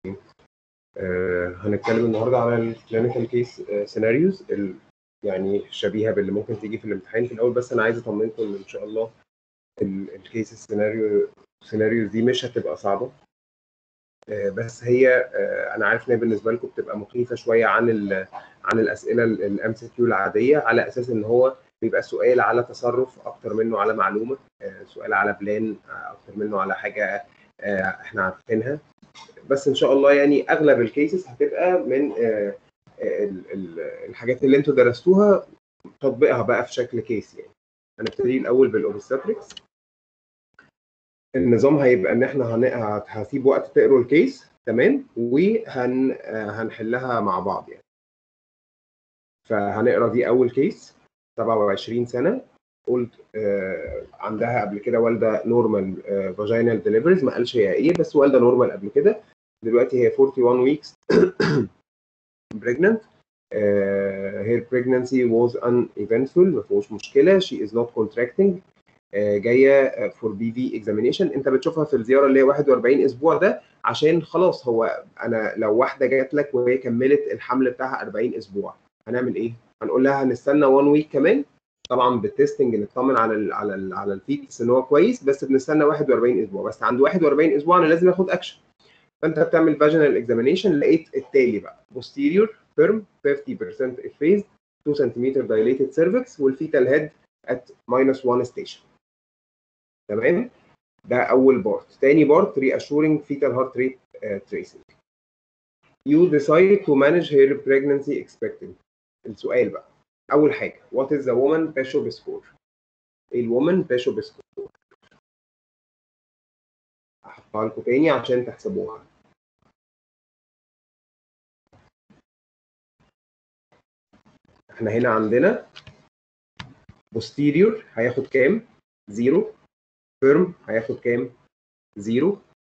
آه، هنتكلم النهارده على الكلينيكال كيس سيناريوز يعني شبيهه باللي ممكن تيجي في الامتحان في الاول بس انا عايز اطمنكم ان ان شاء الله الكيس السيناريو سيناريوز دي مش هتبقى صعبه آه، بس هي آه، انا عارف ان هي بالنسبه لكم بتبقى مخيفه شويه عن ال عن الاسئله الام سي كيو العاديه على اساس ان هو بيبقى سؤال على تصرف اكتر منه على معلومه آه، سؤال على بلان اكتر منه على حاجه احنا عارفينها بس ان شاء الله يعني اغلب الكيسز هتبقى من الحاجات اللي انتوا درستوها تطبيقها بقى في شكل كيس يعني هنبتدي الاول بالاوبستاتريكس النظام هيبقى ان احنا هسيب وقت تقروا الكيس تمام وهن هنحلها مع بعض يعني فهنقرا دي اول كيس 27 سنه قلت آه عندها قبل كده والده نورمال فاجينال ديليفريز ما قالش هي ايه بس والده نورمال قبل كده دلوقتي هي 41 ويكس pregnant uh, her pregnancy was uneventful ما فيهوش مشكله she is not contracting جايه فور بي في اكزامينيشن انت بتشوفها في الزياره اللي هي 41 اسبوع ده عشان خلاص هو انا لو واحده جات لك وهي كملت الحمل بتاعها 40 اسبوع هنعمل ايه؟ هنقول لها هنستنى 1 ويك كمان طبعا بالتستنج نطمن على ال على ال على الفيتس ان هو كويس بس بنستنى 41 اسبوع بس عند 41 اسبوع انا لازم اخد اكشن فانت بتعمل فاجينال اكزامينيشن لقيت التالي بقى posterior firm 50% effaced 2 سم dilated cervix والفيتال هيد at minus 1 station تمام ده اول بارت تاني بارت reassuring fetal heart rate uh, tracing you decide to manage her pregnancy expected السؤال بقى اول حاجه what is the woman bishop score الwoman bishop score هحطها لكم تاني عشان تحسبوها احنا هنا عندنا posterior هياخد كام؟ زيرو فيرم هياخد كام؟ زيرو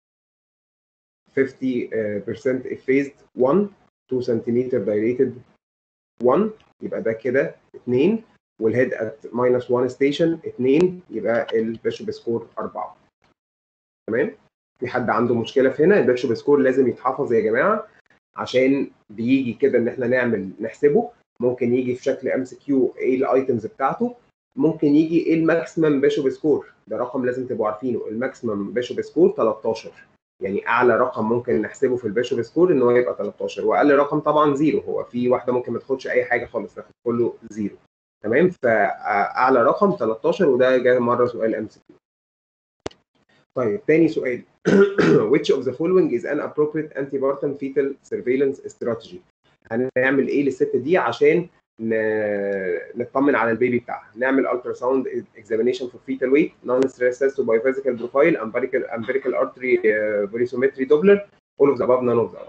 50% effaced 1 2 سم dilated 1 يبقى ده كده 2 والهيد ات ماينس 1 ستيشن 2 يبقى البيشوب سكور 4 تمام؟ في حد عنده مشكله في هنا البيشوب سكور لازم يتحفظ يا جماعه عشان بيجي كده ان احنا نعمل نحسبه ممكن يجي في شكل ام سي كيو ايه الايتمز بتاعته ممكن يجي ايه الماكسيمم بيشوب سكور ده رقم لازم تبقوا عارفينه الماكسيمم بيشوب سكور 13 يعني اعلى رقم ممكن نحسبه في البيشوب سكور ان هو يبقى 13 واقل رقم طبعا زيرو هو في واحده ممكن ما تاخدش اي حاجه خالص تاخد كله زيرو تمام فاعلى رقم 13 وده جاي مره سؤال ام سي كيو طيب تاني سؤال which of the following is an appropriate antepartum fetal surveillance strategy هنعمل ايه للست دي عشان نطمن على البيبي بتاعها نعمل الترا ساوند اكزامينيشن فور فيتال ويت نون ستريس تيست بايوفيزيكال بروفايل امبيريكال امبيريكال ارتري فيريسومتري دوبلر اول اوف ذا اباف نون اوف ذا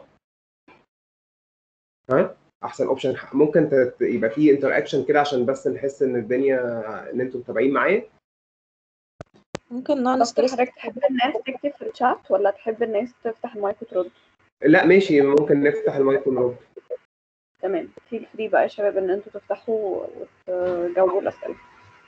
ها احسن اوبشن ممكن يبقى في انتر اكشن كده عشان بس نحس ان الدنيا ان انتم متابعين معايا ممكن نون ستريس حضرتك تحب الناس تكتب في الشات ولا تحب الناس تفتح المايك وترد؟ لا ماشي ممكن نفتح المايك ونرد تمام فيل فري بقى يا شباب ان انتوا تفتحوا وتجاوبوا الاسئله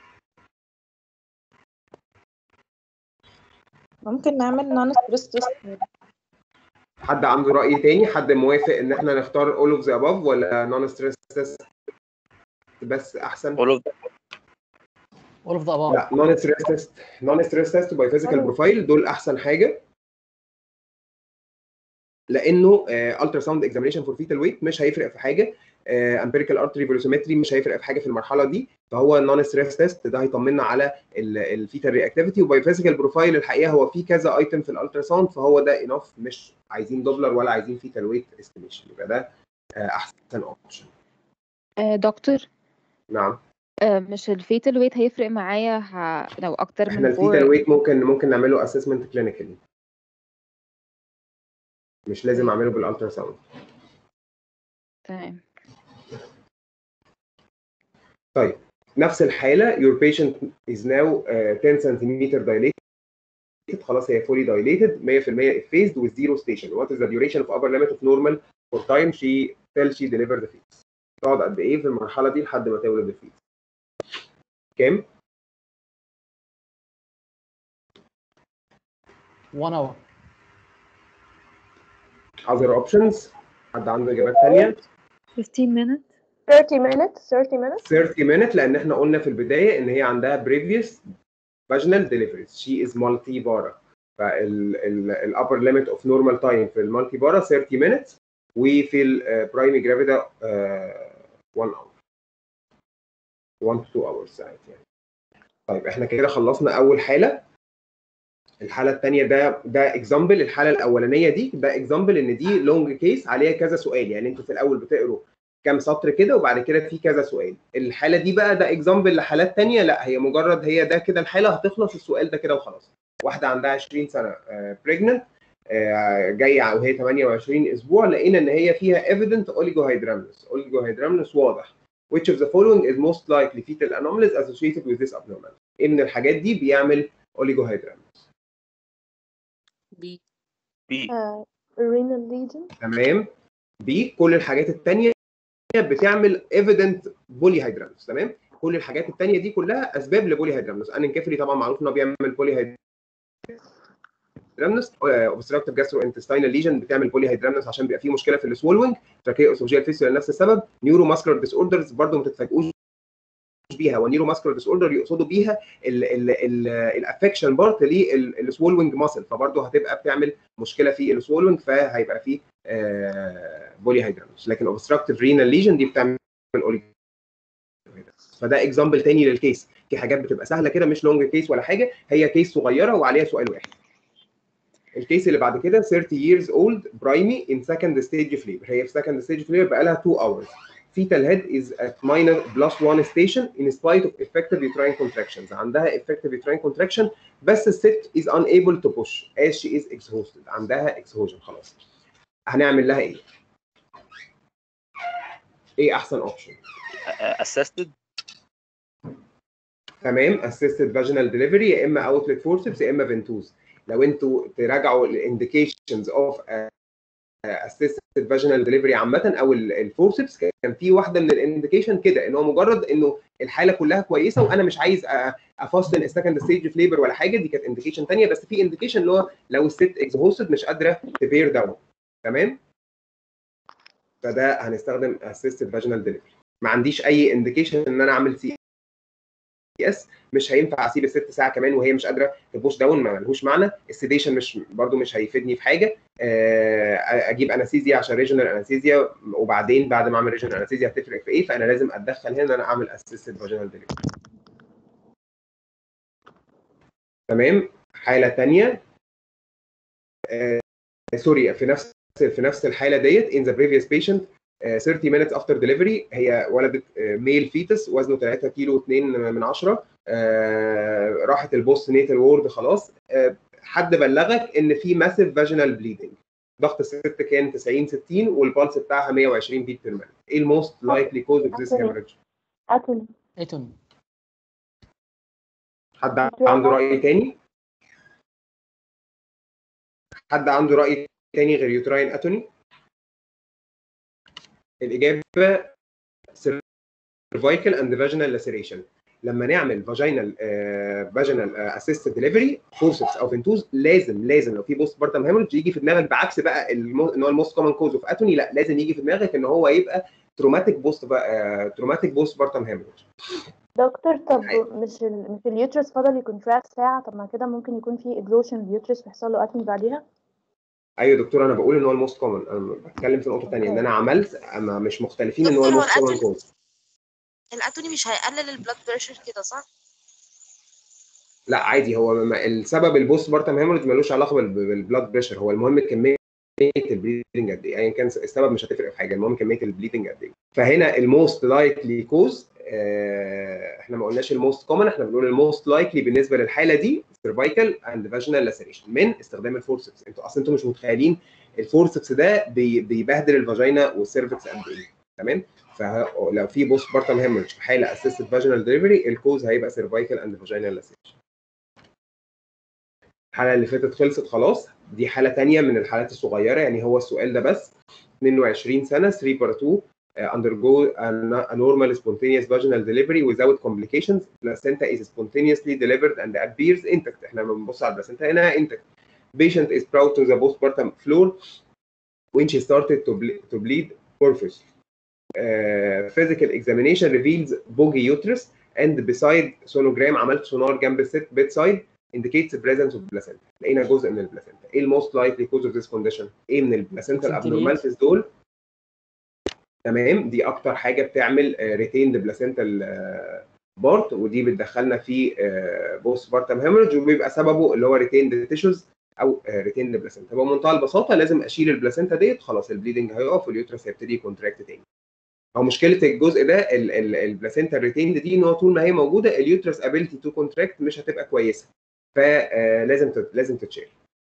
ممكن نعمل نون ستريس تيست حد عنده رأي تاني حد موافق ان احنا نختار all of the above ولا non stress test بس احسن all of the all of the above لا non stress test non stress test by physical profile دول احسن حاجه لانه الترا ساوند اكزامينشن فور فيتال ويت مش هيفرق في حاجه امبيريكال ارتري فيروسيمتري مش هيفرق في حاجه في المرحله دي فهو النون ستريس تيست ده هيطمنا على الفيتال رياكتيفيتي وباي فيزيكال بروفايل الحقيقه هو في كذا ايتم في الالترا ساوند فهو ده انف مش عايزين دوبلر ولا عايزين فيتال ويت استيميشن يبقى ده احسن اوبشن دكتور نعم مش الفيتال ويت هيفرق معايا ه... لو اكتر احنا من الفيتال ويت ممكن ممكن نعمله اسسمنت كلينيكالي مش لازم اعمله بالالترا ساوند تمام طيب نفس الحاله your patient is now uh, 10 cm dilated خلاص هي fully dilated 100% effaced with zero station what is the duration of upper limit of normal for time she till she deliver the fetus تقعد قد ايه في المرحله دي لحد ما تولد الفيتس كام 1 hour other options حد عنده اجابات ثانيه 15 minutes 30 minutes 30 minutes 30 minute لان احنا قلنا في البدايه ان هي عندها previous vaginal deliveries she is multi bara فال ال upper limit of normal time في المالتي بارا 30 minutes وفي البرايمي جرافيدا 1 hour 1 to 2 hours ساعات يعني طيب احنا كده خلصنا اول حاله الحاله الثانيه ده ده اكزامبل الحاله الاولانيه دي ده اكزامبل ان دي لونج كيس عليها كذا سؤال يعني انتوا في الاول بتقروا كام سطر كده وبعد كده في كذا سؤال الحاله دي بقى ده اكزامبل لحالات تانية لا هي مجرد هي ده كده الحاله هتخلص السؤال ده كده وخلاص واحده عندها 20 سنه بريجننت جايه وهي 28 اسبوع لقينا ان هي فيها evident oligohydramnios oligohydramnios واضح which of the following is most likely fetal anomalies associated with this abnormality ايه من الحاجات دي بيعمل oligohydramnios بي بي renal lesion تمام بي كل الحاجات الثانيه بتعمل evident polyhydramnios تمام كل الحاجات الثانيه دي كلها اسباب لبوليهيدرامنوس انكفري طبعا معروف ان هو بيعمل بوليهيدرامنوس اوبستراكتيف جاسترو انتستينال ليجن بتعمل بوليهيدرامنوس عشان بيبقى فيه مشكله في السوولوينج تراكيه اسوجيال فيستولا لنفس السبب نيورو ماسكولار ديس اوردرز برضه ما تتفاجئوش بيها والنيورو ماسكولار ديس اوردر يقصدوا بيها الافكشن بارت للسوولوينج ماسل فبرضه هتبقى بتعمل مشكله في السوولوينج فهيبقى فيه بوليهيدرامنوس لكن اوبستراكتيف رينال ليجن دي بتعمل فده اكزامبل تاني للكيس في حاجات بتبقى سهله كده مش لونج كيس ولا حاجه هي كيس صغيره وعليها سؤال واحد الكيس اللي بعد كده 30 years old برايمي in second stage of labor هي في second stage of labor بقى لها 2 hours fetal head is at minor plus 1 station in spite of effective uterine contractions عندها effective uterine contraction بس الست is unable to push as she is exhausted عندها exhaustion خلاص هنعمل لها ايه؟ ايه احسن اوبشن؟ اسيستد تمام assisted vaginal delivery يا اما outlet forceps يا اما ventouse لو انتوا تراجعوا الانديكيشنز اوف assisted vaginal delivery عامه او الفورسبس كان في واحده من الانديكيشن كده ان هو مجرد انه الحاله كلها كويسه وانا مش عايز افصل السكند ستيج اوف ليبر ولا حاجه دي كانت انديكيشن ثانيه بس في انديكيشن اللي هو لو الست اكزهوستد مش قادره تبير داون تمام فده هنستخدم assisted vaginal delivery ما عنديش اي انديكيشن ان انا اعمل سي اس مش هينفع اسيب الست ساعه كمان وهي مش قادره تبوش داون ما لهوش معنى السيديشن مش برده مش هيفيدني في حاجه اجيب انستيزيا عشان ريجنال انستيزيا وبعدين بعد ما اعمل ريجنال انستيزيا هتفرق في ايه فانا لازم اتدخل هنا ان انا اعمل اسيستد فاجينال ديليفري تمام حاله ثانيه سوري في نفس في نفس الحاله ديت in the previous patient 30 minutes after delivery هي ولدت ميل فيتس وزنه 3 كيلو 2 من 10 راحت البوست نيتال وورد خلاص حد بلغك ان في ماسيف فاجينال بليدنج ضغط الست كان 90 60 والبلس بتاعها 120 بيت بير مينت ايه الموست لايكلي كوز اوف ذيس هيموريدج اتوني ايتون حد عنده راي تاني حد عنده راي تاني غير يوتراين اتوني الاجابه cervical and vaginal laceration لما نعمل فاجينال فاجينال اسيست ديليفري فورسبس او فنتوز لازم لازم لو في بوست بارتم هيموريدج يجي في دماغك بعكس بقى ان هو الموست كومن كوز اوف اتوني لا لازم يجي في دماغك ان هو يبقى تروماتيك بوست تروماتيك بوست بارتم هيموريدج دكتور طب مش ال... مش اليوترس فضل يكونتراكت ساعة طب ما كده ممكن يكون في اجلوشن اليوترس ويحصل له اتوني بعديها ايوه دكتور انا بقول ان هو الموست كومن انا بتكلم في نقطه ثانيه ان انا عملت اما مش مختلفين ان هو دكتور، هو الموست كومن الأتوني- كوز الاتوني مش هيقلل البلاد بريشر كده صح؟ لا عادي هو ما- السبب البوست بارتم هيموريدج ملوش علاقه بال- بالبلاد بريشر هو المهم كميه البليدنج قد ايه ايا كان السبب مش هتفرق في حاجه المهم كميه البليدنج قد ايه فهنا الموست لايكلي كوز احنا ما قلناش الموست كومن احنا بنقول الموست لايكلي بالنسبه للحاله دي سيرفايكال اند فاجينال لاسيريشن من استخدام الفورسبس انتوا اصلا انتوا مش متخيلين الفورسبس ده بي- بيبهدل الفاجينا والسيرفكس قد ايه تمام فلو في بوست بارتم هيموريدج في حاله اسيستد فاجينال دليفري الكوز هيبقى سيرفايكال اند فاجينال لاسيريشن الحلقه اللي فاتت خلصت خلاص دي حاله تانية من الحالات الصغيره يعني هو السؤال ده بس 22 سنه 3 بار 2 uh, undergo a, a normal spontaneous vaginal delivery without complications placenta is spontaneously delivered and appears intact احنا لما بنبص على البلاسنتا هنا intact patient is proud to the postpartum floor when she started to, ble- to bleed profusely. Uh, physical examination reveals bogey uterus and beside sonogram عملت سونار جنب الست bedside indicates the presence of placenta لقينا جزء من البلاسنتا ايه الموست لايكلي كوز اوف ذيس كونديشن ايه من البلاسنتا الابنورماليتيز دول تمام دي اكتر حاجه بتعمل ريتيند بلاسنتا بارت ودي بتدخلنا في بوست بارتم هيموريدج وبيبقى سببه اللي هو ريتيند تيشوز او ريتيند بلاسنتا بمنتهى البساطه لازم اشيل البلاسنتا ديت خلاص البليدنج هيقف واليوترس هيبتدي يكونتراكت تاني او مشكله الجزء ده ال- ال- البلاسنتا الريتيند دي ان هو طول ما هي موجوده اليوترس ابيلتي تو كونتراكت مش هتبقى كويسه فلازم تت- لازم تتشال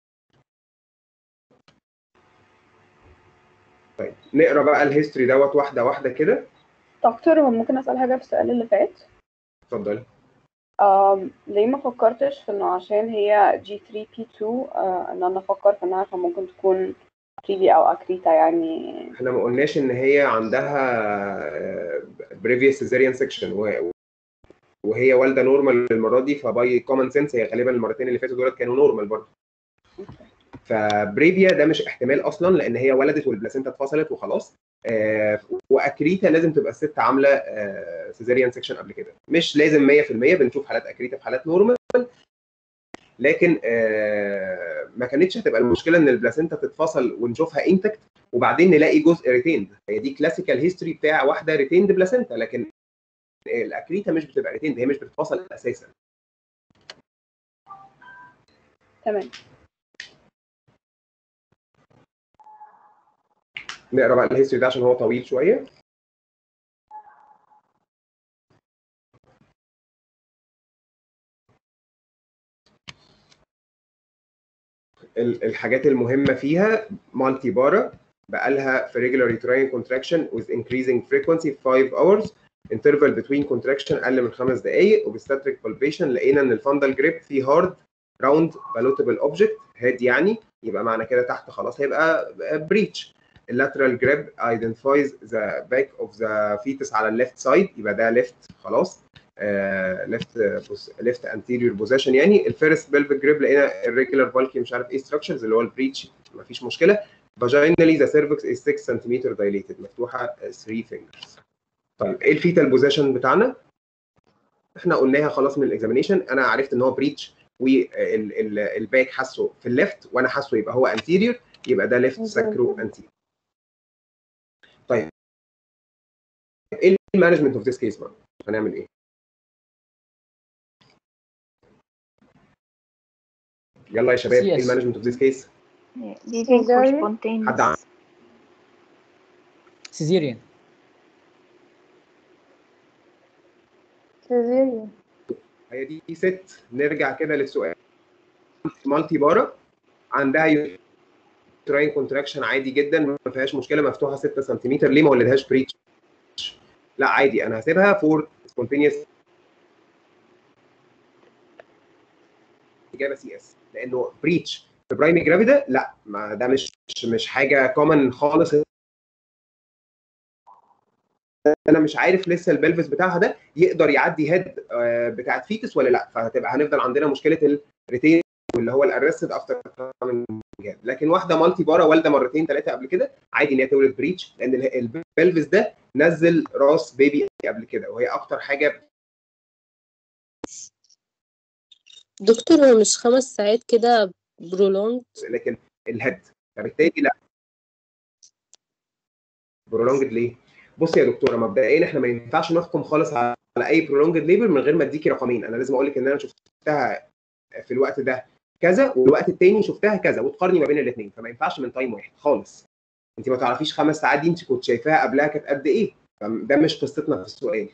طيب نقرا بقى الهيستوري دوت واحده واحده كده دكتور هو ممكن اسال حاجه في السؤال اللي فات اتفضلي آم، ليه ما فكرتش في انه عشان هي جي 3 بي 2 آه، ان انا افكر في انها كان ممكن تكون بريبي او اكريتا يعني احنا ما قلناش ان هي عندها بريفيوس سيزاريان سيكشن وهي والده نورمال المره دي فباي كومن سنس هي غالبا المرتين اللي فاتوا دولت كانوا نورمال برضه فبريفيا ده مش احتمال اصلا لان هي ولدت والبلاسينتا اتفصلت وخلاص آه، واكريتا لازم تبقى الست عامله سيزاريان سيكشن قبل كده مش لازم 100% بنشوف حالات اكريتا في حالات نورمال لكن آه، ما كانتش هتبقى المشكله ان البلاسينتا تتفصل ونشوفها انتكت وبعدين نلاقي جزء ريتيند هي دي كلاسيكال هيستوري بتاع واحده ريتيند بلاسينتا لكن الاكريتا مش بتبقى ريتيند هي مش بتتفصل اساسا تمام نقرا بقى الهيستوري ده عشان هو طويل شويه ال- الحاجات المهمه فيها مالتي بارا بقى لها في regular uterine contraction with increasing frequency 5 hours interval between contraction اقل من خمس دقائق وبستاتريك palpation لقينا ان الفندل جريب فيه هارد راوند بالوتبل اوبجكت هيد يعني يبقى معنى كده تحت خلاص هيبقى بريتش اللاترال جريب identifies the back of the fetus على الليفت سايد يبقى ده left خلاص ليفت ليفت انتيريور بوزيشن يعني الفيرست بلفيك جريب لقينا الريجولار بالكي مش عارف ايه ستراكشرز اللي هو البريتش مفيش مشكله فاجينالي ذا سيرفكس از 6 سنتيمتر دايليتد مفتوحه 3 فينجرز طيب ايه الفيتال بوزيشن بتاعنا؟ احنا قلناها خلاص من الاكزامينيشن انا عرفت ان هو بريتش والباك حاسه في الليفت وانا حاسه يبقى هو انتيريور يبقى ده ليفت ساكرو انتيريور طيب ايه المانجمنت اوف ذيس كيس بقى؟ هنعمل ايه؟ يلا يا شباب ايه CS. المانجمنت اوف ذيس كيس؟ Leaving for Cesarean. spontaneous. حد عن- سيزيريان سيزيريان هي دي ست نرجع كده للسؤال مالتي بارا عندها يوتراين كونتراكشن عادي جدا ما فيهاش مشكله مفتوحه 6 سنتيمتر ليه ما ولدهاش بريتش لا عادي انا هسيبها فور سبونتينيوس اجابه سي اس لانه بريتش في برايمي جرافيدا لا ما ده مش مش- مش حاجه كومن خالص انا مش عارف لسه البلفس بتاعها ده يقدر يعدي هيد آه، بتاعت فيتس ولا لا فهتبقى هنفضل عندنا مشكله الريتين واللي هو الارستد افتر لكن واحده مالتي بارا والده مرتين ثلاثه قبل كده عادي ان هي تولد بريتش لان ال- البلفس ده نزل راس بيبي قبل كده وهي اكتر حاجه دكتور هو مش خمس ساعات كده برولونج لكن الهيد فبالتالي لا برولونجد ليه؟ بصي يا دكتوره مبدئيا احنا ما ينفعش نحكم خالص على اي برولونجد ليبر من غير ما اديكي رقمين انا لازم اقول لك ان انا شفتها في الوقت ده كذا والوقت التاني شفتها كذا وتقارني ما بين الاثنين فما ينفعش من تايم واحد خالص انت ما تعرفيش خمس ساعات دي انت كنت شايفاها قبلها كانت قد ايه ده مش قصتنا في السؤال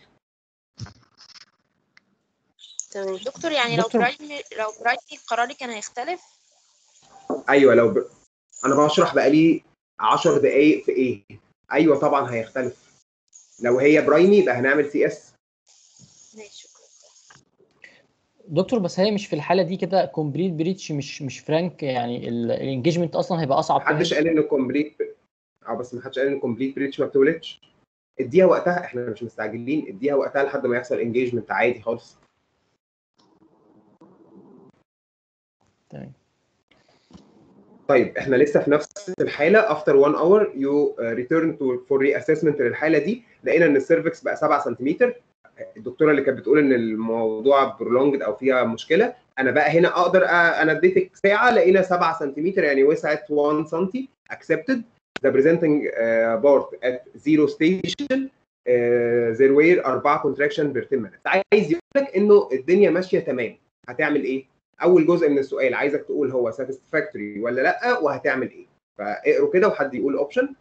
تمام دكتور يعني لو دكتور. برايمري لو برايمري قراري كان هيختلف ايوه لو ب... انا بشرح بقالي 10 دقائق في ايه ايوه طبعا هيختلف لو هي برايمي يبقى هنعمل سي اس ماشي شكرا دكتور بس هي مش في الحاله دي كده كومبليت بريتش مش مش فرانك يعني الانجيجمنت اصلا هيبقى اصعب محدش قال ان الكومبليت اه بس محدش قال ان الكومبليت بريتش ما بتولدش اديها وقتها احنا مش مستعجلين اديها وقتها لحد ما يحصل انجيجمنت عادي خالص تمام طيب احنا لسه في نفس الحاله افتر 1 اور يو ريتيرن تو فور ري اسسمنت للحاله دي لقينا ان السيرفكس بقى 7 سنتيمتر الدكتوره اللي كانت بتقول ان الموضوع برولونجد او فيها مشكله انا بقى هنا اقدر أ- انا اديتك ساعه لقينا 7 سنتيمتر يعني وسعت 1 سم accepted the presenting uh, part at zero station uh, there were 4 contraction per 10 minutes عايز يقول لك انه الدنيا ماشيه تمام هتعمل ايه؟ اول جزء من السؤال عايزك تقول هو satisfactory ولا لا وهتعمل ايه؟ فاقروا كده وحد يقول اوبشن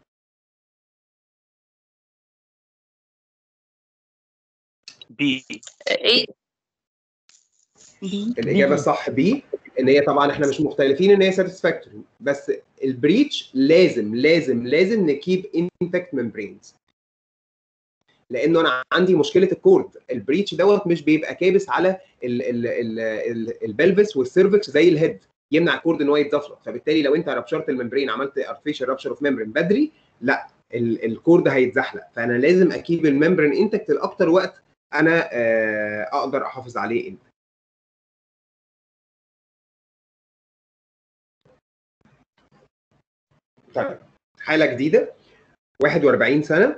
بي ايه الاجابه الصح بي ان هي طبعا احنا مش مختلفين ان هي ساتسفاكتوري بس البريتش لازم لازم لازم نكيب انتكت ممبرينز لانه انا عندي مشكله الكورد البريتش دوت مش بيبقى كابس على ال- ال- ال- ال- البلفس والسيرفكس زي الهيد يمنع الكورد ان هو يتضاف له فبالتالي لو انت ربشرت الممبرين عملت ارتفيشال رابشر اوف ممبرين بدري لا ال- الكورد هيتزحلق فانا لازم اكيب الممبرين انتكت لاكتر وقت انا آه، اقدر احافظ عليه انت طيب حاله جديده 41 سنه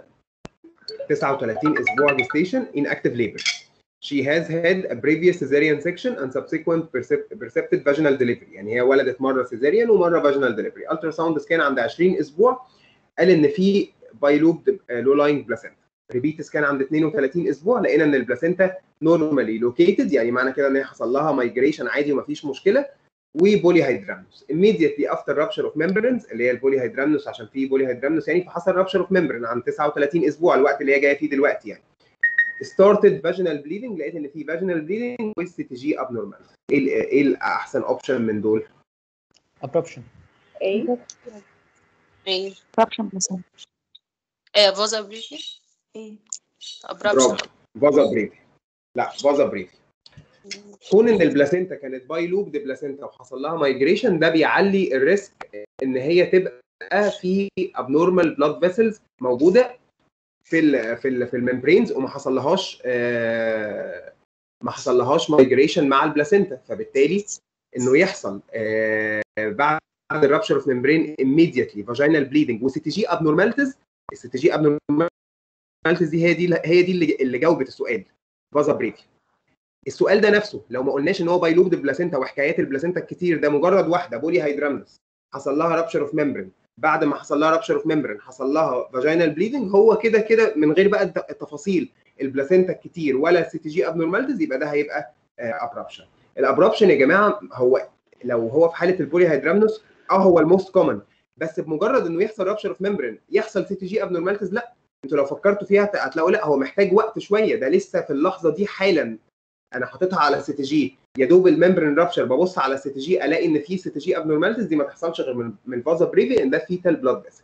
39 اسبوع gestation in active labor. She has had a previous cesarean section and subsequent percept- percepted vaginal delivery يعني هي ولدت مره cesarean ومره vaginal delivery. ultrasound scan عند 20 اسبوع قال ان في بايلوب لو لاينج بلاسنتا. ريبيت سكان عند 32 اسبوع لقينا ان البلاسنتا نورمالي لوكيتد يعني معنى كده ان هي حصل لها مايجريشن عادي ومفيش مشكله وبولي هيدرامنوس immediately after rupture of membranes اللي هي البولي هيدرامنوس عشان في بولي هيدرامنوس يعني فحصل rupture of membrane عن 39 اسبوع الوقت اللي هي جايه فيه دلوقتي يعني started vaginal bleeding لقيت ان في vaginal bleeding with CTG abnormal ايه ال- ايه الاحسن اوبشن من دول abruption ايه ايه فراكشن مثلا ايه فازا بريفي ايه ابرابشن برافو فازا بريفي لا فازا بريفي كون ان البلاسينتا كانت باي لوب دي بلاسينتا وحصل لها مايجريشن ده بيعلي الريسك ان هي تبقى في ابنورمال بلاد فيسلز موجوده في ال في ال في الممبرينز وما حصلهاش آه ما حصلهاش مايجريشن مع البلاسينتا فبالتالي انه يحصل آه بعد الرابشر اوف ممبرين immediately vaginal bleeding وسي تي جي abnormalities السي تي جي abnormalities دي هي دي هي دي اللي, اللي جاوبت السؤال فازا بريفي السؤال ده نفسه لو ما قلناش ان هو بايلوب دي بلاسينتا وحكايات البلاسينتا الكتير ده مجرد واحده بولي هيدرامنس حصل لها رابشر اوف ممبرين بعد ما حصل لها رابشر اوف ممبرين حصل لها فاجينال بليدنج هو كده كده من غير بقى الت- التفاصيل البلاسينتا الكتير ولا السي تي جي ابنورماليتيز يبقى ده هيبقى ابرابشن الابرابشن يا جماعه هو لو هو في حاله البولي هيدرامنوس اه هو الموست كومن بس بمجرد انه يحصل رابشر اوف ممبرين يحصل سي تي جي ابنورماليتيز لا انتوا لو فكرتوا فيها هت- هتلاقوا لا هو محتاج وقت شويه ده لسه في اللحظه دي حالا انا حاططها على السي تي جي يا دوب الممبرين رابشر ببص على السي تي جي الاقي ان في سي تي جي ابنورماليتيز دي ما تحصلش غير من من فازا بريفي ان ده فيتال بلاد فيسل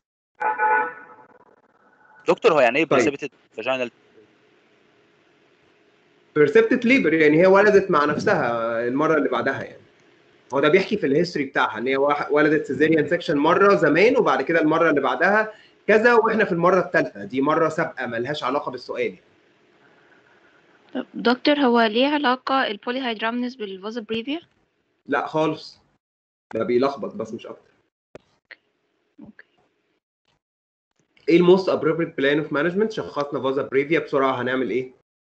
دكتور هو يعني ايه طيب. بريسبتد فاجينال بيرسبتد ليبر يعني هي ولدت مع نفسها المره اللي بعدها يعني هو ده بيحكي في الهيستوري بتاعها ان هي واحد- ولدت سيزيريان سيكشن مره زمان وبعد كده المره اللي بعدها كذا واحنا في المره الثالثه دي مره سابقه ملهاش علاقه بالسؤال يعني. طب دكتور هو ليه علاقة البولي هيدرامنس بالفازا بريفيا؟ لا خالص ده بيلخبط بس مش اكتر اوكي ايه الموست ابروبريت بلان اوف مانجمنت شخصنا فازا بريفيا بسرعه هنعمل ايه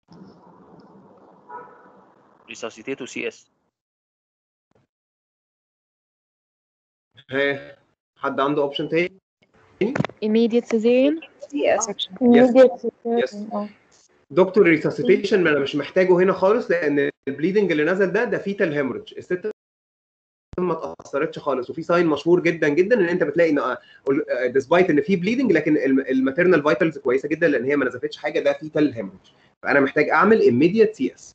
ريساسيتيت وسي اس ها حد عنده اوبشن تاني immediate cesarean سي اس section immediate Yes. cesarean اه دكتور ريساسيتيشن انا مش محتاجه هنا خالص لان البليدنج اللي نزل ده ده فيتال هيموريدج الست ما اتاثرتش خالص وفي ساين مشهور جدا جدا ان انت بتلاقي ان ديسبايت ان في بليدنج لكن الماتيرنال فايتالز كويسه جدا لان هي ما نزفتش حاجه ده فيتال هيموريدج فانا محتاج اعمل immediate سي اس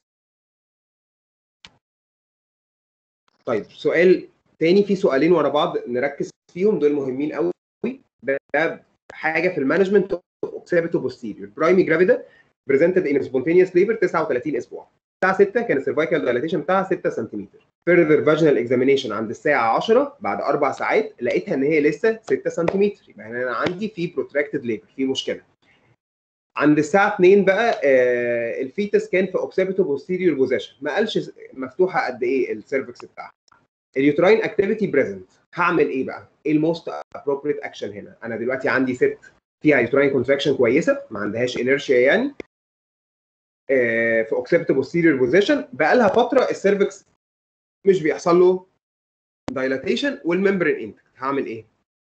طيب سؤال تاني في سؤالين ورا بعض نركز فيهم دول مهمين قوي ده ده حاجه في المانجمنت اوف اوكسيبيتو بوستيريور برايمي جرافيدا بريزنتد ان سبونتينيوس ليبر 39 اسبوع الساعه 6 كان السيرفايكال دايلاتيشن بتاعها 6 سنتيمتر فيرذر فاجينال اكزامينيشن عند الساعه 10 بعد اربع ساعات لقيتها ان هي لسه 6 سنتيمتر يبقى هنا انا عندي في بروتراكتد ليبر في مشكله عند الساعه 2 بقى آه الفيتس كان في اوكسيبيتو بوستيريور بوزيشن ما قالش مفتوحه قد ايه السيرفكس بتاعها اليوتراين اكتيفيتي بريزنت هعمل ايه بقى؟ ايه الموست ابروبريت اكشن هنا؟ انا دلوقتي عندي ست فيها يوتراين كونتراكشن كويسه ما عندهاش انرشيا يعني آه، في اوكسبت بوستيريور بوزيشن بقى لها فتره السيرفكس مش بيحصل له دايلاتيشن والممبرين انتكت هعمل ايه؟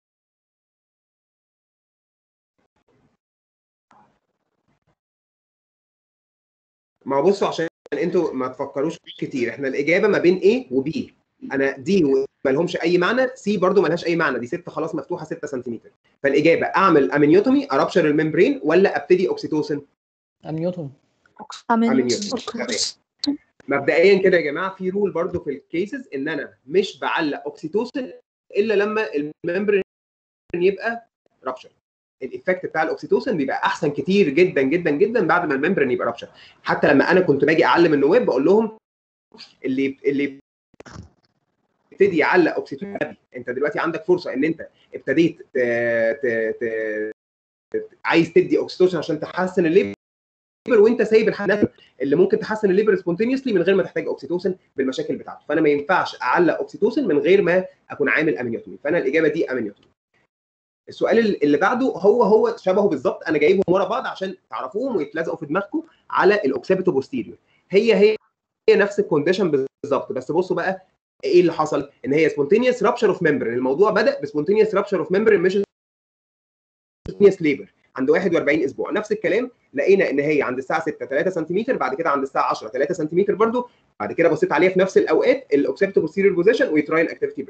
ما هو بصوا عشان انتوا ما تفكروش كتير احنا الاجابه ما بين A و B انا دي ما لهمش اي معنى سي برضو ما لهاش اي معنى دي 6 خلاص مفتوحه 6 سنتيمتر فالاجابه اعمل امنيوتومي ارابشر الممبرين ولا ابتدي اوكسيتوسن امنيوتوم امنيوتومي تمام. مبدئيا كده يا جماعه في رول برضو في الكيسز ان انا مش بعلق اوكسيتوسن الا لما الممبرين يبقى رابشر الايفكت بتاع الاوكسيتوسن بيبقى احسن كتير جدا جدا جدا بعد ما الممبرين يبقى رابشر حتى لما انا كنت باجي اعلم النواب بقول لهم اللي اللي يبتدي يعلق اوكسيتوسن انت دلوقتي عندك فرصه ان انت ابتديت ت... ت... ت... عايز تدي اوكسيتوسن عشان تحسن الليبر وانت سايب الحالات اللي ممكن تحسن الليبر سبونتينيوسلي من غير ما تحتاج اوكسيتوسن بالمشاكل بتاعته فانا ما ينفعش اعلق اوكسيتوسن من غير ما اكون عامل امنيوتومي فانا الاجابه دي امنيوتومي السؤال اللي بعده هو هو شبهه بالظبط انا جايبهم ورا بعض عشان تعرفوهم ويتلزقوا في دماغكم على الاوكسيبيتو بوستيريور هي هي هي نفس الكونديشن بالظبط بس بصوا بقى ايه اللي حصل ان هي سبونتينيوس رابشر اوف ممبرين الموضوع بدا بسبونتينيوس رابشر اوف ممبرين مش سبونتينيوس ليبر عند 41 اسبوع نفس الكلام لقينا ان هي عند الساعه 6 3 سنتيمتر بعد كده عند الساعه 10 3 سنتيمتر برضو بعد كده بصيت عليها في نفس الاوقات الاوكسيبتو بوستيريور بوزيشن ويتراين اكتيفيتي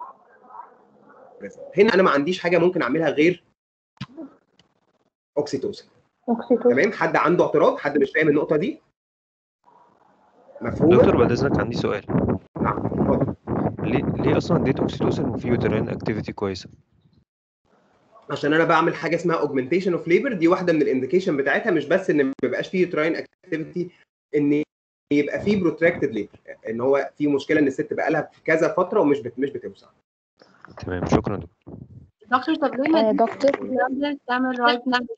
هنا انا ما عنديش حاجه ممكن اعملها غير اوكسيتوسن اوكسيتوسن تمام حد عنده اعتراض حد مش فاهم النقطه دي مفهومه دكتور بعد اذنك عندي سؤال نعم اتفضل ليه ليه اصلا اديت اوكسيتوسن وفي يوترين اكتيفيتي كويسه عشان انا بعمل حاجه اسمها اوجمنتيشن اوف ليبر دي واحده من الانديكيشن بتاعتها مش بس ان ما بيبقاش فيه يوتراين اكتيفيتي ان يبقى فيه بروتراكتد ليبر ان هو في مشكله ان الست بقى لها كذا فتره ومش بت... مش بتوسع تمام شكرا دكتور دكتور طب ليه آه، ما دكتور تعمل رايت نعمل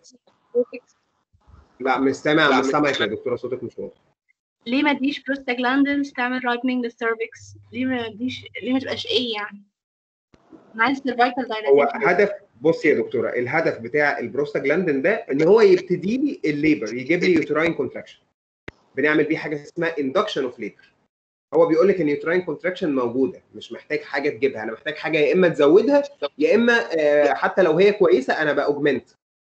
لا مش سامع مش سامعك يا دكتوره صوتك مش واضح ليه ما تديش بروستاجلاندنز تعمل رايتنينج للسيرفكس ليه ما تديش ليه ما تبقاش ايه يعني انا عايز سيرفايكال هو دايلاتيشن هدف بص يا دكتوره الهدف بتاع البروستاجلاندين ده ان هو يبتدي لي الليبر يجيب لي يوتراين كونتراكشن بنعمل بيه حاجه اسمها اندكشن اوف ليبر هو بيقول لك ان يوتراين كونتراكشن موجوده مش محتاج حاجه تجيبها انا محتاج حاجه يا اما تزودها يا اما آه، حتى لو هي كويسه انا باوجمنت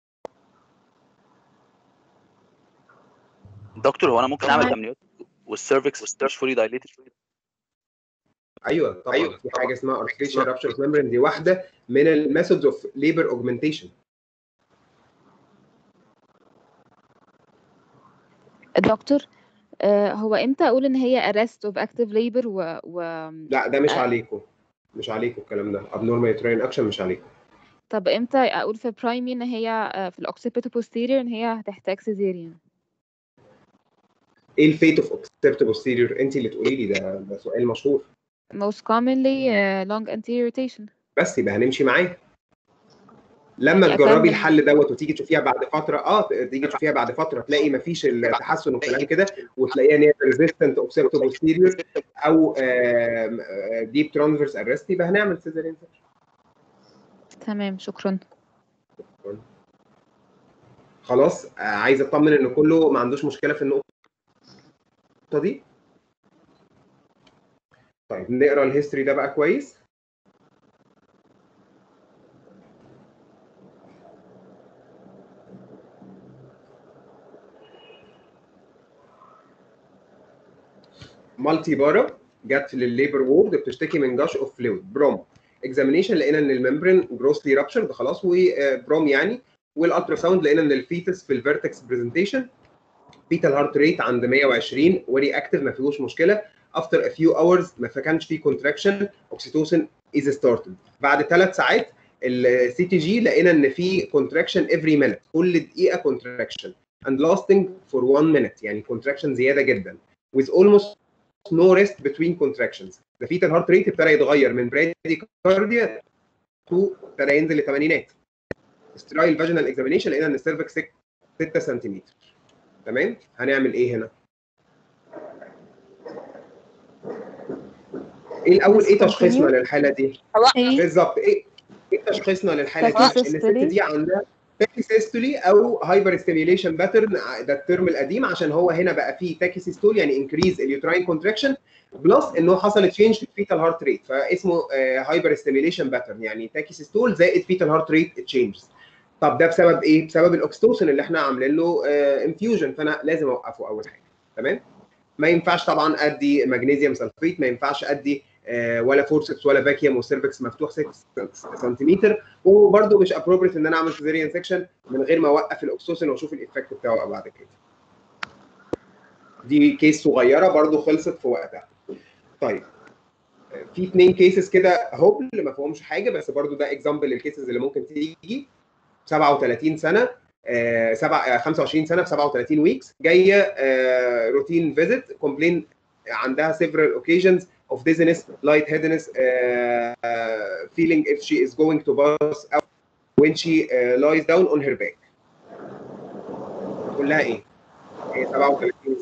دكتور هو انا ممكن اعمل تمام. امنيوت والسيرفكس مش فولي دايليتد ايوه طبعا أيوة. في حاجه اسمها ارتفيشال رابشر ميمبرين دي واحده من الميثودز اوف ليبر اوجمنتيشن دكتور آه، هو امتى اقول ان هي arrest of active labor و, و... لا ده مش آه. عليكم مش عليكم الكلام ده ابنورمال يوتراين اكشن مش عليكم طب امتى اقول في برايمي ان هي آه، في الاوكسيبيتو posterior ان هي هتحتاج سيزيريان ايه الفيت اوف اوكسبت بوستيريور انت اللي تقولي لي ده ده سؤال مشهور most commonly uh, long anterior rotation بس يبقى هنمشي معاه لما يعني تجربي أكمل. الحل دوت وتيجي تشوفيها بعد فتره اه تيجي تشوفيها بعد فتره تلاقي مفيش التحسن والكلام كده وتلاقيها ان هي ريزيستنت اوكسبت بوستيريور او ديب ترانفيرس ارست يبقى هنعمل سيزارين تمام شكرا خلاص آه، عايز اطمن ان كله ما عندوش مشكله في النقطه دي طيب نقرا الهيستوري ده بقى كويس مالتي بارا جت للليبر وورد بتشتكي من جاش اوف فلويد بروم اكزامينيشن لقينا ان الممبرين جروسلي رابشرد خلاص وبروم يعني والالترا ساوند لقينا ان الفيتس في الفيرتكس برزنتيشن فيتال هارت ريت عند 120 وري اكتف ما فيهوش مشكله افتر ا فيو اورز ما كانش فيه كونتراكشن اوكسيتوسن از ستارتد بعد ثلاث ساعات السي تي جي لقينا ان في كونتراكشن افري مينت كل دقيقه كونتراكشن and lasting for one minute يعني كونتراكشن زياده جدا with almost no rest between contractions the fetal heart rate ابتدى يتغير من bradycardia to ابتدى ينزل لثمانينات sterile vaginal examination لقينا ان السيرفكس 6 سنتيمتر تمام هنعمل ايه هنا ايه الاول ايه discontinue. تشخيصنا للحاله دي ايه بالظبط ايه ايه تشخيصنا للحاله دي Tachycystole. ان الست دي عندها تاكيسيستولي او هايبر ستيميوليشن باترن ده الترم القديم عشان هو هنا بقى فيه تاكيسيستول يعني انكريز اليوتراين كونتراكشن بلس انه حصل تشينج في الفيتال هارت ريت فاسمه هايبر ستيميوليشن باترن يعني تاكيسيستول زائد فيتال هارت ريت تشينجز طب ده بسبب ايه؟ بسبب الاكستوسن اللي احنا عاملين له انفيوجن فانا لازم اوقفه اول حاجه تمام؟ ما ينفعش طبعا ادي مغنيسيوم سلفيت ما ينفعش ادي آه، ولا فورسبس ولا فاكيوم والسيرفكس مفتوح 6 سنتيمتر وبرده مش ابروبريت ان انا اعمل سيزيريان سيكشن من غير ما اوقف الاكسوسين واشوف الايفكت بتاعه بعد كده. دي كيس صغيره برده خلصت في وقتها. طيب آه، في اثنين كيسز كده هوبل ما فيهمش حاجه بس برده ده اكزامبل للكيسز اللي ممكن تيجي 37 سنه آه، سبع آه، 25 سنه في 37 ويكس جايه روتين فيزيت كومبلين عندها several occasions of dizziness, lightheadedness, uh, uh, feeling if she is going to pass out when she uh, lies down on her back. كلها ايه؟ هي 37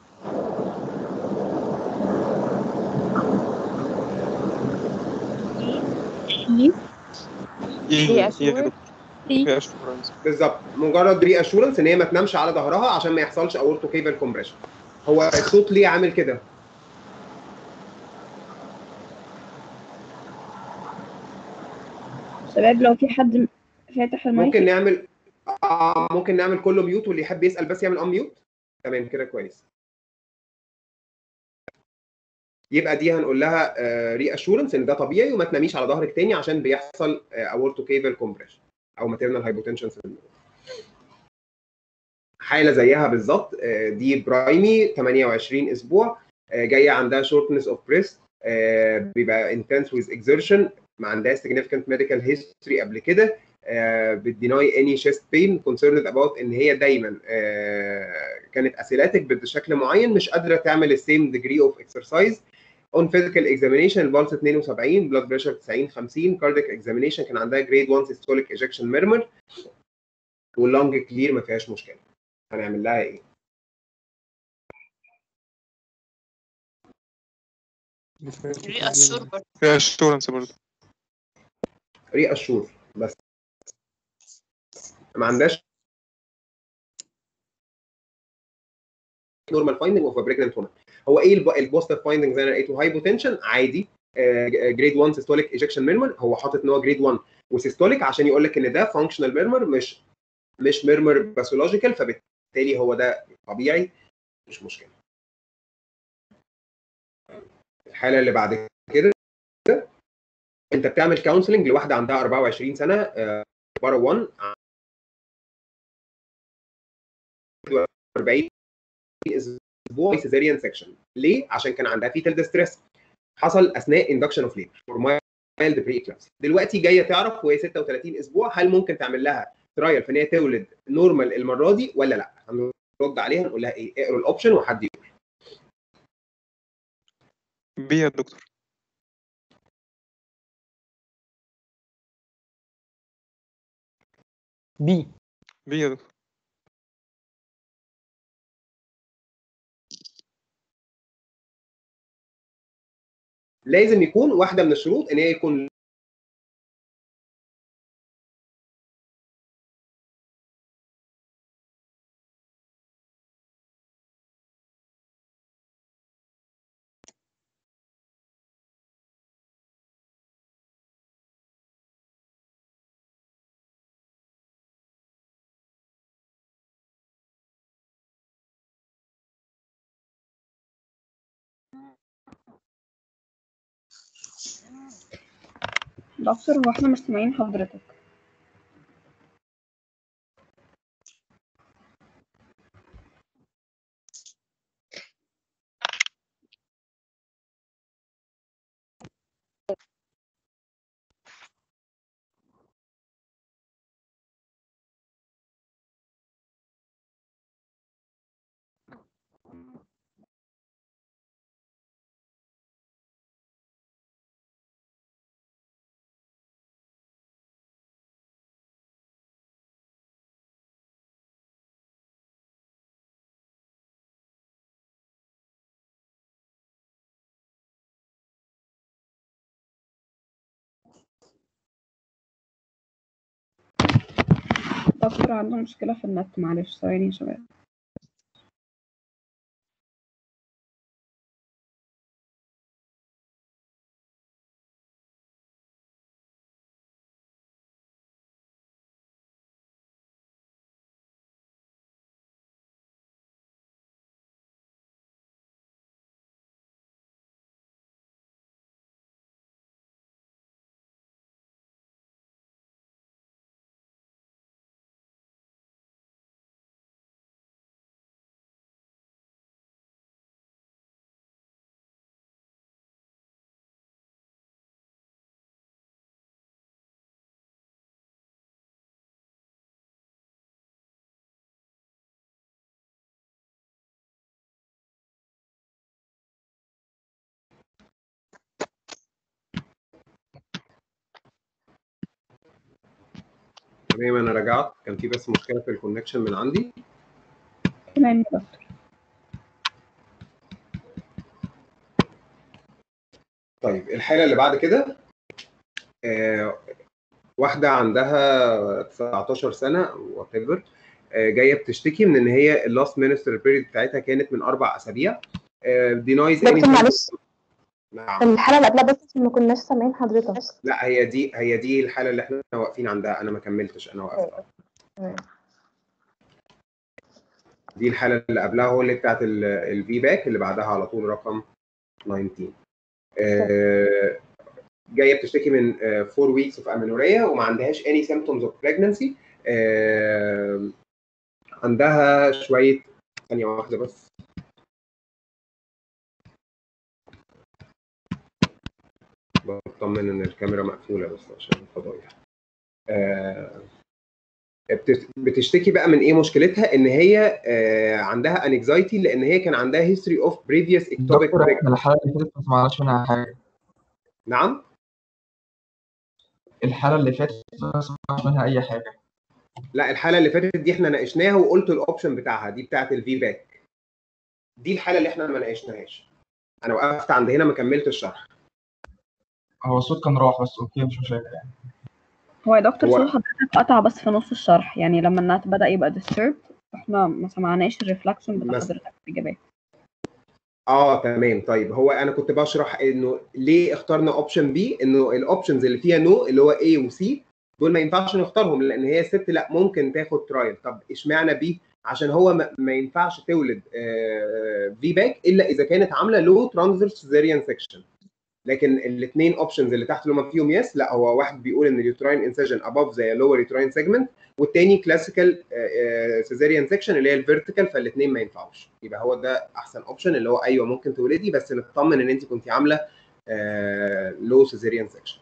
ايه اشور بالظبط مجرد ري اشورنس ان هي ما تنامش على ظهرها عشان ما يحصلش اورتو كيبل كومبريشن هو الصوت ليه عامل كده؟ شباب لو في حد فاتح المايك ممكن نعمل آه ممكن نعمل كله ميوت واللي يحب يسال بس يعمل ان ميوت تمام كده كويس يبقى دي هنقول لها ري اشورنس ان ده طبيعي وما تناميش على ظهرك تاني عشان بيحصل اورتو كيبل كومبريشن او ماتيرنال هايبوتنشن حاله زيها بالظبط آه، دي برايمي 28 اسبوع آه، جايه عندها شورتنس اوف بريست بيبقى انتنس ويز اكزertion ما عندهاش significant medical history قبل كده بتديناي اني شيست بين concerned about ان هي دايما آه، كانت اسيلاتيك بشكل معين مش قادره تعمل السيم degree اوف exercise on physical examination البلس 72 blood pressure 90 50 cardiac examination كان عندها grade 1 systolic ejection murmur واللونج كلير ما فيهاش مشكله هنعمل لها ايه؟ ري اشور برضه في اشورنس برضه ري اشور بس ما عندهاش نورمال فايندنج اوف بريجننت وومن هو ايه البوستيف فايندنج زي انا لقيته هايبوتنشن عادي جريد 1 سيستوليك ايجكشن ميرمر هو حاطط ان هو جريد 1 وسيستوليك عشان يقول لك ان ده فانكشنال ميرمر مش مش ميرمر باثولوجيكال فبالتالي هو ده طبيعي مش مشكله الحاله اللي بعد كده انت بتعمل كونسلنج لواحده عندها 24 سنه بارا 1 40 اسبوع سيزيريان سكشن ليه؟ عشان كان عندها فيتال ديستريس حصل اثناء اندكشن اوف ليبر فور مايلد بري اكلابس دلوقتي جايه تعرف وهي 36 اسبوع هل ممكن تعمل لها ترايل في ان هي تولد نورمال المره دي ولا لا؟ هنرد عليها نقول لها ايه؟ اقروا الاوبشن وحد يقول بي يا دكتور بي بي يا دكتور لازم يكون واحده من الشروط ان هي يكون دكتور هو احنا مش سامعين حضرتك دكتور عنده مشكلة في النت معلش ثواني يا شباب تمام انا رجعت كان في بس مشكله في الكونكشن من عندي تمام يا دكتور طيب الحاله اللي بعد كده آه واحده عندها 19 سنه وات ايفر جايه بتشتكي من ان هي اللاست مينستر بيريد بتاعتها كانت من اربع اسابيع دينايز دكتور معلش نعم الحالة اللي قبلها بس ما كناش سامعين حضرتك لا هي دي هي دي الحاله اللي احنا واقفين عندها انا ما كملتش انا وقفت دي الحاله اللي قبلها هو اللي بتاعت الفي باك اللي بعدها على طول رقم 19 آه، جايه بتشتكي من 4 weeks of amenorrhea وما عندهاش any symptoms of pregnancy آه، عندها شويه ثانيه واحده بس بطمن ان الكاميرا مقفوله بس عشان الفضايح آه، بت- بتشتكي بقى من ايه مشكلتها ان هي آه، عندها انكزايتي لان هي كان عندها هيستوري اوف بريفيوس اكتوبيك دكتور احنا الحالة اللي فاتت ما سمعناش منها حاجة نعم الحالة اللي فاتت ما سمعناش منها أي حاجة لا الحاله اللي فاتت دي احنا ناقشناها وقلت الاوبشن بتاعها دي بتاعت الفي باك دي الحاله اللي احنا ما ناقشناهاش انا وقفت عند هنا ما كملتش الشرح هو الصوت كان راح بس أوكي مش مشاكل يعني هو يا دكتور هو- صوت حضرتك قطع بس في نص الشرح يعني لما النت بدأ يبقى disturbed احنا ما سمعناش الريفلكشن بتاع بس- حضرتك في الإجابات اه تمام طيب هو انا كنت بشرح انه ليه اخترنا اوبشن بي انه الاوبشنز اللي فيها نو اللي هو A وسي دول ما ينفعش نختارهم لان هي ست لا ممكن تاخد ترايل طب اشمعنى بي عشان هو ما, ما ينفعش تولد في باك الا اذا كانت عامله لو ترانزفيرس سيزيريان سيكشن لكن الاثنين اوبشنز اللي تحت اللي هم فيهم يس لا هو واحد بيقول ان اليوتراين انسجن اباف زي لور يوتراين سيجمنت والتاني كلاسيكال سيزيريان سيكشن اللي هي الفيرتيكال فالاثنين ما ينفعوش يبقى هو ده احسن اوبشن اللي هو ايوه ممكن تولدي بس نطمن ان انت كنت عامله لو سيزيريان سيكشن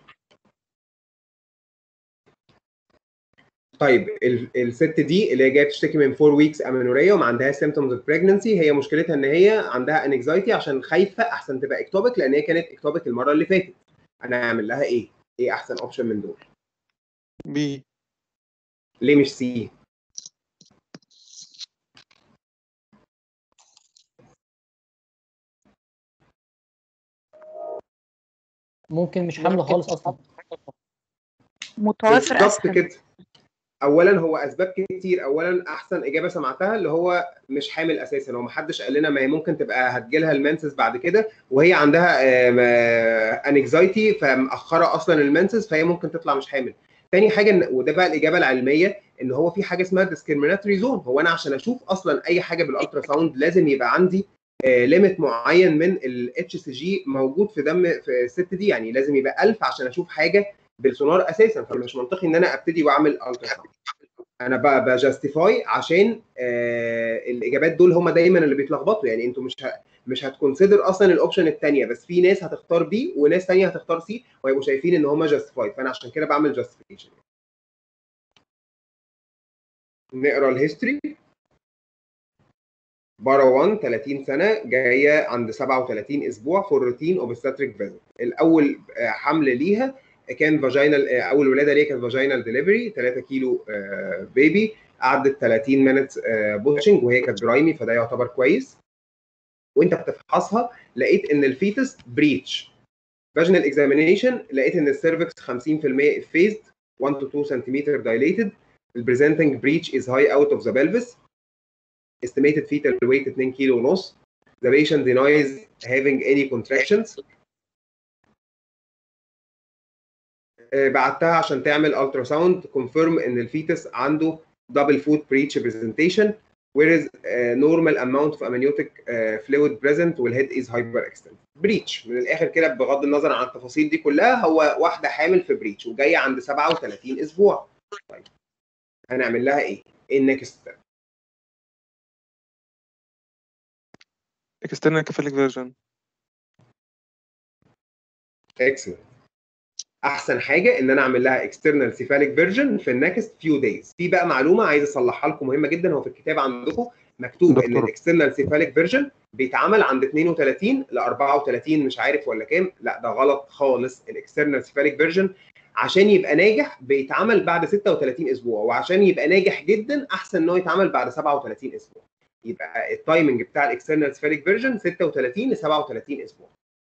طيب ال- الست دي اللي هي جايه بتشتكي من 4 ويكس امينوريا وما عندهاش سيمتومز اوف بريجنسي هي مشكلتها ان هي عندها انكزايتي عشان خايفه احسن تبقى اكتوبك لان هي كانت اكتوبك المره اللي فاتت انا هعمل لها ايه؟ ايه احسن اوبشن من دول؟ بي ليه مش سي؟ ممكن مش حامله خالص اصلا متوافر بالظبط اسهل كده اولا هو اسباب كتير اولا احسن اجابه سمعتها اللي هو مش حامل اساسا هو ما حدش قال لنا ما هي ممكن تبقى هتجيلها المنسس بعد كده وهي عندها انكزايتي فمأخره اصلا المنسس فهي ممكن تطلع مش حامل تاني حاجه إن وده بقى الاجابه العلميه ان هو في حاجه اسمها ديسكريميناتوري زون هو انا عشان اشوف اصلا اي حاجه بالالترا ساوند لازم يبقى عندي ليميت معين من الاتش سي جي موجود في دم في الست دي يعني لازم يبقى 1000 عشان اشوف حاجه بالسونار اساسا فمش منطقي ان انا ابتدي واعمل الترا ساوند انا بقى بجاستيفاي عشان آه الاجابات دول هم دايما اللي بيتلخبطوا يعني انتوا مش ه... مش هتكونسيدر اصلا الاوبشن الثانيه بس في ناس هتختار بي وناس ثانيه هتختار سي وهيبقوا شايفين ان هم جاستيفايد فانا عشان كده بعمل جاستيفيكيشن نقرا الهيستوري بارا 1 30 سنه جايه عند 37 اسبوع فور روتين اوبستاتريك فيزيت الاول آه، حمل ليها كان فاجينال اول ولاده ليا كانت فاجينال ديليفري 3 كيلو بيبي قعدت 30 مينت بوشنج وهي كانت برايمي فده يعتبر كويس وانت بتفحصها لقيت ان الفيتس بريتش فاجينال اكزامينيشن لقيت ان السيرفكس 50% افيزد 1 to 2 سنتيمتر دايليتد The presenting breach is high out of the pelvis. Estimated fetal weight 2 كيلو ونص. The patient denies having any contractions. آه، بعتها عشان تعمل الترا ساوند كونفيرم ان الفيتس عنده دبل فوت بريتش برزنتيشن whereas uh, normal amount of amniotic uh, fluid present والhead is hyperextended. بريتش من الاخر كده بغض النظر عن التفاصيل دي كلها هو واحده حامل في بريتش وجايه عند 37 اسبوع. طيب هنعمل لها ايه؟ ايه النكست ستيب؟ external cephalic version اكسلنت احسن حاجه ان انا اعمل لها اكسترنال سيفاليك فيرجن في النكست فيو دايز في بقى معلومه عايز اصلحها لكم مهمه جدا هو في الكتاب عندكم مكتوب ان دكتور. الاكسترنال سيفاليك فيرجن بيتعمل عند 32 ل 34 مش عارف ولا كام لا ده غلط خالص الاكسترنال سيفاليك فيرجن عشان يبقى ناجح بيتعمل بعد 36 اسبوع وعشان يبقى ناجح جدا احسن ان هو يتعمل بعد 37 اسبوع يبقى التايمنج بتاع الاكسترنال سيفاليك فيرجن 36 ل 37 اسبوع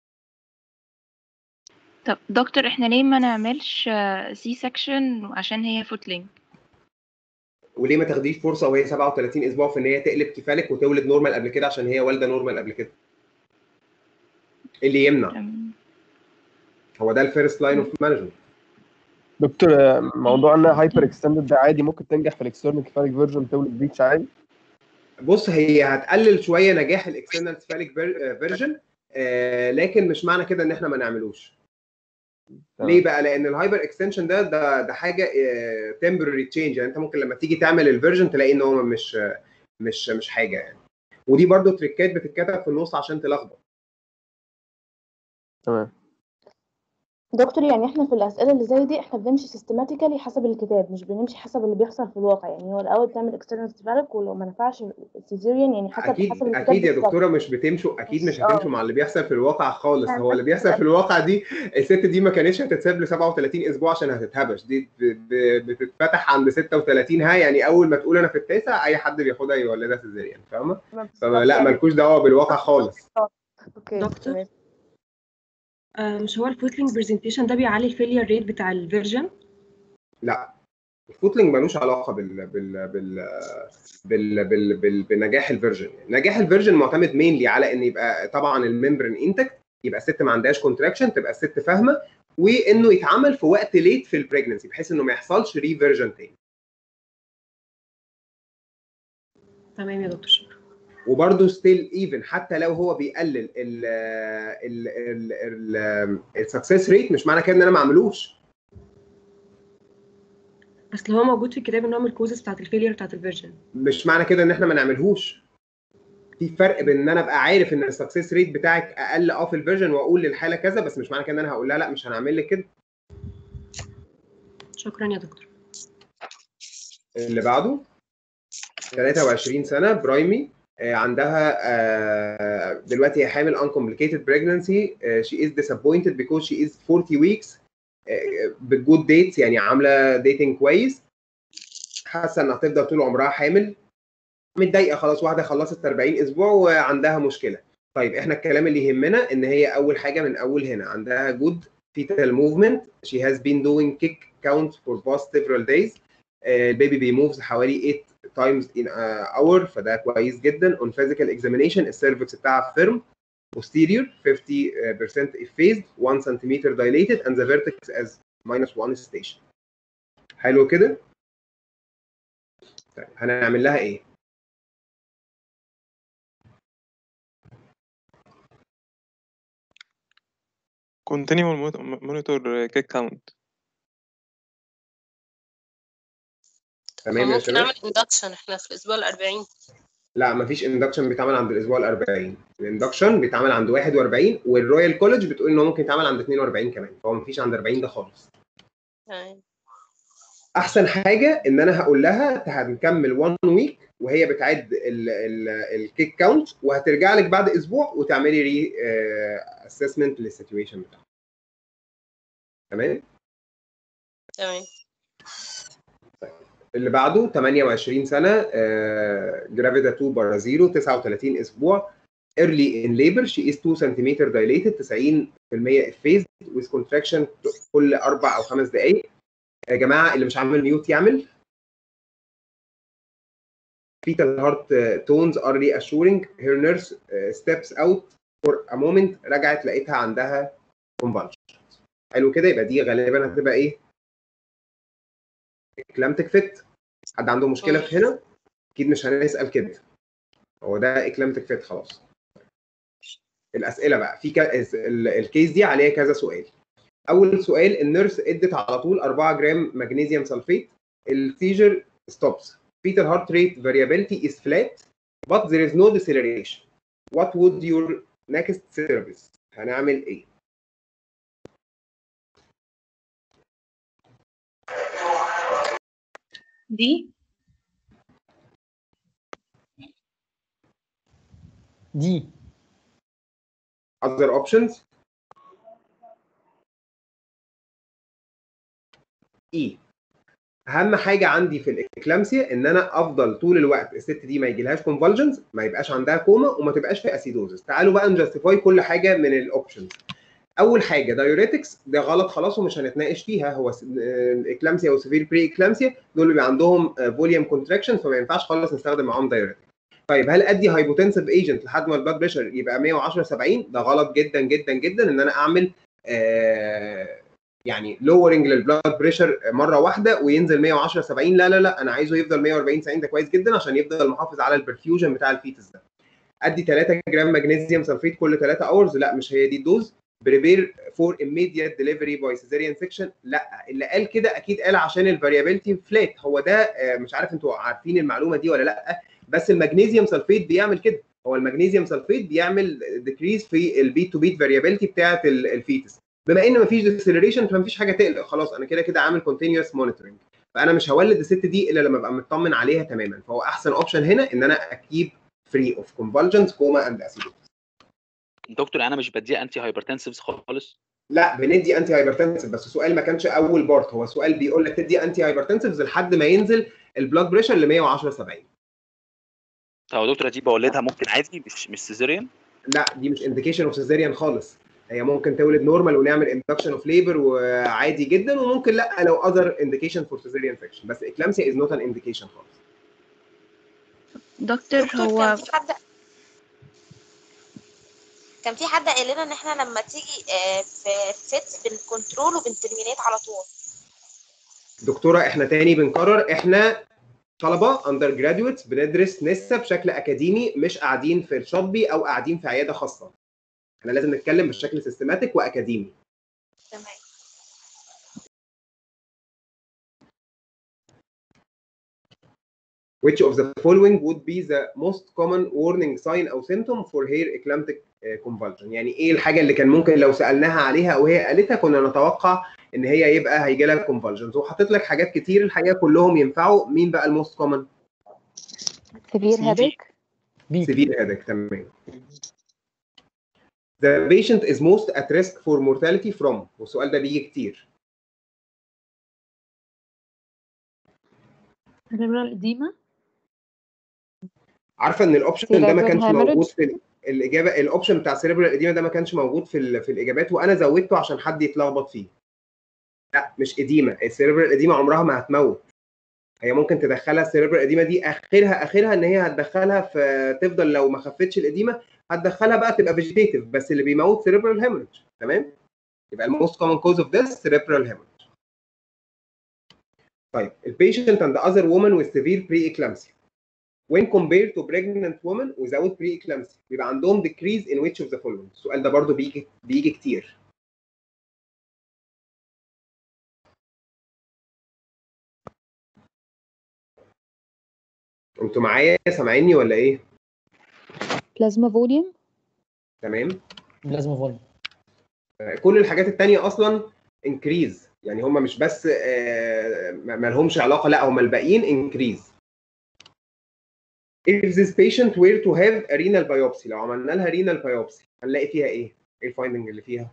طب دكتور احنا ليه ما نعملش سي سكشن عشان هي فوتلينج وليه ما تاخديش فرصه وهي 37 اسبوع في ان هي تقلب كفالك وتولد نورمال قبل كده عشان هي والده نورمال قبل كده إيه اللي يمنع هو ده الفيرست لاين اوف مانجمنت دكتور آه، موضوع انها هايبر اكستندد ده عادي ممكن تنجح في الاكسترنال كفاليك فيرجن تولد بريتش عادي بص هي هتقلل شويه نجاح الاكسترنال سفاليك فيرجن لكن مش معنى كده ان احنا ما نعملوش ليه بقى لان الهايبر اكستنشن ده ده ده حاجه تمبرري تشينج يعني انت ممكن لما تيجي تعمل الفيرجن تلاقي ان هو مش مش مش حاجه يعني ودي برضو تريكات بتتكتب في النص عشان تلخبط تمام دكتور يعني احنا في الاسئله اللي زي دي احنا بنمشي سيستماتيكالي حسب الكتاب مش بنمشي حسب اللي بيحصل في الواقع يعني هو الاول بتعمل اكسترنال سيفاليك ولو ما نفعش سيزيريان يعني حسب اكيد حسب الكتاب اكيد يا بالظبط. دكتوره مش بتمشوا اكيد مش آه. هتمشوا مع اللي بيحصل في الواقع خالص أنا هو اللي بس بيحصل في بسأل. الواقع دي الست دي ما كانتش هتتساب ل 37 اسبوع عشان هتتهبش دي ب- ب- بتتفتح عند 36 ها يعني اول ما تقول انا في التاسع اي حد بياخدها يولدها سيزيريان فاهمه فلا مالكوش دعوه بالواقع خالص اوكي دكتور تمام. آه مش هو الفوتلينج برزنتيشن ده بيعلي الفيلير ريت بتاع الفيرجن لا الفوتلينج ملوش علاقه بال بال بال بال, بال, بال بنجاح الفيرجن نجاح الفيرجن معتمد مينلي على ان يبقى طبعا الممبرين انتكت يبقى الست ما عندهاش كونتراكشن تبقى الست فاهمه وانه يتعمل في وقت ليت في البريجنسي بحيث انه ما يحصلش ريفيرجن تاني تمام يا دكتور شكرا وبرده ستيل ايفن حتى لو هو بيقلل ال ال ال السكسس ريت مش معنى كده ان انا ما اعملوش اصل هو موجود في الكتاب ان هو من الكوزز بتاعت الفيلير بتاعت الفيرجن مش معنى كده ان احنا ما نعملهوش في فرق بين ان انا ابقى عارف ان السكسس ريت بتاعك اقل اه في الفيرجن واقول للحاله كذا بس مش معنى كده ان انا هقول لها لا مش هنعمل لك كده شكرا يا دكتور اللي بعده 23 سنه برايمي آه، عندها آه، دلوقتي هي حامل uncomplicated pregnancy آه، she is disappointed because she is 40 weeks آه، بالجود ديتس يعني عامله ديتنج كويس حاسه انها هتفضل طول عمرها حامل متضايقه خلاص واحده خلصت 40 اسبوع وعندها مشكله طيب احنا الكلام اللي يهمنا ان هي اول حاجه من اول هنا عندها جود fetal movement she has been doing kick count for past several days البيبي بيموفز حوالي 8 times in a hour فده كويس جدا on physical examination السيرفكس بتاعها firm posterior 50% effaced 1 cm dilated and the vertex as minus 1 station حلو كده طيب هنعمل لها ايه continue monitor kick count تمام يا ممكن شباب اعمل اندكشن احنا في الاسبوع الأربعين لا مفيش اندكشن بيتعمل عند الاسبوع ال 40 الاندكشن بيتعمل عند 41 والرويال كولج بتقول ان هو ممكن يتعمل عند 42 كمان فهو مفيش عند 40 ده خالص تمام احسن حاجه ان انا هقول لها هنكمل 1 ويك وهي بتعد الكيك كاونت وهترجع لك بعد اسبوع وتعملي ري اسسمنت للسيتويشن بتاعها تمام تمام اللي بعده 28 سنه جرافيدا 2 بارا 0 39 اسبوع early in labor she is 2 cm dilated 90% phased with contraction كل اربع او خمس دقائق يا جماعه اللي مش عامل ميوت يعمل fetal heart uh, tones are reassuring her nurse uh, steps out for a moment رجعت لقيتها عندها convulsions حلو كده يبقى دي غالبا هتبقى ايه eclamptic fit حد عنده مشكله في هنا اكيد مش هنسال كده هو ده eclamptic fit خلاص الاسئله بقى في كا... ال- الكيس دي عليها كذا سؤال اول سؤال النيرس ادت على طول 4 جرام مغنيسيوم سلفيت السيجر ستوبس fetal heart rate variability is flat but there is no deceleration what would your next service هنعمل ايه دي دي other options اي اهم حاجه عندي في الاكلامسيا ان انا افضل طول الوقت الست دي ما يجيلهاش كونفولجنز ما يبقاش عندها كوما وما تبقاش في اسيدوزس تعالوا بقى نجستيفاي كل حاجه من الاوبشنز اول حاجه دايوريتكس ده غلط خلاص ومش هنتناقش فيها هو س- آه، الاكلامسيا وسيفير بري اكلامسيا دول بيبقى عندهم فوليوم كونتراكشن فما ينفعش خالص نستخدم معاهم دايوريتكس طيب هل ادي هايبوتنسيف ايجنت لحد ما البلاد بريشر يبقى 110 70 ده غلط جدا جدا جدا ان انا اعمل آه يعني لورنج للبلاد بريشر مره واحده وينزل 110 70 لا لا لا انا عايزه يفضل 140 90 ده كويس جدا عشان يفضل محافظ على البرفيوجن بتاع الفيتس ده ادي 3 جرام مغنيسيوم سلفيت كل 3 اورز لا مش هي دي الدوز بريبير فور immediate ديليفري باي سيزيريان سيكشن لا اللي قال كده اكيد قال عشان الفاريابيلتي فلات هو ده آه، مش عارف انتوا عارفين المعلومه دي ولا لا بس المغنيسيوم سلفيت بيعمل كده هو المغنيسيوم سلفيت بيعمل ديكريز في البيت تو بيت فاريابيلتي بتاعه ال- الفيتس بما ان مفيش ديسلريشن فمفيش حاجه تقلق خلاص انا كده كده عامل كونتينوس مونيتورنج فانا مش هولد الست دي الا لما ابقى مطمن عليها تماما فهو احسن اوبشن هنا ان انا اكيب فري اوف كونفولجنز كوما اند اسيدوز دكتور انا مش بديها انتي هايبرتنسيفز خالص لا بندي انتي هايبرتنسيف بس السؤال ما كانش اول بارت هو سؤال بيقول لك تدي انتي هايبرتنسيفز لحد ما ينزل البلاد بريشر ل 110 70 طب يا دكتور دي بولدها ممكن عادي مش مش سيزيريان لا دي مش انديكيشن اوف سيزيريان خالص هي ممكن تولد نورمال ونعمل اندكشن اوف ليبر وعادي جدا وممكن لا لو اذر انديكيشن فور سيزيريان سكشن بس اكلامسيا از نوت ان انديكيشن خالص دكتور دكتور هو كان في حد كان في حد قال لنا ان احنا لما تيجي آه، في فيت بنكنترول وبنترمينيت على طول دكتوره احنا تاني بنكرر احنا طلبه اندر جراديويتس بندرس لسه بشكل اكاديمي مش قاعدين في الشطبي او قاعدين في عياده خاصه احنا لازم نتكلم بشكل سيستماتيك واكاديمي تمام which of the following would be the most common warning sign او symptom for hair eclamptic uh, convulsion يعني ايه الحاجه اللي كان ممكن لو سالناها عليها او هي قالتها كنا نتوقع ان هي يبقى هيجي لها convulsions وحطيت لك حاجات كتير الحقيقه كلهم ينفعوا مين بقى الموست common severe headache severe headache تمام The patient is most at risk for mortality from والسؤال ده بيجي كتير cerebral edema عارفه ان الاوبشن ده ما Cerebral كانش hemorrhage. موجود في ال- الاجابه الاوبشن بتاع سيريبرال اديما ده ما كانش موجود في ال- في الاجابات وانا زودته عشان حد يتلخبط فيه لا مش اديما السيريبرال اديما عمرها ما هتموت هي ممكن تدخلها السيريبرال اديما دي اخرها اخرها ان هي هتدخلها في تفضل لو ما خفتش الاديما هتدخلها بقى تبقى فيجيتيف بس اللي بيموت سيريبرال هيموريج تمام يبقى الموست كومن كوز اوف ذس سيريبرال هيموريج طيب البيشنت and the other woman with severe pre-eclampsia when compared to pregnant women without pre-eclampsia بيبقى عندهم decrease in which of the following السؤال ده برضو بيجي بيجي كتير انتوا معايا سامعيني ولا ايه بلازما فوليوم تمام بلازما فوليوم آه، كل الحاجات التانية اصلا انكريز يعني هم مش بس آه، ما ما لهمش علاقه لا هم الباقيين انكريز if this patient were to have a renal biopsy لو عملنا لها renal biopsy هنلاقي فيها ايه؟ ايه الفايندنج اللي فيها؟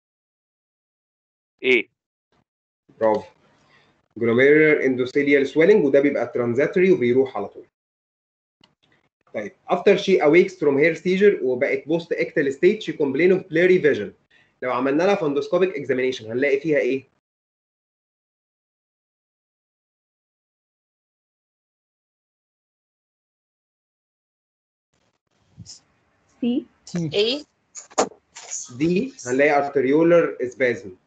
ايه برافو glomerular endothelial swelling وده بيبقى transitory وبيروح على طول. طيب after she awakes from her seizure وبقت post ictal state she complain of blurry vision لو عملنا لها fundoscopic examination هنلاقي فيها ايه؟ سي ايه دي هنلاقي ارتريولر اسبازم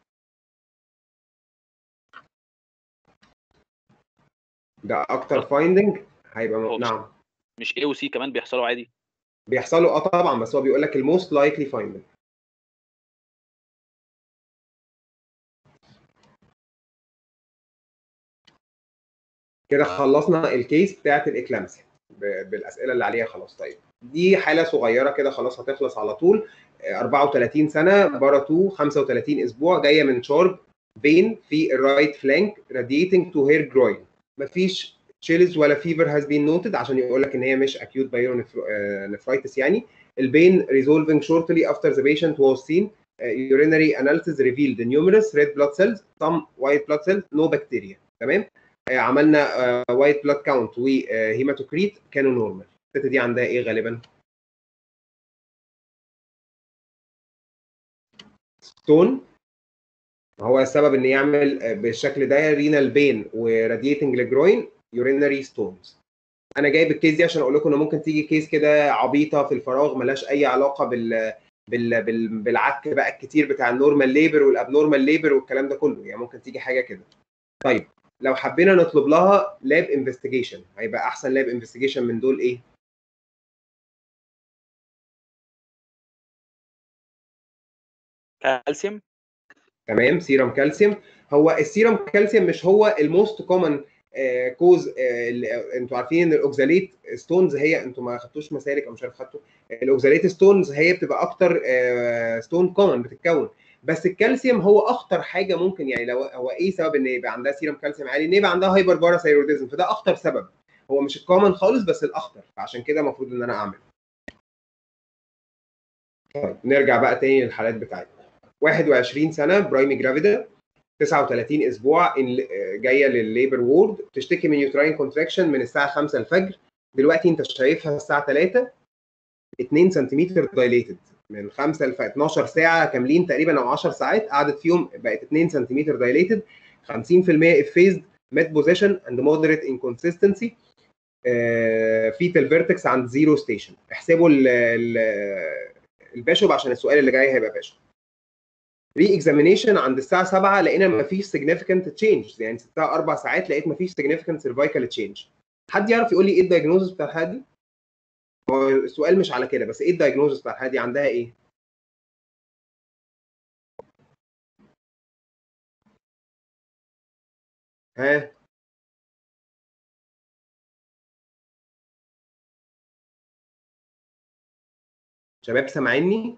ده اكتر فايندنج هيبقى م... نعم مش اي وسي كمان بيحصلوا عادي بيحصلوا اه طبعا بس هو بيقول لك الموست لايكلي فايندنج كده خلصنا الكيس بتاعت الاكلامسيا ب- بالاسئله اللي عليها خلاص طيب دي حاله صغيره كده خلاص هتخلص على طول آه، 34 سنه بارا 2 35 اسبوع جايه من شارب فين في الرايت فلانك radiating تو هير جروين مفيش تشيلز ولا فيفر هاز بين نوتد عشان يقول لك ان هي مش اكيوت بايرونيفرايتس يعني البين resolving shortly after the patient was seen uh, urinary analysis revealed numerous red blood cells some white blood cells no bacteria تمام آه، عملنا وايت بلاد كاونت وهيماتوكريت كانوا نورمال الست دي عندها ايه غالبا ستون هو السبب ان يعمل آه، بالشكل ده رينال بين وراديتنج لجروين يورينري ستونز انا جايب الكيس دي عشان اقول لكم ان ممكن تيجي كيس كده عبيطه في الفراغ ملهاش اي علاقه بال بال بال بالعك بقى الكتير بتاع النورمال ليبر والابنورمال ليبر والكلام ده كله يعني ممكن تيجي حاجه كده طيب لو حبينا نطلب لها لاب انفستيجيشن هيبقى احسن لاب انفستيجيشن من دول ايه كالسيوم تمام سيرم كالسيوم هو السيرم كالسيوم مش هو الموست كومن كوز انتوا عارفين ان الاوكزاليت ستونز هي انتوا ما خدتوش مسالك او مش عارف خدتوا الاوكزاليت ستونز هي بتبقى اكتر ستون كومن بتتكون بس الكالسيوم هو اخطر حاجه ممكن يعني لو هو ايه سبب ان يبقى عندها سيرم كالسيوم عالي ان يبقى عندها هايبر باراثايروديزم فده اخطر سبب هو مش الكومن خالص بس الاخطر فعشان كده المفروض ان انا اعمل طيب نرجع بقى تاني للحالات بتاعتنا 21 سنه برايمي جرافيدا 39 اسبوع إن- جايه للليبر وورد بتشتكي من يوتراين كونتراكشن من الساعه 5 الفجر دلوقتي انت شايفها الساعه 3 2 سنتيمتر دايليتد من 5 ل 12 ساعه كاملين تقريبا او 10 ساعات قعدت فيهم بقت 2 سنتيمتر دايليتد 50% افيزد ميد بوزيشن اند مودريت انكونسستنسي فيتال فيرتكس عند زيرو ستيشن احسبوا ال- ال- الباشوب عشان السؤال اللي جاي هيبقى باشوب ري اكزامينيشن عند الساعه 7 لقينا ما فيش سيجنيفيكانت تشينج يعني سبتها اربع ساعات لقيت ما فيش سيجنيفيكانت سيرفايكال تشينج حد يعرف يقول لي ايه الدايجنوزس بتاع الحاله دي؟ هو السؤال مش على كده بس ايه الدايجنوزس بتاع الحاله دي عندها ايه؟ ها شباب سامعيني؟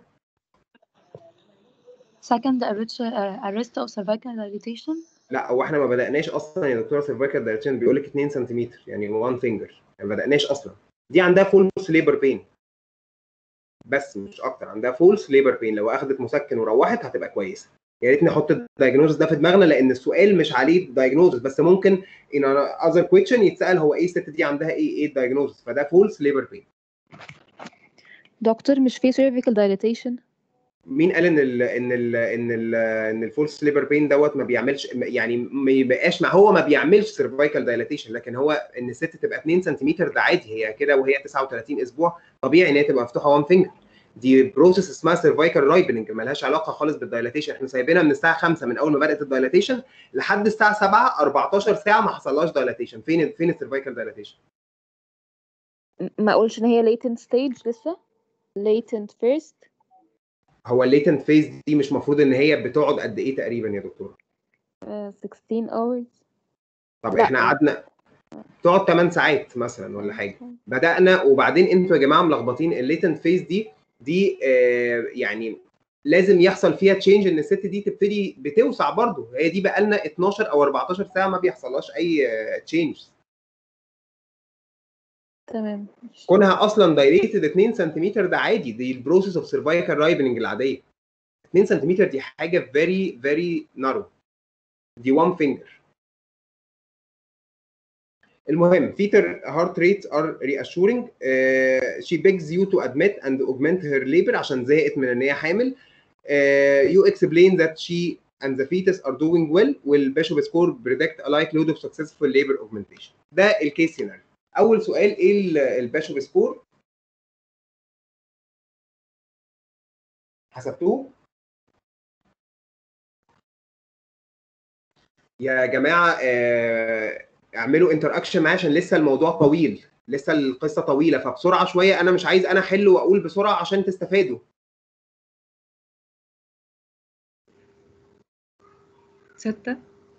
Second arrest, uh, arrest of cervical dilatation. لا هو احنا ما بدأناش اصلا يا دكتوره سيرفايكال دايركشن بيقول لك 2 سنتيمتر يعني 1 فينجر يعني ما بدأناش اصلا دي عندها فولس ليبر بين بس مش اكتر عندها فولس ليبر بين لو اخذت مسكن وروحت هتبقى كويسه يا ريت نحط الدايجنوزس ده في دماغنا لان السؤال مش عليه دايجنوزس بس ممكن ان اذر كويشن يتسال هو ايه الست دي عندها ايه ايه الدايجنوزس فده فولس ليبر بين دكتور مش في cervical dilatation مين قال ان ال ان ال ان ال ان الفولس ليبر بين دوت ما بيعملش يعني ما يبقاش مع هو ما بيعملش سيرفايكال دايلاتيشن لكن هو ان الست تبقى 2 سنتيمتر ده عادي هي كده وهي 39 اسبوع طبيعي ان هي تبقى مفتوحه 1 فينجر دي بروسيس اسمها سيرفايكال رايبننج مالهاش علاقه خالص بالدايلاتيشن احنا سايبينها من الساعه 5 من اول ما بدات الدايلاتيشن لحد الساعه 7 14 ساعه ما حصلهاش دايلاتيشن فين فين السيرفايكال دايلاتيشن ما اقولش ان هي latent stage لسه latent first هو الليتنت فيز دي مش مفروض ان هي بتقعد قد ايه تقريبا يا دكتور uh, 16 hours طب لا. احنا قعدنا تقعد 8 ساعات مثلا ولا حاجه بدانا وبعدين انتوا يا جماعه ملخبطين الليتنت فيز دي دي آه يعني لازم يحصل فيها تشينج ان الست دي تبتدي بتوسع برضه هي دي بقى لنا 12 او 14 ساعه ما بيحصلهاش اي تشينج تمام كونها اصلا دايليتد 2 سنتيمتر ده عادي دي البروسيس اوف سيرفايكال رايبننج العاديه 2 سنتيمتر دي حاجه فيري فيري نارو دي 1 فينجر المهم fetal heart rates are reassuring uh, she begs you to admit and augment her labor عشان زهقت من ان هي حامل uh, you explain that she and the fetus are doing well والبيشوب score predict a likelihood of successful labor augmentation ده الكيس سيناريو اول سؤال ايه البيشوب سكور حسبتوه يا جماعه آه، اعملوا انتر اكشن معايا عشان لسه الموضوع طويل لسه القصه طويله فبسرعه شويه انا مش عايز انا احل واقول بسرعه عشان تستفادوا ستة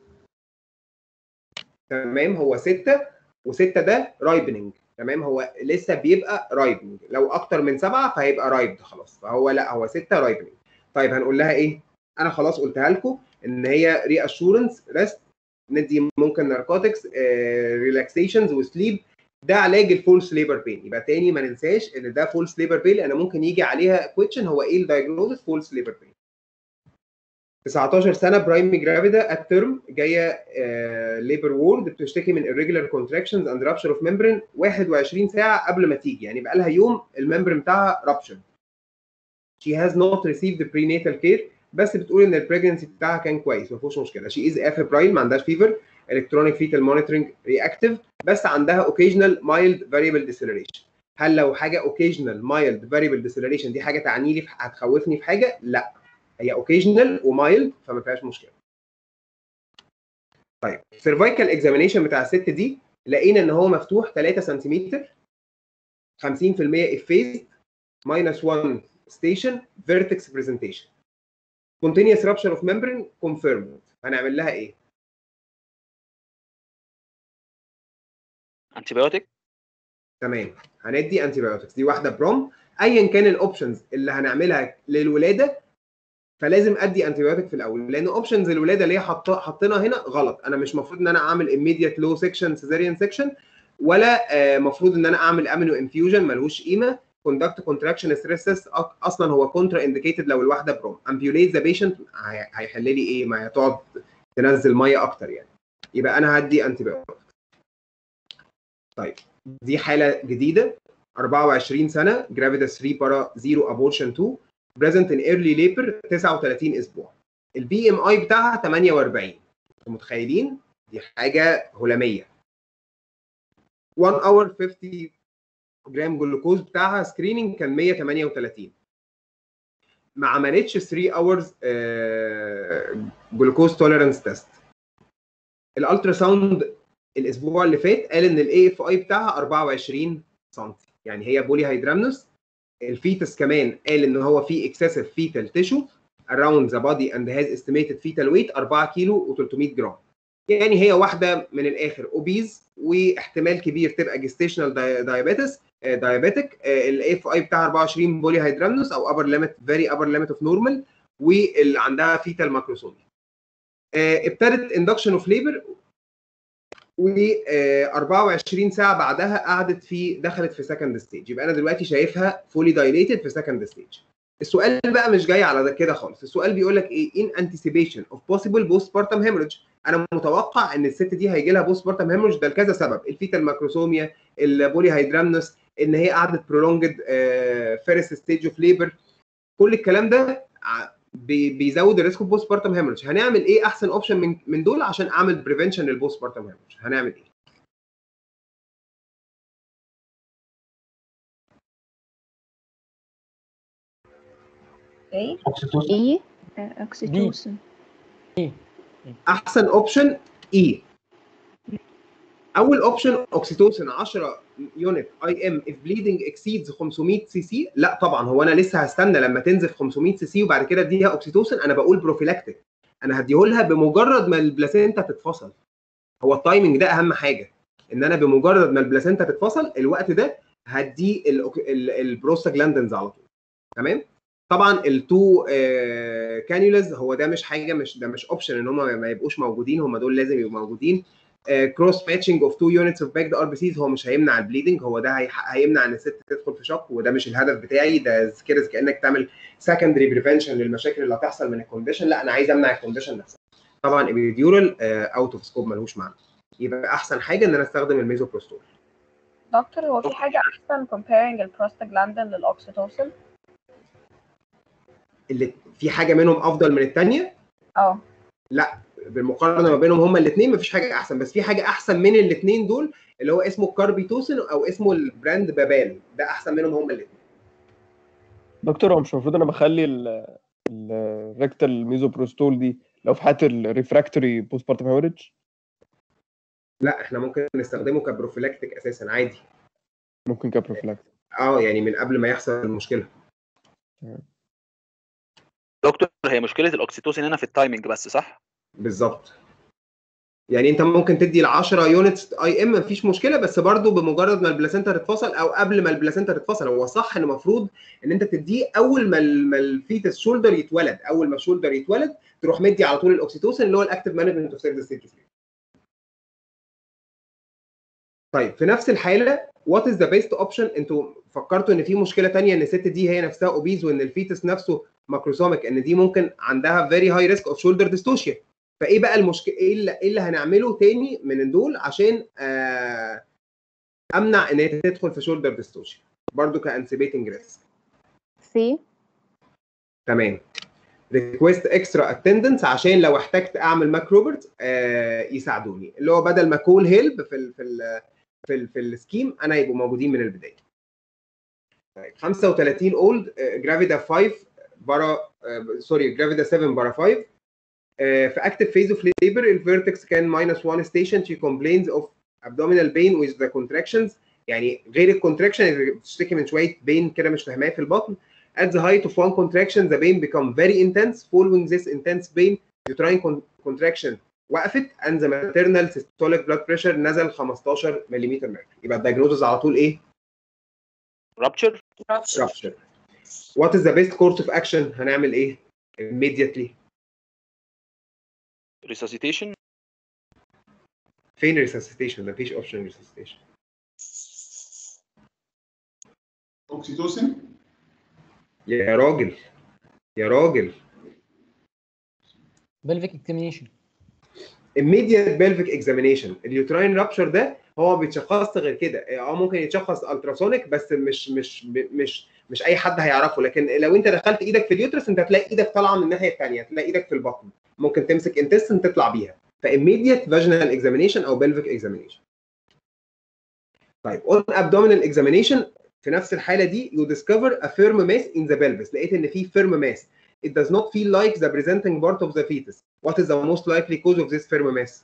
تمام هو ستة وستة ده رايبننج تمام هو لسه بيبقى رايبنج لو اكتر من سبعة فهيبقى رايبد خلاص فهو لا هو ستة رايبننج طيب هنقول لها ايه انا خلاص قلتها لكم ان هي ري اشورنس ريست ندي ممكن ناركوتكس ريلاكسيشنز وسليب ده علاج الفولس ليبر بين يبقى تاني ما ننساش ان ده فولس ليبر بين لان ممكن يجي عليها كويتشن هو ايه الدايجنوزس فولس ليبر بين 19 سنه برايمري جرافيدا الترم جايه ليبر وورد بتشتكي من irregular contractions and rupture of membrane 21 ساعه قبل ما تيجي يعني بقى لها يوم الممبرين بتاعها rupture she has not received the prenatal care بس بتقول ان البريجنسي بتاعها كان كويس ما فيهوش مشكله she is افبرايل ما عندهاش فيفر electronic fetal monitoring reactive بس عندها occasional mild variable deceleration هل لو حاجه occasional mild variable deceleration دي حاجه تعني لي في- هتخوفني في حاجه لا هي اوكيجنال ومايلد فما فيهاش مشكله. طيب سيرفايكال اكزامينيشن بتاع الست دي لقينا ان هو مفتوح 3 سنتيمتر 50% افيز ماينس 1 ستيشن فيرتكس برزنتيشن كونتينيوس رابشر اوف ممبرين كونفيرمد هنعمل لها ايه؟ انتي بايوتيك تمام هندي انتي بايوتكس دي واحده بروم ايا كان الاوبشنز اللي هنعملها للولاده فلازم ادي انتي بايوتيك في الاول لان اوبشنز الولاده اللي هي حاطه حاطينها هنا غلط انا مش المفروض ان انا اعمل immediate لو سيكشن سيزاريان سيكشن ولا المفروض ان انا اعمل امينو انفيوجن ملوش قيمه كوندكت كونتراكشن ستريس اصلا هو كونترا انديكيتد لو الواحده بروم امبيوليت ذا بيشنت هيحل لي ايه ما هتقعد تنزل ميه اكتر يعني يبقى انا هدي انتي بايوتيك طيب دي حاله جديده 24 سنه جرافيدا 3 بارا 0 ابورشن 2 بريزنت ان ايرلي ليبر 39 اسبوع البي ام اي بتاعها 48 انتوا متخيلين دي حاجه هلاميه 1 اور 50 جرام جلوكوز بتاعها سكريننج كان 138 ما عملتش 3 اورز جلوكوز توليرانس تيست الالترا ساوند الاسبوع اللي فات قال ان الاي اف اي بتاعها 24 سم يعني هي بولي هيدرامنوس الفيتس كمان قال ان هو في اكسسيف فيتال تيشو around the body and has estimated fetal weight 4 كيلو و300 جرام يعني هي واحده من الاخر اوبيز واحتمال كبير تبقى جستيشنال دايابيتس دايابيتك الاي اف اي بتاعها 24 بولي هيدرامنوس او ابر ليميت فيري ابر ليميت اوف نورمال واللي عندها فيتال ماكروسومي ابتدت اندكشن اوف ليبر و 24 ساعه بعدها قعدت في دخلت في سكند ستيج يبقى انا دلوقتي شايفها فولي دايليتد في سكند ستيج السؤال بقى مش جاي على ده كده خالص السؤال بيقول لك ايه ان انتسيبيشن اوف بوسيبل بوست بارتم هيموريدج انا متوقع ان الست دي هيجي لها بوست بارتم هيموريدج ده لكذا سبب الفيتال ماكروسوميا البولي هيدرامنوس ان هي قعدت برولونجد فيرست ستيج اوف ليبر كل الكلام ده بيزود الريسك اوف بوست بارتم هيموريدج هنعمل ايه احسن اوبشن من من دول عشان اعمل بريفنشن للبوست بارتم هيموريدج هنعمل ايه ايه ايه اوكسيتوسن احسن اوبشن اي اول اوبشن اوكسيتوسن 10 يونت اي ام اف بليدنج اكسيدز 500 سي سي لا طبعا هو انا لسه هستنى لما تنزف 500 سي سي وبعد كده اديها اوكسيتوسن انا بقول بروفيلاكتيك انا هديهولها بمجرد ما البلاسينتا تتفصل هو التايمنج ده اهم حاجه ان انا بمجرد ما البلاسينتا تتفصل الوقت ده هدي البروستاجلاندنز على طول تمام طبعا التو كانيولاز هو ده مش حاجه مش ده مش اوبشن ان هم ما يبقوش موجودين هم دول لازم يبقوا موجودين كروس ماتشنج اوف تو يونتس اوف باك ار بي سيز هو مش هيمنع البليدنج هو ده هيمنع ان الست تدخل في شوك وده مش الهدف بتاعي ده كده كانك تعمل سكندري بريفنشن للمشاكل اللي هتحصل من الكونديشن لا انا عايز امنع الكونديشن نفسها طبعا ابيديورال اوت اوف سكوب ملوش معنى يبقى احسن حاجه ان انا استخدم الميزوبروستول دكتور هو في حاجه احسن comparing البروستاجلاندين للاوكسيتوسن اللي في حاجه منهم افضل من الثانيه اه لا بالمقارنه ما بينهم هما الاثنين مفيش حاجه احسن بس في حاجه احسن من الاثنين دول اللي هو اسمه الكاربيتوسن او اسمه البراند بابال ده احسن منهم هما الاثنين دكتور هو مش المفروض انا بخلي الريكتال ميزوبروستول دي لو في حاله الريفراكتوري بوست بارتم هيموريدج لا احنا ممكن نستخدمه كبروفيلاكتيك اساسا عادي ممكن كبروفيلاكتيك اه يعني من قبل ما يحصل المشكله دكتور هي مشكله الاوكسيتوسين هنا في التايمنج بس صح بالظبط يعني انت ممكن تدي ال 10 يونتس اي ام مفيش مشكله بس برضو بمجرد ما البلاسنتا تتفصل او قبل ما البلاسنتا تتفصل هو صح ان المفروض ان انت تديه اول ما ال- ما الفيتس شولدر يتولد اول ما الشولدر يتولد تروح مدي على طول الاوكسيتوسين اللي هو الاكتيف مانجمنت اوف سيرفيس ستيت طيب في نفس الحاله وات از ذا بيست اوبشن انتوا فكرتوا ان في مشكله تانية ان الست دي هي نفسها اوبيز وان الفيتس نفسه ماكروسوميك ان دي ممكن عندها فيري هاي ريسك اوف شولدر ديستوشيا فايه بقى المشكله ايه اللي, إيه اللي هنعمله تاني من دول عشان آه امنع ان هي تدخل في شولدر ديستوشيا برضو كانسيبيتنج ريسك سي تمام ريكويست اكسترا اتندنس عشان لو احتجت اعمل ماك روبرت آه يساعدوني اللي هو بدل ما كول هيلب في ال في ال في ال في السكيم انا يبقوا موجودين من البدايه طيب 35 اولد جرافيدا 5 برا سوري جرافيدا 7 برا 5 آه، في active phase of labor الفيرتكس كان minus 1 station she complains of abdominal pain with the contractions يعني غير الكونتراكشن اللي بتشتكي من شويه بين كده مش فاهماه في البطن at the height of one contraction the pain become very intense following this intense pain uterine con- contraction وقفت and the maternal systolic blood pressure نزل 15 ملم mercury يبقى الدايجنوزز على طول ايه؟ رابتشر rupture what is the best course of action هنعمل ايه؟ immediately ريساسيتيشن فين resuscitation مفيش اوبشن resuscitation اوكسيتوسين يا راجل يا راجل بلفيك اكزامينيشن immediate pelvic examination اليوتراين رابشر ده هو ما بيتشخصش غير كده اه ممكن يتشخص التراسونيك بس مش مش مش مش اي حد هيعرفه لكن لو انت دخلت ايدك في اليوترس انت هتلاقي ايدك طالعه من الناحيه الثانيه هتلاقي ايدك في البطن ممكن تمسك انتستين تطلع بيها فimmediate vaginal examination او pelvic examination طيب on abdominal examination في نفس الحاله دي you discover a firm mass in the pelvis لقيت ان في firm mass it does not feel like the presenting part of the fetus what is the most likely cause of this firm mass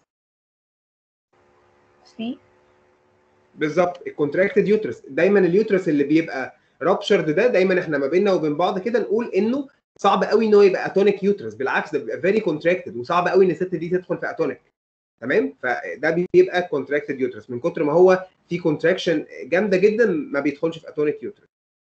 سي بالظبط الكونتراكتد يوترس دايما اليوترس اللي بيبقى رابشرد ده دايما احنا ما بيننا وبين بعض كده نقول انه صعب قوي ان هو يبقى اتونيك يوترس بالعكس ده بيبقى فيري كونتراكتد وصعب قوي ان الست دي تدخل في اتونيك تمام فده بيبقى كونتراكتد يوترس من كتر ما هو في كونتراكشن جامده جدا ما بيدخلش في اتونيك يوترس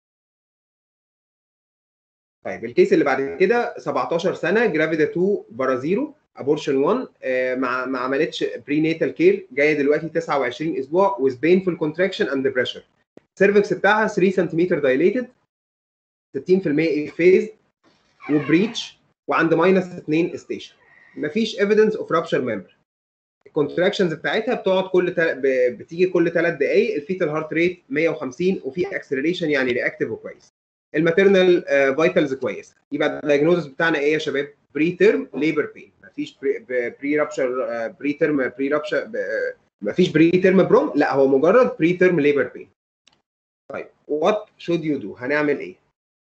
طيب الكيس اللي بعد كده 17 سنه جرافيدا 2 بارازيرو ابورشن 1 آه، ما ما عملتش بري ناتال كير جايه دلوقتي 29 اسبوع with painful contraction and pressure السيرفكس بتاعها 3 سنتيمتر دايليتد 60% اي فيز وبريتش وعند ماينس 2 ستيشن مفيش ايفيدنس اوف رابشر ممبر الكونتراكشنز بتاعتها بتقعد كل تل... ب... بتيجي كل 3 دقائق الفيتال هارت ريت 150 وفي اكسلريشن يعني رياكتيف وكويس الماتيرنال فايتالز كويسه يبقى الدايجنوزس بتاعنا ايه يا شباب بري تيرم ليبر بين مفيش بري رابشر بري تيرم بري رابشر مفيش بري تيرم بروم لا هو مجرد بري تيرم ليبر بين طيب وات شود يو دو هنعمل ايه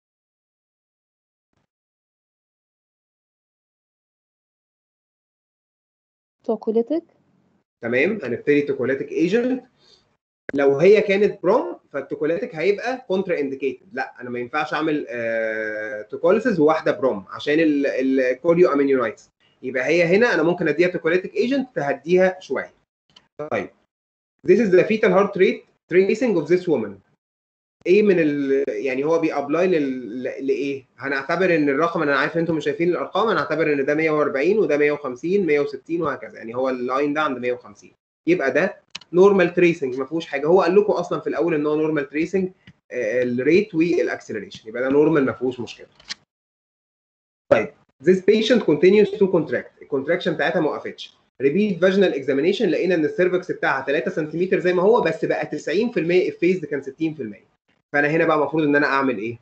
توكوليتك تمام هنبتدي توكولاتيك ايجنت لو هي كانت بروم فالتوكولاتيك هيبقى كونترا انديكيتد لا انا ما ينفعش اعمل آه توكوليسيس وواحده بروم عشان الكوليو امينيونايتس يبقى هي هنا انا ممكن اديها توكولاتيك ايجنت تهديها شويه طيب this is the fetal heart rate tracing of this woman ايه من ال... يعني هو بيابلاي لل... لايه؟ هنعتبر ان الرقم انا عارف ان انتم مش شايفين الارقام هنعتبر ان ده 140 وده 150 160 وهكذا يعني هو اللاين ده عند 150 يبقى ده نورمال تريسنج ما فيهوش حاجه هو قال لكم اصلا في الاول ان هو نورمال تريسنج الريت والاكسلريشن يبقى ده نورمال ما فيهوش مشكله. طيب this patient continues to contract الكونتراكشن بتاعتها ما وقفتش ريبيت فاجينال اكزامينيشن لقينا ان السيرفكس بتاعها 3 سنتيمتر زي ما هو بس بقى 90% الفيز كان 60% فانا هنا بقى المفروض ان انا اعمل ايه؟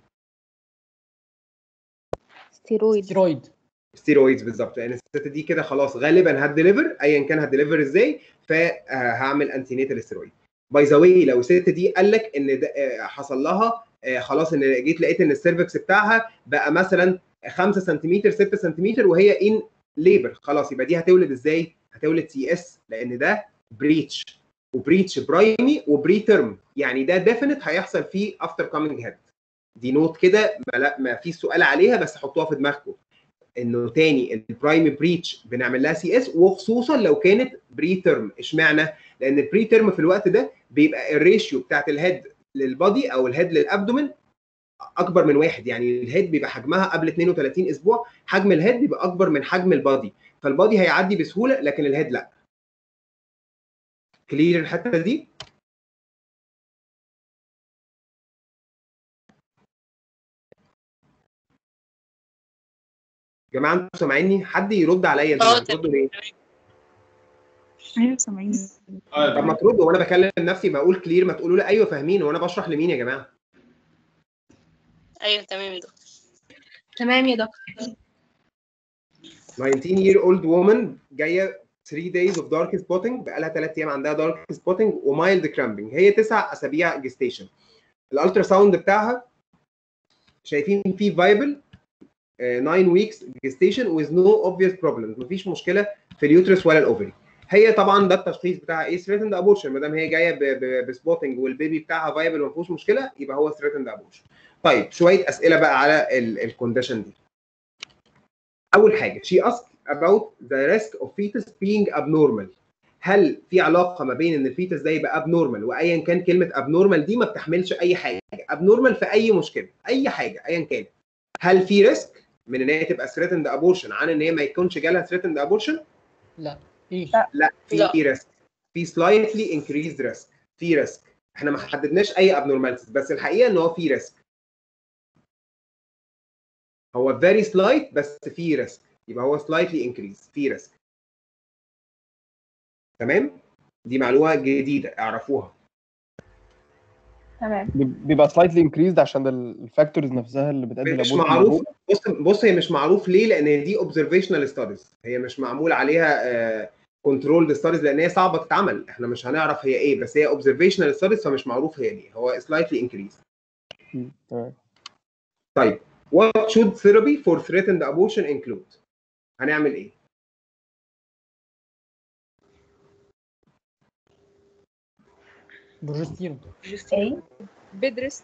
ستيرويد ستيرويد ستيرويدز بالظبط لان الست دي كده خلاص غالبا هتديليفر ايا كان هتديليفر ازاي فهعمل انتينيتال ستيرويد باي ذا واي لو الست دي قال لك ان ده آه، حصل لها آه خلاص ان جيت لقيت ان السيرفكس بتاعها بقى مثلا 5 سنتيمتر 6 سنتيمتر وهي ان ليبر خلاص يبقى دي هتولد ازاي؟ هتولد سي اس لان ده بريتش وبريتش برايمي وبري تيرم يعني ده ديفينيت هيحصل فيه افتر كامينج هيد دي نوت كده ما, لا- ما فيش سؤال عليها بس حطوها في دماغكم انه تاني البرايم بريتش بنعمل لها سي اس وخصوصا لو كانت بري تيرم اشمعنى؟ لان البري تيرم في الوقت ده بيبقى الريشيو بتاعت الهيد للبادي او الهيد للابدومن اكبر من واحد يعني الهيد بيبقى حجمها قبل 32 اسبوع حجم الهيد بيبقى اكبر من حجم البادي فالبادي هيعدي بسهوله لكن الهيد لا كلير الحته دي يا جماعه انتوا سامعيني حد يرد عليا انتوا اه بتردوا ليه ايوه سامعين طب ما تردوا وانا بكلم نفسي بقول كلير ما تقولوا لي ايوه فاهمين وانا بشرح لمين يا جماعه ايوه تمام يا دكتور تمام يا دكتور 19 year old woman جايه 3 days of dark spotting بقى لها 3 ايام عندها dark spotting ومايلد cramping هي 9 اسابيع جيستيشن الالترا ساوند بتاعها شايفين فيه فايبل 9 ويكس جيستيشن with no obvious problems مفيش مشكله في اليوترس ولا الاوفري هي طبعا ده التشخيص بتاعها ايه ثريتند ابورشن ما دام هي جايه بسبوتنج والبيبي بتاعها فايبل وما فيهوش مشكله يبقى هو ثريتند ابورشن طيب شويه اسئله بقى على الكونديشن دي اول حاجه she asked about the risk of fetus being abnormal هل في علاقه ما بين ان الفيتس ده يبقى abnormal وايا كان كلمه abnormal دي ما بتحملش اي حاجه abnormal في اي مشكله اي حاجه ايا كان هل في ريسك من ان هي تبقى threatened abortion عن ان هي ما يكونش جالها threatened abortion لا ايه لا في ريسك في slightly increased risk في ريسك احنا ما حددناش اي abnormalities بس الحقيقه ان هو في ريسك هو very slight بس في ريسك يبقى هو slightly increase في ريسك تمام دي معلومه جديده اعرفوها تمام بيبقى سلايتلي انكريزد عشان الفاكتورز نفسها اللي بتأدي مش لابورت معروف بص بص هي مش معروف ليه لان دي اوبزرفيشنال ستاديز هي مش معمول عليها كنترول ستاديز لان هي صعبه تتعمل احنا مش هنعرف هي ايه بس هي اوبزرفيشنال ستاديز فمش معروف هي ليه هو سلايتلي انكريز تمام طيب what should therapy for threatened abortion include هنعمل ايه بروجستيرون ايه بيد ريست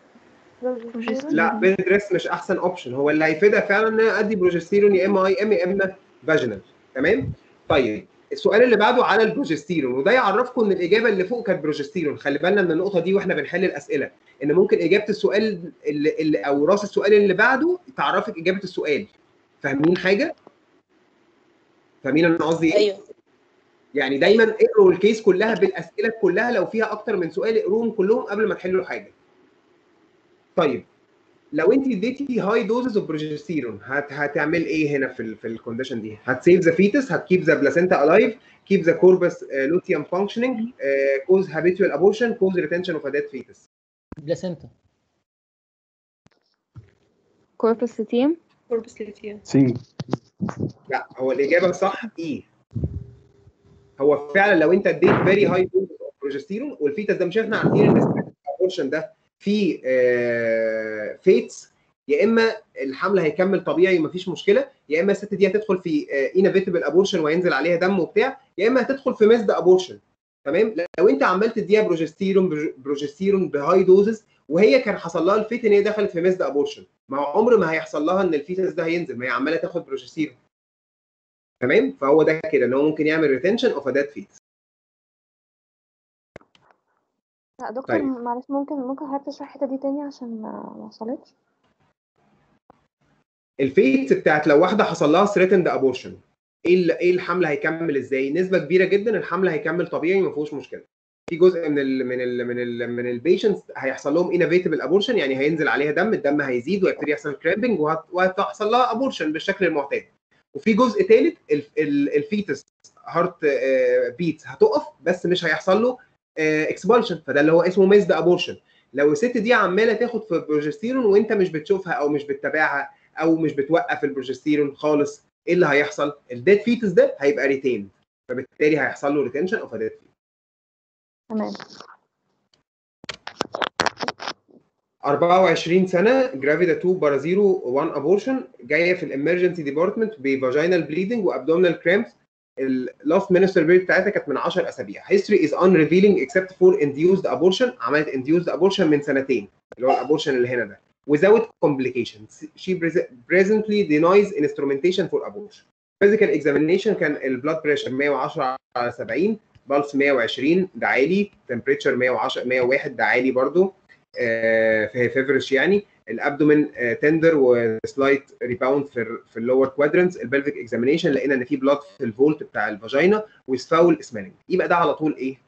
لا بيد ريست مش احسن اوبشن هو اللي هيفيدها فعلا ان انا ادي بروجستيرون يا اما اي ام يا اما فاجينال تمام طيب السؤال اللي بعده على البروجستيرون وده يعرفكم ان الاجابه اللي فوق كانت بروجستيرون خلي بالنا من النقطه دي واحنا بنحل الاسئله ان ممكن اجابه السؤال اللي, اللي او راس السؤال اللي بعده تعرفك اجابه السؤال فاهمين حاجه فاهمين انا قصدي ايه ايوه يعني دايما اقروا الكيس كلها بالاسئله كلها لو فيها اكتر من سؤال اقروهم كلهم قبل ما تحلوا حاجه طيب لو انت اديتي هاي دوزز اوف بروجستيرون هت هتعمل ايه هنا في ال في الكونديشن دي هتسيف ذا فيتس هتكيب ذا بلاسينتا الايف كيب ذا كوربس لوتيوم فانكشنينج كوز هابيتوال ابورشن كوز ريتنشن اوف ادات فيتس بلاسينتا كوربس لوتيوم كوربس لوتيوم سي لا هو الاجابه الصح اي هو فعلا لو انت اديت فيري هاي دوز اوف بروجستيرون والفيتس ده مش احنا عارفين ان الابورشن ده فيه فيتس يا اما الحمل هيكمل طبيعي ومفيش مشكله يا اما الست دي هتدخل في انافيتبل ابورشن وينزل عليها دم وبتاع يا اما هتدخل في ميزد ابورشن تمام لو انت عمال تديها بروجستيرون بروجستيرون بهاي دوزز وهي كان حصل لها الفيت ان هي دخلت في ميزد ابورشن ما هو عمر ما هيحصل لها ان الفيتس ده هينزل ما هي عماله تاخد بروجستيرون تمام فهو ده كده ان هو ممكن يعمل ريتنشن اوف ادات فيتس لا دكتور طيب. معلش ممكن ممكن حضرتك تشرح الحته دي تاني عشان ما ما وصلتش الفيتس بتاعت لو واحده حصل لها ثريتند ابورشن ايه ال- ايه الحمل هيكمل ازاي نسبه كبيره جدا الحمل هيكمل طبيعي ما فيهوش مشكله في جزء من ال من ال من ال من البيشنتس هيحصل لهم انافيتبل ابورشن يعني هينزل عليها دم الدم هيزيد ويبتدي يحصل كرامبنج وهتحصل لها ابورشن بالشكل المعتاد وفي جزء ثالث الفيتس هارت بيتس هتقف بس مش هيحصل له اكسبالشن فده اللي هو اسمه ميزد ابورشن لو الست دي عماله تاخد في بروجستيرون وانت مش بتشوفها او مش بتتابعها او مش بتوقف البروجستيرون خالص ايه اللي هيحصل؟ الديد فيتس ده هيبقى ريتين فبالتالي هيحصل له ريتنشن اوف ديد فيتس تمام 24 سنه جرافيدا 2 بارازيرو 1 ابورشن جايه في الامرجنسي ديبارتمنت بفاجينال بليدنج وابدومينال كرامبس اللاست مينستر بيريد بتاعتها كانت من 10 اسابيع history is unrevealing except for induced abortion عملت induced abortion من سنتين اللي هو الابورشن اللي هنا ده without complications she pres- presently denies instrumentation for abortion physical examination كان البلاد بريشر 110 على 70 بلس 120 ده عالي temperature 110 101 ده عالي برضو آه، في فيفرش يعني الابدومين تندر وسلايت ريباوند في ال في اللور كوادرنتس البلفيك اكزامينيشن لقينا ان في بلاد في الفولت بتاع الفاجينا وفاول سميلنج يبقى ده على طول ايه؟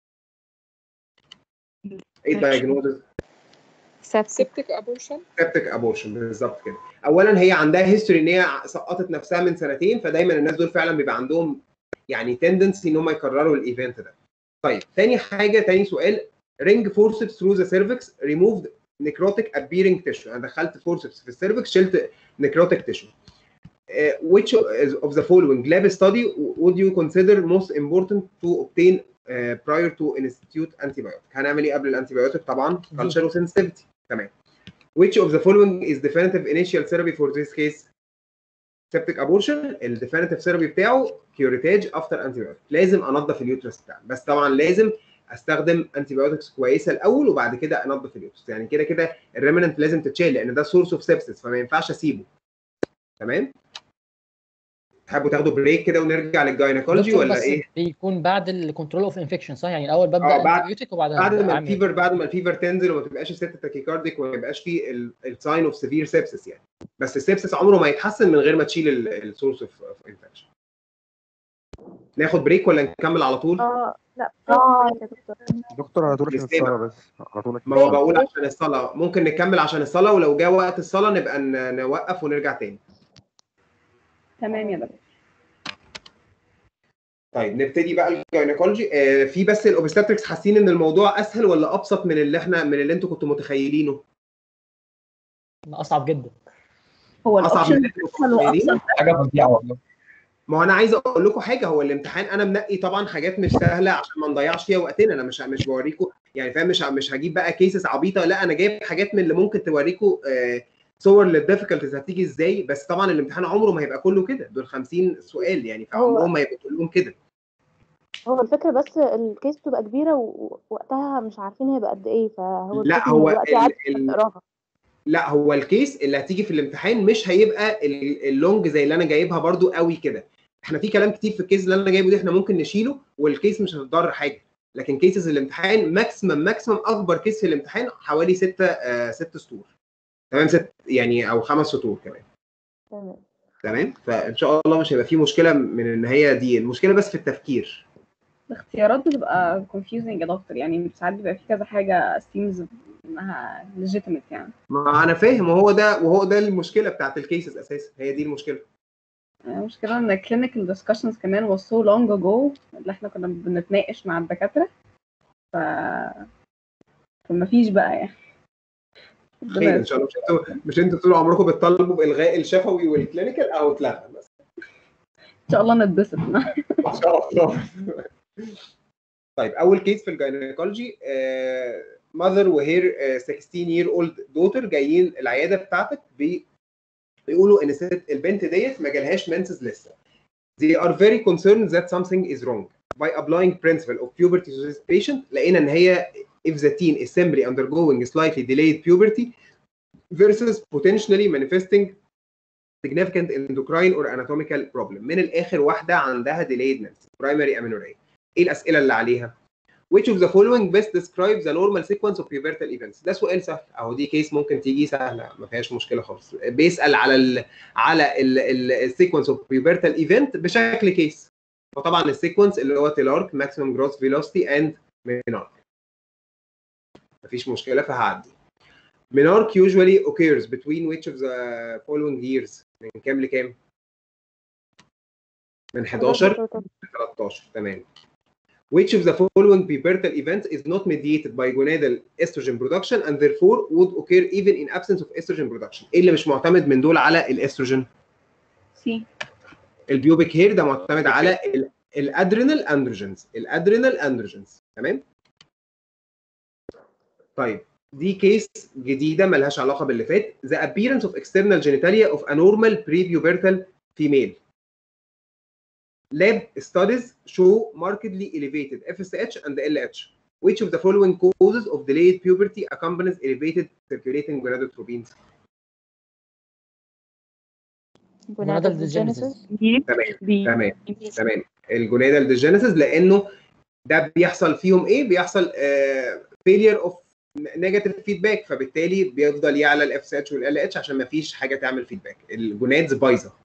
ايه الدايجنوزز؟ سبتك ابورشن سبتك ابورشن بالظبط كده اولا هي عندها هيستوري ان هي سقطت نفسها من سنتين فدايما الناس دول فعلا بيبقى عندهم يعني تندنسي ان هم يكرروا الايفنت ده طيب تاني حاجه تاني سؤال رينج فورسبس ثرو ذا سيرفكس ريموفد نيكروتيك ابيرنج تيشو انا دخلت فورسبس في السيرفكس شلت نيكروتيك تيشو which of the following lab study would you consider most important to obtain uh, prior to institute antibiotic هنعمل ايه قبل الانتيبيوتيك طبعا culture sensitivity تمام which of the following is definitive initial therapy for this case septic abortion الديفينيتيف ثيرابي بتاعه كيوريتاج افتر انتيبيوتيك لازم انضف اليوترس بتاعي بس طبعا لازم استخدم انتيبيوتكس كويسه الاول وبعد كده انضف اليوترس يعني كده كده الريمننت لازم تتشال لان ده سورس اوف سيبسس فما ينفعش اسيبه تمام تحبوا تاخدوا بريك كده ونرجع للجاينيكولوجي دكتور ولا بس ايه؟ بيكون بعد الكنترول اوف انفكشن صح يعني الاول ببدا اه بعد انتيبيوتيك وبعدها بعد ما أعمل- الفيفر بعد ما الفيفر تنزل وما تبقاش الست تاكيكارديك وما يبقاش فيه الساين اوف سيفير سيبسس يعني بس السيبسس عمره ما يتحسن من غير ما تشيل السورس اوف انفكشن ناخد بريك ولا نكمل على طول؟ اه لا اه يا دكتور دكتور على طول عشان نستمع. الصلاة بس على طول ما هو بقول عشان الصلاة ممكن نكمل عشان الصلاة ولو جه وقت الصلاة نبقى ن- نوقف ونرجع تاني تمام يا دكتور طيب نبتدي بقى الجاينيكولوجي آه في بس الاوبستاتريكس حاسين ان الموضوع اسهل ولا ابسط من اللي احنا من اللي انتوا كنتوا متخيلينه؟ اصعب جدا هو اصعب من الاوبشن اللي انتوا متخيلينه حاجه فظيعه والله ما هو انا عايز اقول لكم حاجه هو الامتحان انا منقي طبعا حاجات مش سهله عشان ما نضيعش فيها وقتنا انا مش مش بوريكم يعني فاهم مش مش هجيب بقى كيسز عبيطه لا انا جايب حاجات من اللي ممكن توريكم آه صور للديفيكولتيز هتيجي ازاي بس طبعا الامتحان عمره ما هيبقى كله كده دول 50 سؤال يعني فعمرهم ما هيبقوا كلهم كده هو الفكرة بس الكيس بتبقى كبيرة و- ووقتها مش عارفين هيبقى قد ايه فهو لا الفكرة هو إن الوقت ال- عادي ال- تقراها لا هو الكيس اللي هتيجي في الامتحان مش هيبقى ال- اللونج زي اللي انا جايبها برضو قوي كده احنا في كلام كتير في الكيس اللي انا جايبه ده احنا ممكن نشيله والكيس مش هتضر حاجه لكن كيسز الامتحان ماكسيمم ماكسيمم اكبر كيس في الامتحان حوالي ستة آه ست سطور تمام ست يعني او خمس سطور كمان تمام تمام فان شاء الله مش هيبقى في مشكله من ان هي دي المشكله بس في التفكير الاختيارات بتبقى confusing يا دكتور يعني ساعات بيبقى في كذا حاجة seems انها legitimate يعني ما انا فاهم وهو ده وهو ده المشكله بتاعت الكيسز اساسا هي دي المشكله المشكلة ان clinical discussions كمان was so long ago اللي احنا كنا بنتناقش مع الدكاترة ف فمفيش بقى يعني خير ان شاء الله مش انتوا مش انتوا طول عمركم بتطالبوا بالغاء الشفوي والكلينيكال اهو اتلغى بس ان شاء الله نتبسط ان شاء الله طيب اول كيس في الجاينيكولوجي ماذر وهير 16 year old daughter جايين العياده بتاعتك بي بيقولوا ان ست البنت ديت ما جالهاش menses لسه they are very concerned that something is wrong by applying principle of puberty to this patient لقينا ان هي if the teen is simply undergoing slightly delayed puberty versus potentially manifesting significant endocrine or anatomical problem من الاخر واحده عندها delayed menses primary amenorrhea ايه الاسئله اللي عليها which of the following best describes the normal sequence of pubertal events ده سؤال سهل اهو دي كيس ممكن تيجي سهله ما فيهاش مشكله خالص بيسال على ال على السيكونس اوف pubertal event بشكل كيس وطبعا السيكونس اللي هو تيلارك maximum growth velocity and menarche مفيش مشكله فهعدي menarche usually occurs between which of the following years من كام لكام؟ من 11 ل 13 تمام which of the following pubertal events is not mediated by gonadal estrogen production and therefore would occur even in absence of estrogen production ايه اللي مش معتمد من دول على الاستروجين سي البيوبيك هير ده معتمد على ال- الادرينال اندروجينز الادرينال اندروجينز تمام طيب دي كيس جديده ملهاش علاقه باللي فات the appearance of external genitalia of a normal prepubertal female lab studies show markedly elevated FSH and LH which of the following causes of delayed puberty accompanies elevated circulating gonadotropins gonadal dysgenesis تمام تمام تمام الجونادال ديجينيسيس لانه ده بيحصل فيهم ايه بيحصل فيلير اوف نيجاتيف فيدباك فبالتالي بيفضل يعلى الاف سي اتش والال اتش عشان ما فيش حاجه تعمل فيدباك الجونادز بايظه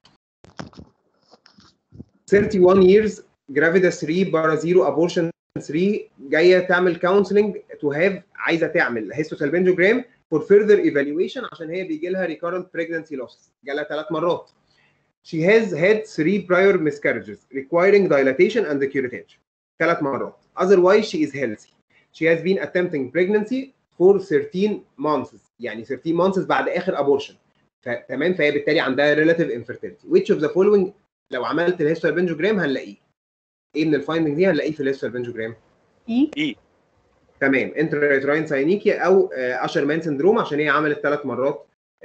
31 years جرافيدا 3 بارا 0 ابورشن 3 جايه تعمل كونسلنج تو هاف عايزه تعمل هيستوسالبنجوجرام فور فيرذر ايفالويشن عشان هي بيجي لها ريكارنت بريجنسي لوس جالها ثلاث مرات She has had three prior miscarriages requiring dilatation and curettage. ثلاث مرات. Otherwise she is healthy. She has been attempting pregnancy for 13 months يعني 13 months بعد اخر abortion. تمام فهي بالتالي عندها relative infertility. Which of the following لو عملت الهيستوالبنجوجرام هنلاقيه. ايه من الفايندنج دي هنلاقيه في الهيستوالبنجوجرام؟ اي اي تمام انتريتراين ساينيكيا او اشر مان سندروم عشان هي عملت ثلاث مرات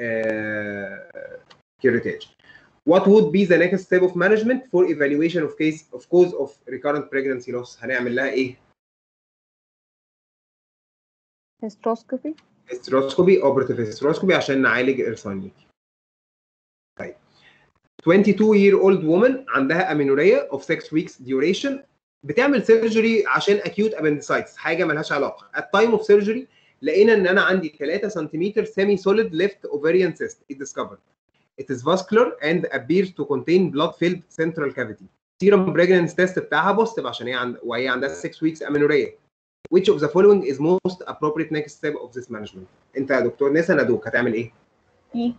كيوريتاج. What would be the next step of management for evaluation of case of cause of recurrent pregnancy loss؟ هنعمل لها ايه؟ hysteroscopy hysteroscopy operative hysteroscopy عشان نعالج الساينيكيا. طيب 22 year old woman عندها amenorrhea of 6 weeks duration بتعمل سيرجري عشان acute appendicitis حاجه ملهاش علاقه. At time of surgery لقينا ان انا عندي 3 سنتيمتر semi solid left ovarian cyst it discovered. It is vascular and appears to contain blood-filled central cavity. Serum pregnancy test بتاعها positive عشان هي عند وهي عندها 6 weeks amenorrhea. Which of the following is most appropriate next step of this management? انت يا دكتور نسا ندوك هتعمل ايه؟ اي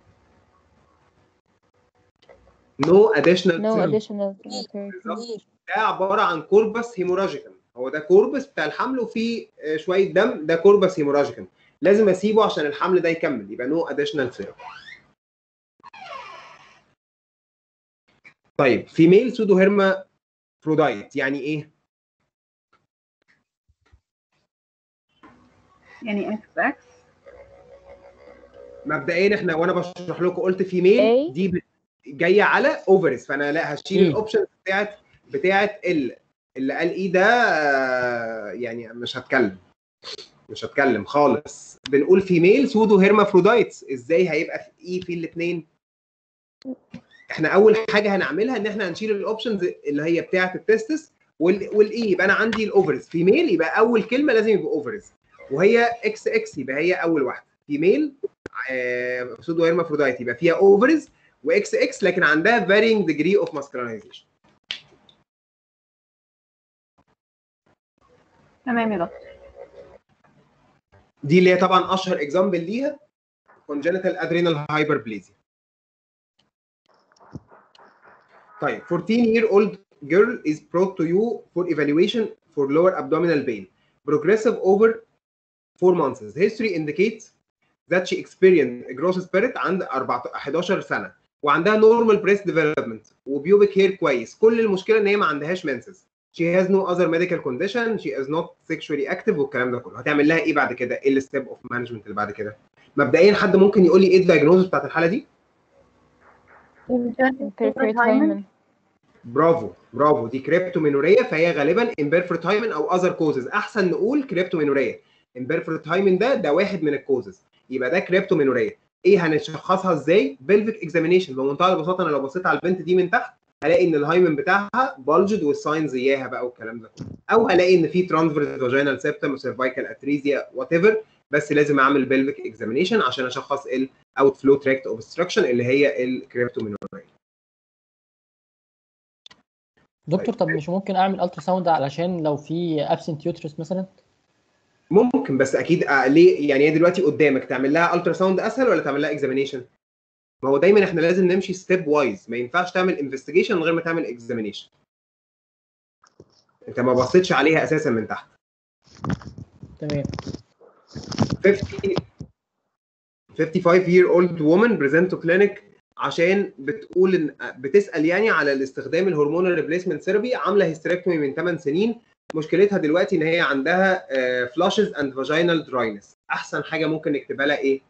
No additional no serum. additional chemotherapy ده عباره عن كوربس هيموراجيكال هو ده كوربس بتاع الحمل وفيه آه، شويه دم ده كوربس هيموراجيكال لازم اسيبه عشان الحمل ده يكمل يبقى نو اديشنال سيرم طيب فيميل سودو هيرما فرودايت يعني ايه؟ يعني اكس اكس مبدئيا احنا وانا بشرح لكم قلت فيميل دي ب- جايه على اوفرز فانا لا هشيل مم. الاوبشن بتاعت بتاعت ال اللي قال ايه ده آه، يعني مش هتكلم مش هتكلم خالص بنقول فيميل سودو هيرمافرودايتس ازاي هيبقى في ايه في الاثنين احنا اول حاجه هنعملها ان احنا هنشيل الاوبشنز اللي هي بتاعه التستس والاي يبقى انا عندي الاوفرز فيميل يبقى اول كلمه لازم يبقى اوفرز وهي اكس اكس يبقى هي اول واحده فيميل آه سودو هيرمافرودايت يبقى فيها اوفرز واكس اكس لكن عندها varying degree of masculinization تمام يا دكتور دي اللي هي طبعا اشهر اكزامبل ليها congenital adrenal hyperplasia طيب 14 year old girl is brought to you for evaluation for lower abdominal pain progressive over 4 months history indicates that she experienced a growth spurt عند 14 11 سنه وعندها normal breast development وبيوبك hair كويس كل المشكله ان هي ما عندهاش menses she has no other medical condition she is not sexually active والكلام ده كله هتعمل لها ايه بعد كده ايه الستيب اوف مانجمنت اللي بعد كده مبدئيا حد ممكن يقول لي ايه الدايجنوز بتاعت الحاله دي Perfect hymen. برافو برافو دي كريبتومينوريا فهي غالبا امبيرفورت هايمن او اذر كوزز احسن نقول كريبتومينوريا امبيرفورت هايمن ده ده واحد من الكوزز يبقى ده كريبتومينوريا ايه هنشخصها ازاي بلفيك اكزامينيشن بمنتهى البساطه انا لو بصيت على البنت دي من تحت هلاقي ان الهايمن بتاعها بالجد والساينز اياها بقى والكلام ده او هلاقي ان في ترانسفيرس فاجينال سيبتم وسيرفايكال اتريزيا وات ايفر بس لازم اعمل بلفيك اكزامينيشن عشان اشخص الاوت فلو تراكت اوبستراكشن اللي هي الكريبتومينوريا دكتور طب مش ممكن اعمل الترا ساوند علشان لو في ابسنت يوترس مثلا ممكن بس اكيد آه، ليه يعني هي دلوقتي قدامك تعمل لها الترا ساوند اسهل ولا تعمل لها اكزامينيشن؟ ما هو دايما احنا لازم نمشي ستيب وايز ما ينفعش تعمل انفستيجيشن من غير ما تعمل اكزامينيشن انت ما بصيتش عليها اساسا من تحت تمام 50 55 year old woman present to clinic عشان بتقول ان بتسال يعني على الاستخدام الهرمونال ريبليسمنت ثيرابي عامله هيستريكتومي من 8 سنين مشكلتها دلوقتي ان هي عندها فلاشز اند فاجينال دراينس احسن حاجه ممكن نكتبها لها ايه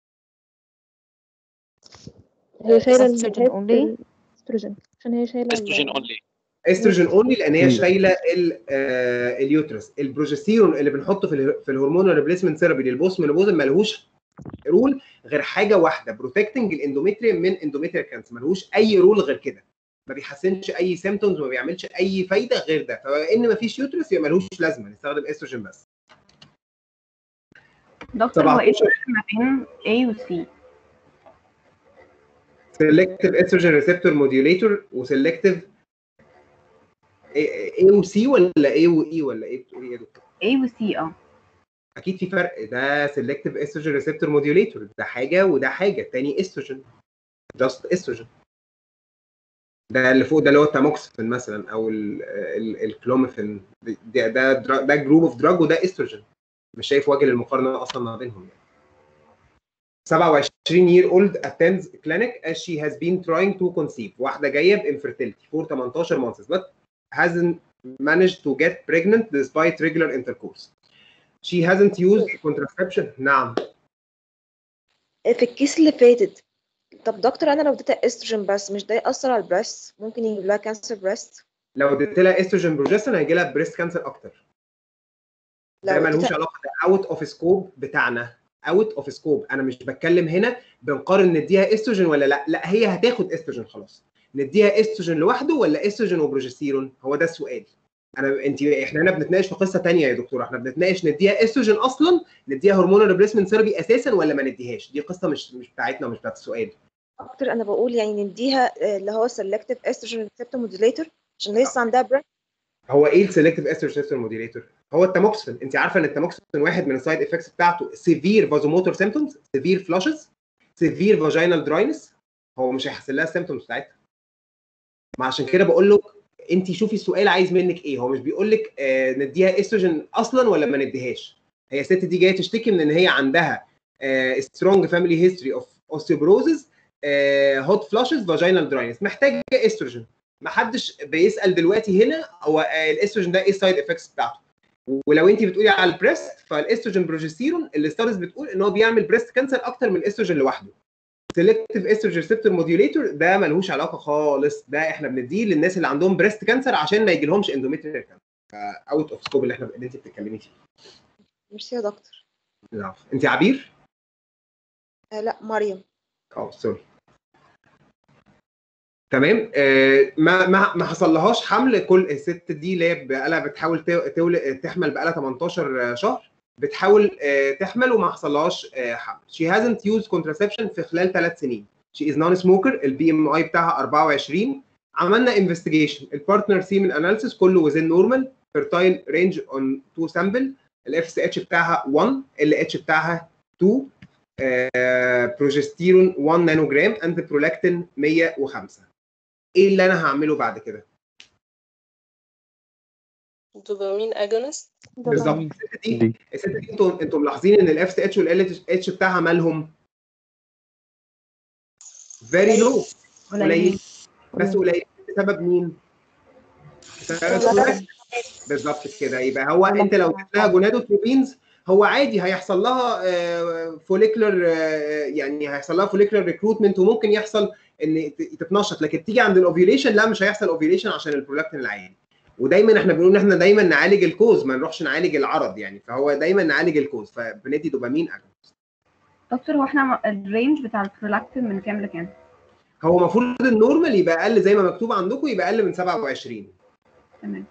هي شايله Estrogen الهيد- only. الاستروجين عشان هي شايله ال- استروجين اونلي استروجين اونلي لان هي مم. شايله ال- آه، اليوترس البروجستيرون اللي بنحطه في ال- في الهرمون ريبليسمنت ثيرابي للبوست مينوبوز ملهوش رول غير حاجه واحده بروتكتنج الاندوميتريوم من اندوميتريال كانسر ملهوش اي رول غير كده ما بيحسنش اي سيمتومز ما بيعملش اي فايده غير ده فان ما فيش يوترس يبقى ملهوش لازمه نستخدم استروجين بس دكتور هو ايه 17. الفرق ما بين A و C؟ سيلكتيف استروجين ريسبتور موديوليتور وسيلكتيف اي وسي ولا اي واي ولا ايه بتقولي ايه يا دكتور؟ A و C اه اكيد في فرق ده سيلكتيف استروجين ريسبتور موديوليتور ده حاجه وده حاجه التاني استروجين جاست استروجين ده اللي فوق ده اللي هو التاموكسفين مثلا او ال- ال- الكلوميفين ده ده درا- ده جروب اوف دراج وده استروجين مش شايف وجه للمقارنه اصلا ما بينهم يعني 27 year old attends clinic as she has been trying to conceive واحده جايه بانفيرتيلتي for 18 months but hasn't managed to get pregnant despite regular intercourse she hasn't used contraception نعم في الكيس اللي فاتت طب دكتور انا لو اديتها استروجين بس مش ده يأثر على البريست ممكن يجيب لها كانسر بريست لو اديت لها استروجين بروجسترون هيجي لها بريست كانسر اكتر ده لو ملوش اديتها علاقه ده اوت اوف سكوب بتاعنا اوت اوف سكوب انا مش بتكلم هنا بنقارن نديها استروجين ولا لا لا هي هتاخد استروجين خلاص نديها استروجين لوحده ولا استروجين وبروجستيرون هو ده السؤال انا انت احنا هنا بنتناقش في قصه تانية يا دكتور احنا بنتناقش نديها استروجين اصلا نديها هرمون ريبليسمنت ثيرابي اساسا ولا ما نديهاش دي قصه مش مش بتاعتنا ومش بتاعت السؤال دكتور انا بقول يعني نديها آه، اللي هو سيلكتيف استروجين ريسبتور موديوليتور عشان لسه عندها بريست هو ايه السلكتيف استروجين ريسبتور موديليتور هو التاموكسفين انت عارفه ان التاموكسفين واحد من السايد افكتس بتاعته سيفير فازوموتور سيمبتومز سيفير فلاشز سيفير فاجينال دراينس هو مش هيحصل لها السيمبتومز بتاعتها ما عشان كده بقول له انت شوفي السؤال عايز منك ايه هو مش بيقول لك آه نديها استروجين اصلا ولا ما نديهاش هي الست دي جايه تشتكي من ان هي عندها سترونج فاميلي هيستوري اوف اوستيوبروزز هوت فلاشز فاجينال دراينس محتاجه استروجين ما حدش بيسال دلوقتي هنا هو آه، الاستروجين ده ايه السايد افكتس بتاعته ولو انت بتقولي على البريست فالاستروجين بروجستيرون الستارز بتقول ان هو بيعمل بريست كانسر اكتر من الاستروجين لوحده سيلكتيف استروجين ريسبتور موديوليتور ده ملهوش علاقه خالص ده احنا بنديه للناس اللي عندهم بريست كانسر عشان ما يجيلهمش اندوميتريال كانسر اوت اوف سكوب اللي احنا اللي انت بتتكلمي فيه ميرسي يا دكتور العفو. انت عبير آه لا مريم اه سوري تمام آه ما ما ما حصلهاش حمل كل الست دي اللي هي بقالها بتحاول تو- تول- تحمل بقالها 18 شهر بتحاول آه تحمل وما حصلهاش آه حمل she hasn't used contraception في خلال ثلاث سنين she is non smoker البي ام اي بتاعها 24 عملنا انفستيجيشن البارتنر سيمن اناليسيس كله within normal fertile range on two sample الاف سي اتش بتاعها 1 ال اتش بتاعها 2 بروجستيرون 1 نانو جرام اند برولاكتين 105 ايه اللي انا هعمله بعد كده دوبامين اجونست بالظبط الست دي الست دي انتوا انتوا ملاحظين ان الاف سي اتش والال اتش بتاعها مالهم فيري لو قليل بس قليل بسبب مين؟ بسبب البرولاكتين. بالظبط كده يبقى هو انت لو جبت لها جونادوتروبينز هو عادي هيحصل لها فوليكولر يعني هيحصل لها فوليكولر ريكروتمنت وممكن يحصل ان ت- تتنشط لكن تيجي عند الاوفيوليشن لا مش هيحصل اوفيوليشن عشان البرولاكتين العالي ودايما احنا بنقول ان احنا دايما نعالج الكوز ما نروحش نعالج العرض يعني فهو دايما نعالج الكوز فبندي دوبامين اجونست دكتور هو احنا الرينج بتاع البرولاكتين من كام لكام؟ هو المفروض النورمال يبقى اقل زي ما مكتوب عندكم يبقى اقل من 27 تمام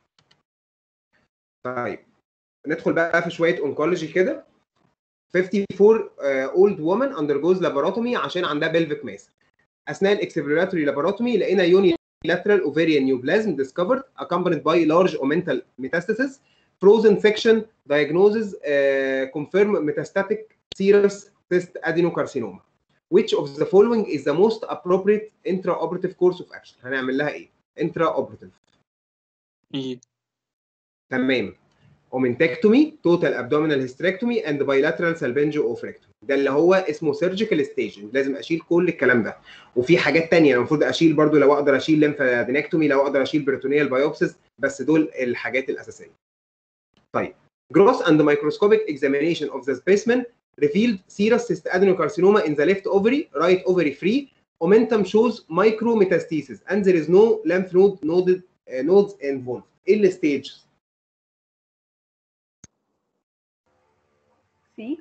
طيب ندخل بقى في شويه اونكولوجي كده 54 اولد woman undergoes laparotomy عشان عندها pelvic mass اثناء الاكسبلوراتوري لاباروتومي لقينا يوني lateral ovarian neoplasm discovered accompanied by large omental metastasis frozen section diagnosis uh, confirm metastatic serous cyst adenocarcinoma which of the following is the most appropriate intraoperative course of action هنعمل لها ايه intraoperative اي تمام اومنتكتومي توتال ابدومينال هيستريكتومي اند بايلاترال سالبنجيوفريكتومي ده اللي هو اسمه سيرجيكال ستيجنج لازم اشيل كل الكلام ده وفي حاجات تانية المفروض اشيل برضو لو اقدر اشيل ليمفادينكتومي لو اقدر اشيل بريتونيال بايوبسيس بس دول الحاجات الاساسيه طيب gross and microscopic examination of the specimen revealed serous cyst adenocarcinoma in the left ovary right ovary free omentum shows micrometastasis and there is no lymph node noded, uh, nodes involved ايه الستيج سي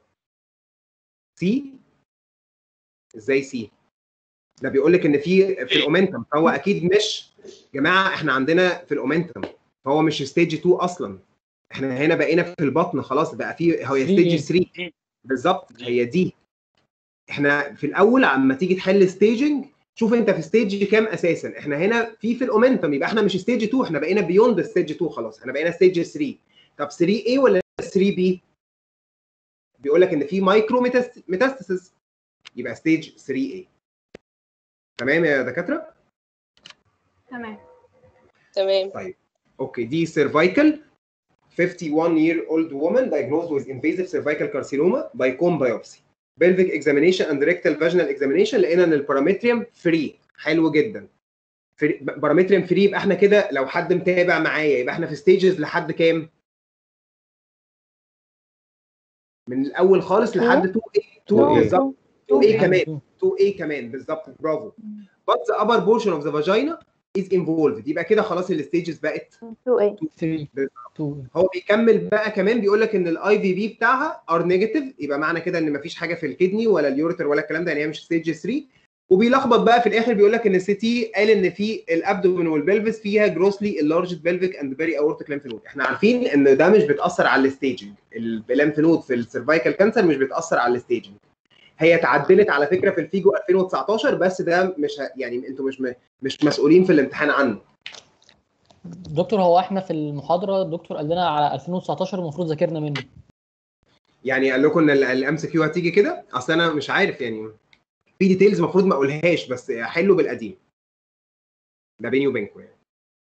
سي ازاي سي ده بيقول لك ان في في الاومنتم فهو اكيد مش جماعه احنا عندنا في الاومنتم فهو مش ستيج 2 اصلا احنا هنا بقينا في البطن خلاص بقى في هو ستيج 3 بالظبط هي دي احنا في الاول عما تيجي تحل ستيجنج شوف انت في ستيج كام اساسا احنا هنا في في الاومنتم يبقى احنا مش ستيج 2 احنا بقينا بيوند ستيج 2 خلاص احنا بقينا ستيج 3 طب 3 ايه ولا 3 بي بيقول لك ان في مايكرو ميتاستاسيس يبقى ستيج 3 ايه تمام يا دكاتره تمام تمام طيب اوكي دي سيرفايكال 51 year old woman diagnosed with invasive cervical carcinoma by comb biopsy pelvic examination and rectal vaginal examination لقينا ان البارامتريوم فري حلو جدا بارامتريوم فري يبقى احنا كده لو حد متابع معايا يبقى احنا في ستيجز لحد كام؟ من الاول خالص لحد 2 a 2 بالظبط 2 a كمان 2 a كمان بالظبط برافو but the upper portion of the vagina is involved يبقى كده خلاص الستيجز بقت 2 a 3 هو بيكمل بقى كمان بيقول لك ان الاي في بي بتاعها ار نيجاتيف يبقى معنى كده ان مفيش حاجه في الكدني ولا اليوريتر ولا الكلام ده يعني هي مش ستيج 3 وبيلخبط بقى في الاخر بيقول لك ان السي تي قال ان في الابدومين والبلفس فيها جروسلي اللارجد بلفيك اند فيري اورتيك ليمف نود احنا عارفين ان ده مش بتاثر على الستيجنج الليمف نود في السيرفايكال كانسر مش بتاثر على الستيجنج هي اتعدلت على فكره في الفيجو 2019 بس ده مش ه- يعني انتوا مش م- مش مسؤولين في الامتحان عنه دكتور هو احنا في المحاضره الدكتور قال لنا على 2019 المفروض ذاكرنا منه يعني قال لكم ان الام سي كيو هتيجي كده اصل انا مش عارف يعني في ديتيلز المفروض ما اقولهاش بس حلوا بالقديم ده بيني وبينكم يعني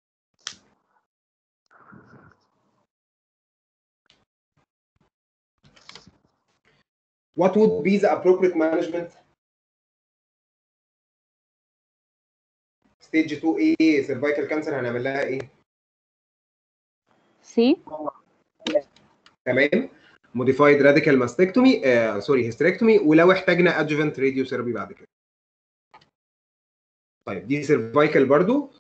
What would be the appropriate management? ستيج 2 ايه سيرفايكال كانسر هنعمل لها ايه؟ سي تمام موديفايد راديكال ماستكتومي آه سوري هيستريكتومي ولو احتاجنا ادجوفنت راديو ثيرابي بعد كده طيب دي سيرفايكال برضو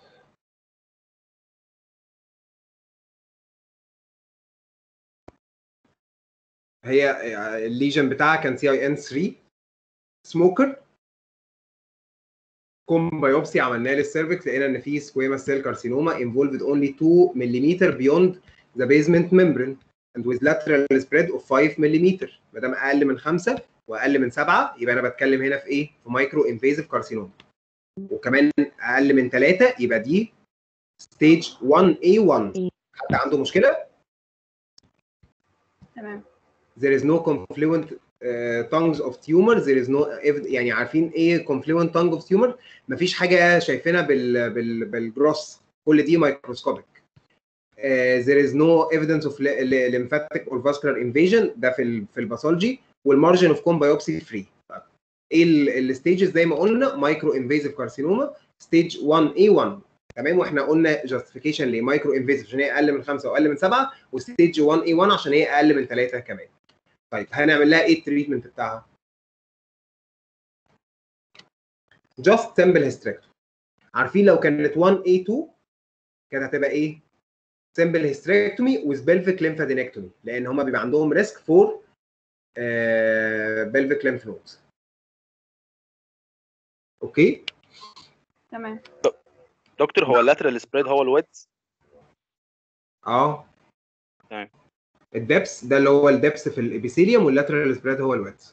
هي آه، الليجن بتاعها كان سي اي ان 3 سموكر كوم بايوبسي عملناه للسيرفكس لقينا ان في سكويما سيل كارسينوما انفولفد اونلي 2 ملم بيوند ذا بيزمنت ممبرين and with lateral spread of 5 ملم ما دام اقل من 5 واقل من 7 يبقى انا بتكلم هنا في ايه؟ في مايكرو انفيزيف كارسينوما وكمان اقل من 3 يبقى دي ستيج 1A1 حد عنده مشكله؟ تمام there is no confluent uh, tongues of tumor there is no ev- يعني عارفين ايه confluent tongue of tumor مفيش حاجه شايفينها بال بال بالجروس كل دي مايكروسكوبيك uh, there is no evidence of ly- ly- lymphatic or vascular invasion ده في ال في الباثولوجي والمارجن اوف كوم بايوبسي فري ايه الستيجز زي ما قلنا مايكرو انفيزيف كارسينوما ستيج 1 A1 تمام واحنا قلنا جاستيفيكيشن لمايكرو انفيزيف عشان هي اقل من 5 واقل من 7 وستيج 1 A1 عشان هي اقل من 3 كمان طيب هنعمل لها ايه التريتمنت بتاعها؟ جاست سمبل هيستريكتومي عارفين لو كانت 1 A2 كانت هتبقى ايه؟ سمبل هيستريكتومي وذ بلفيك ليمفادينكتومي لان هما بيبقى عندهم ريسك فور بلفيك ليمف نودز اوكي تمام دكتور هو اللاترال سبريد هو الويدز اه تمام الدبس ده اللي هو الدبس في الابيثيليوم واللاترال سبريد هو الويدز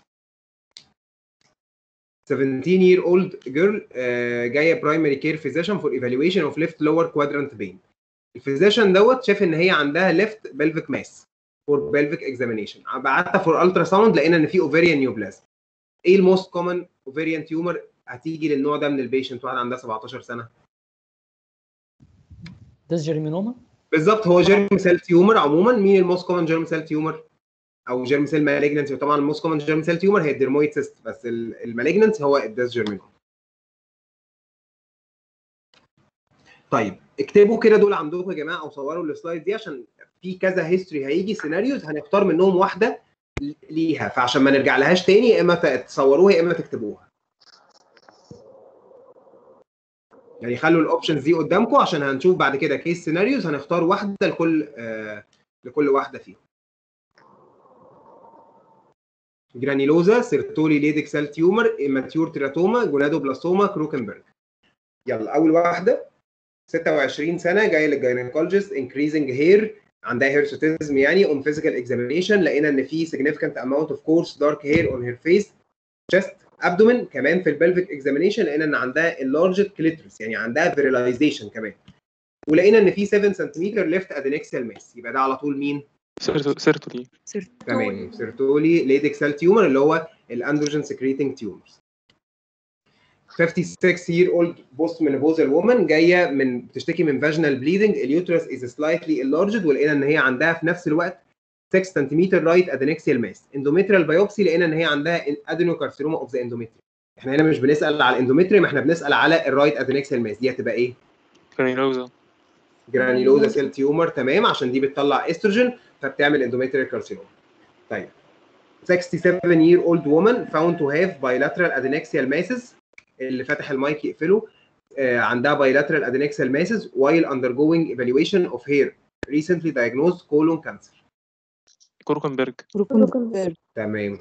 17 year old girl uh, جايه برايمري كير فيزيشن فور ايفالويشن اوف ليفت لور كوادرانت بين الفيزيشن دوت شاف ان هي عندها ليفت بلفيك ماس فور بلفيك اكزامينيشن بعتها فور الترا ساوند لقينا ان في اوفيريان نيوبلازم ايه الموست كومن اوفيريان تيومر هتيجي للنوع ده من البيشنت واحده عندها 17 سنه ده جيرمينوما بالظبط هو جيرم سيل تيومر عموما مين الموست كومن جيرم سيل تيومر او جيرم سيل مالجنسي طبعا الموست كومن جيرم سيل تيومر هي الديرمويد سيست بس المالجنسي هو الداس جيرمينوم طيب اكتبوا كده دول عندكم يا جماعه او صوروا السلايد دي عشان في كذا هيستوري هيجي سيناريوز هنختار منهم واحده ليها فعشان ما نرجع لهاش تاني يا اما تصوروها يا اما تكتبوها يعني خلوا الاوبشنز دي قدامكم عشان هنشوف بعد كده كيس سيناريوز هنختار واحده لكل آه لكل واحده فيهم جرانيلوزا سيرتولي ليدك سيل تيومر اماتيور تيراتوما جونادوبلاستوما كروكنبرج يلا اول واحده 26 سنه جايه للجاينيكولوجيست انكريزنج هير عندها هيرسوتيزم يعني اون فيزيكال اكزامينيشن لقينا ان في significant amount of coarse dark hair on her face chest abdomen كمان في البلفيك اكزامينيشن لقينا ان عندها enlarged clitoris يعني عندها virilization كمان ولقينا ان في 7 سنتيمتر ليفت ادينكسيال ماس يبقى ده على طول مين؟ سيرتولي تمام سيرتولي ليدك سيل تيومر اللي هو الاندروجين سكريتنج تيومرز 56 year old post menopausal woman جايه من بتشتكي من vaginal bleeding اليوترس is slightly enlarged ولقينا ان هي عندها في نفس الوقت 6 سنتيمتر رايت adnexal mass endometrial biopsy لقينا ان هي عندها adenocarcinoma of the endometrium احنا هنا مش بنسال على الاندومتريوم احنا بنسال على الرايت adnexal mass دي هتبقى ايه؟ جرانيلوزا جرانيلوزا سيل تيومر تمام عشان دي بتطلع استروجين فبتعمل اندوميتريال كارسينوما طيب 67 year old woman found to have bilateral adnexal masses اللي فاتح المايك يقفله آه عندها bilateral adnexal masses while undergoing evaluation of hair recently diagnosed colon cancer كروكنبرج تمام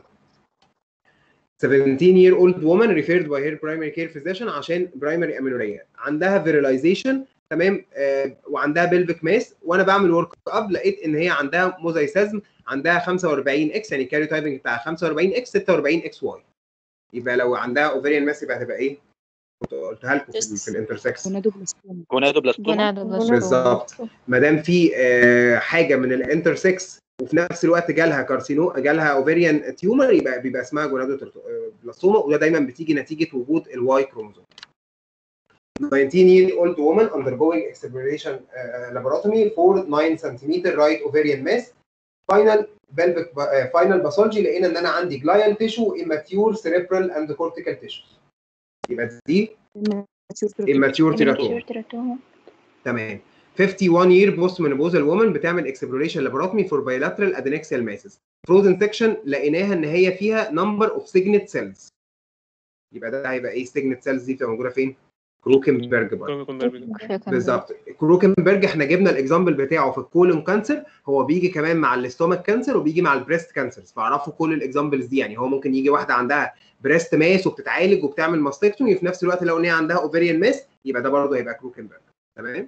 17 year old woman referred by her primary care physician عشان primary amenorrhea عندها virilization تمام آه وعندها بلفيك ماس وانا بعمل ورك اب لقيت ان هي عندها موزايسيزم عندها 45 اكس يعني كاريو تايبنج بتاع 45 اكس 46 اكس واي يبقى لو عندها اوفريان ماس يبقى هتبقى ايه؟ كنت قلتها لكم في, في الانترسكس جونادوبلاستوما بالظبط ما دام في آه حاجه من الانترسكس وفي نفس الوقت جالها كارسينو جالها اوفريان تيومر يبقى بيبقى اسمها جونادوبلاستوما وده دايما بتيجي نتيجه وجود الواي كروموزوم 19 year old woman undergoing exploration uh, laboratomy for 9 cm right ovarian mass final pelvic uh, final pathology لقينا ان انا عندي glial tissue immature cerebral and cortical tissues يبقى دي immature teratoma تمام 51 year post menopausal woman بتعمل exploration laboratory for bilateral adnexal masses frozen section لقيناها ان هي فيها number of signet cells يبقى ده هيبقى ايه signet cells دي بتبقى موجوده فين؟ كروكنبرج برضه بالظبط كروكنبرج احنا جبنا الاكزامبل بتاعه في الكولون كانسر هو بيجي كمان مع الاستومك كانسر وبيجي مع البريست كانسرز فاعرفوا كل الاكزامبلز دي يعني هو ممكن يجي واحده عندها بريست ماس وبتتعالج وبتعمل ماستكتومي وفي نفس الوقت لو ان هي عندها اوفريان ماس يبقى ده برضه هيبقى كروكنبرج تمام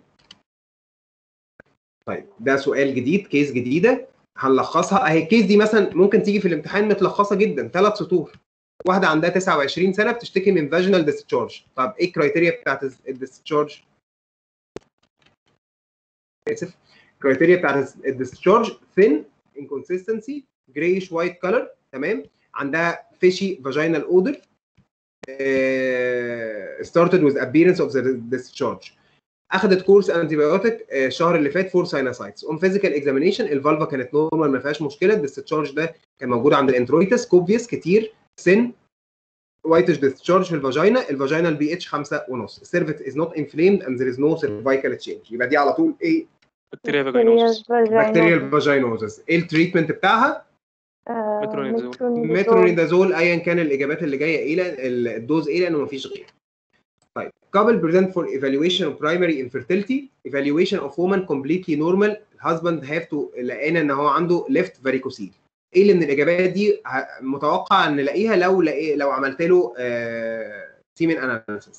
طيب ده سؤال جديد كيس جديده هنلخصها اهي الكيس دي مثلا ممكن تيجي في الامتحان متلخصه جدا ثلاث سطور واحده عندها 29 سنه بتشتكي من فاجينال ديسشارج طب ايه الكرايتيريا بتاعت الديسشارج اسف الكرايتيريا بتاعت الديسشارج ثين inconsistency grayish white color تمام عندها fishy vaginal odor uh, started with appearance of the discharge اخذت كورس انتي بايوتيك الشهر اللي فات فور ساينوسايتس اون فيزيكال اكزامينيشن الفالفا كانت نورمال ما فيهاش مشكله الديسشارج ده كان موجود عند الانترويتس كوبيوس كتير سن وايتش ديسشارج في الفاجينا الفاجينا البي اتش 5 ونص السيرفكس از نوت انفليمد اند ذير از نو سيرفايكال تشينج يبقى دي على طول ايه بكتيريا فاجينوزس بكتيريال فاجينوزس ايه التريتمنت بتاعها مترونيدازول ايا كان الاجابات اللي جايه ايه الدوز ايه لانه مفيش غيره طيب couple present for evaluation of primary infertility evaluation of woman completely normal husband have to لقينا ان هو عنده left varicocele ايه اللي من الاجابات دي متوقع ان نلاقيها لو لقي لو عملت له سيمن اناليسيس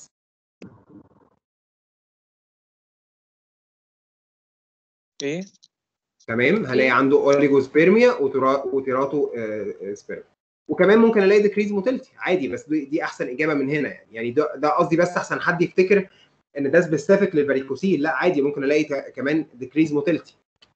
ايه تمام هلاقي عنده اوليجوسبيرميا وتيراتو سبيرم وكمان ممكن الاقي ديكريز موتيلتي عادي بس دي, دي احسن اجابه من هنا يعني يعني ده ده قصدي بس احسن حد يفتكر ان ده سبيسيفيك للفاريكوسيل لا عادي ممكن الاقي كمان ديكريز موتيلتي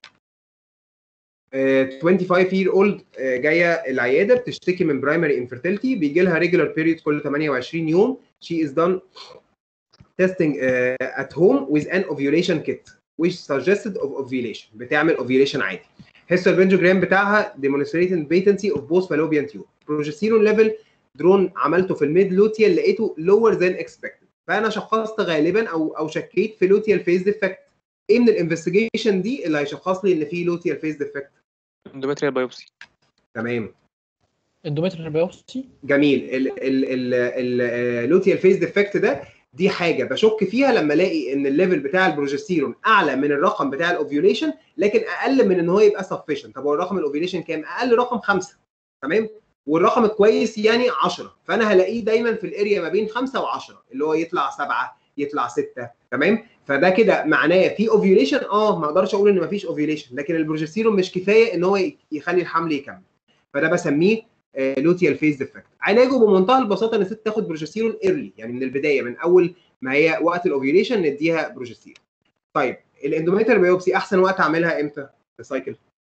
25 year old uh, جايه العياده بتشتكي من برايمري انفيرتيلتي بيجي لها ريجولار بيريود كل 28 يوم she is done testing uh, at home with an ovulation kit which suggested of ovulation بتعمل ovulation عادي هيستوبنجوجرام بتاعها demonstrating patency of both fallopian tube progesterone level درون عملته في الميد لوتيال لقيته lower than expected فانا شخصت غالبا او او شكيت في لوتيال فيز ديفكت ايه من الانفستيجيشن دي اللي هيشخص لي ان في لوتيال فيز ديفكت اندوميتريال بايوبسي تمام اندومتريال بايوبسي جميل اللوتيال فيز ديفكت ده دي حاجه بشك فيها لما الاقي ان الليفل بتاع البروجستيرون اعلى من الرقم بتاع الاوفيوليشن لكن اقل من ان هو يبقى سفيشنت طب هو الرقم الاوفيوليشن كام اقل رقم خمسة تمام والرقم الكويس يعني 10 فانا هلاقيه دايما في الاريا ما بين 5 و10 اللي هو يطلع 7 يطلع 6 تمام فده كده معناه في اوفيوليشن اه ما اقدرش اقول ان ما فيش اوفيوليشن لكن البروجستيرون مش كفايه ان هو يخلي الحمل يكمل فده بسميه لوتيال فيز ديفكت علاجه بمنتهى البساطه ان الست تاخد بروجستيرون ايرلي يعني من البدايه من اول ما هي وقت الاوفيوليشن نديها بروجستيرون طيب الاندوميتر بايوبسي احسن وقت اعملها امتى في السايكل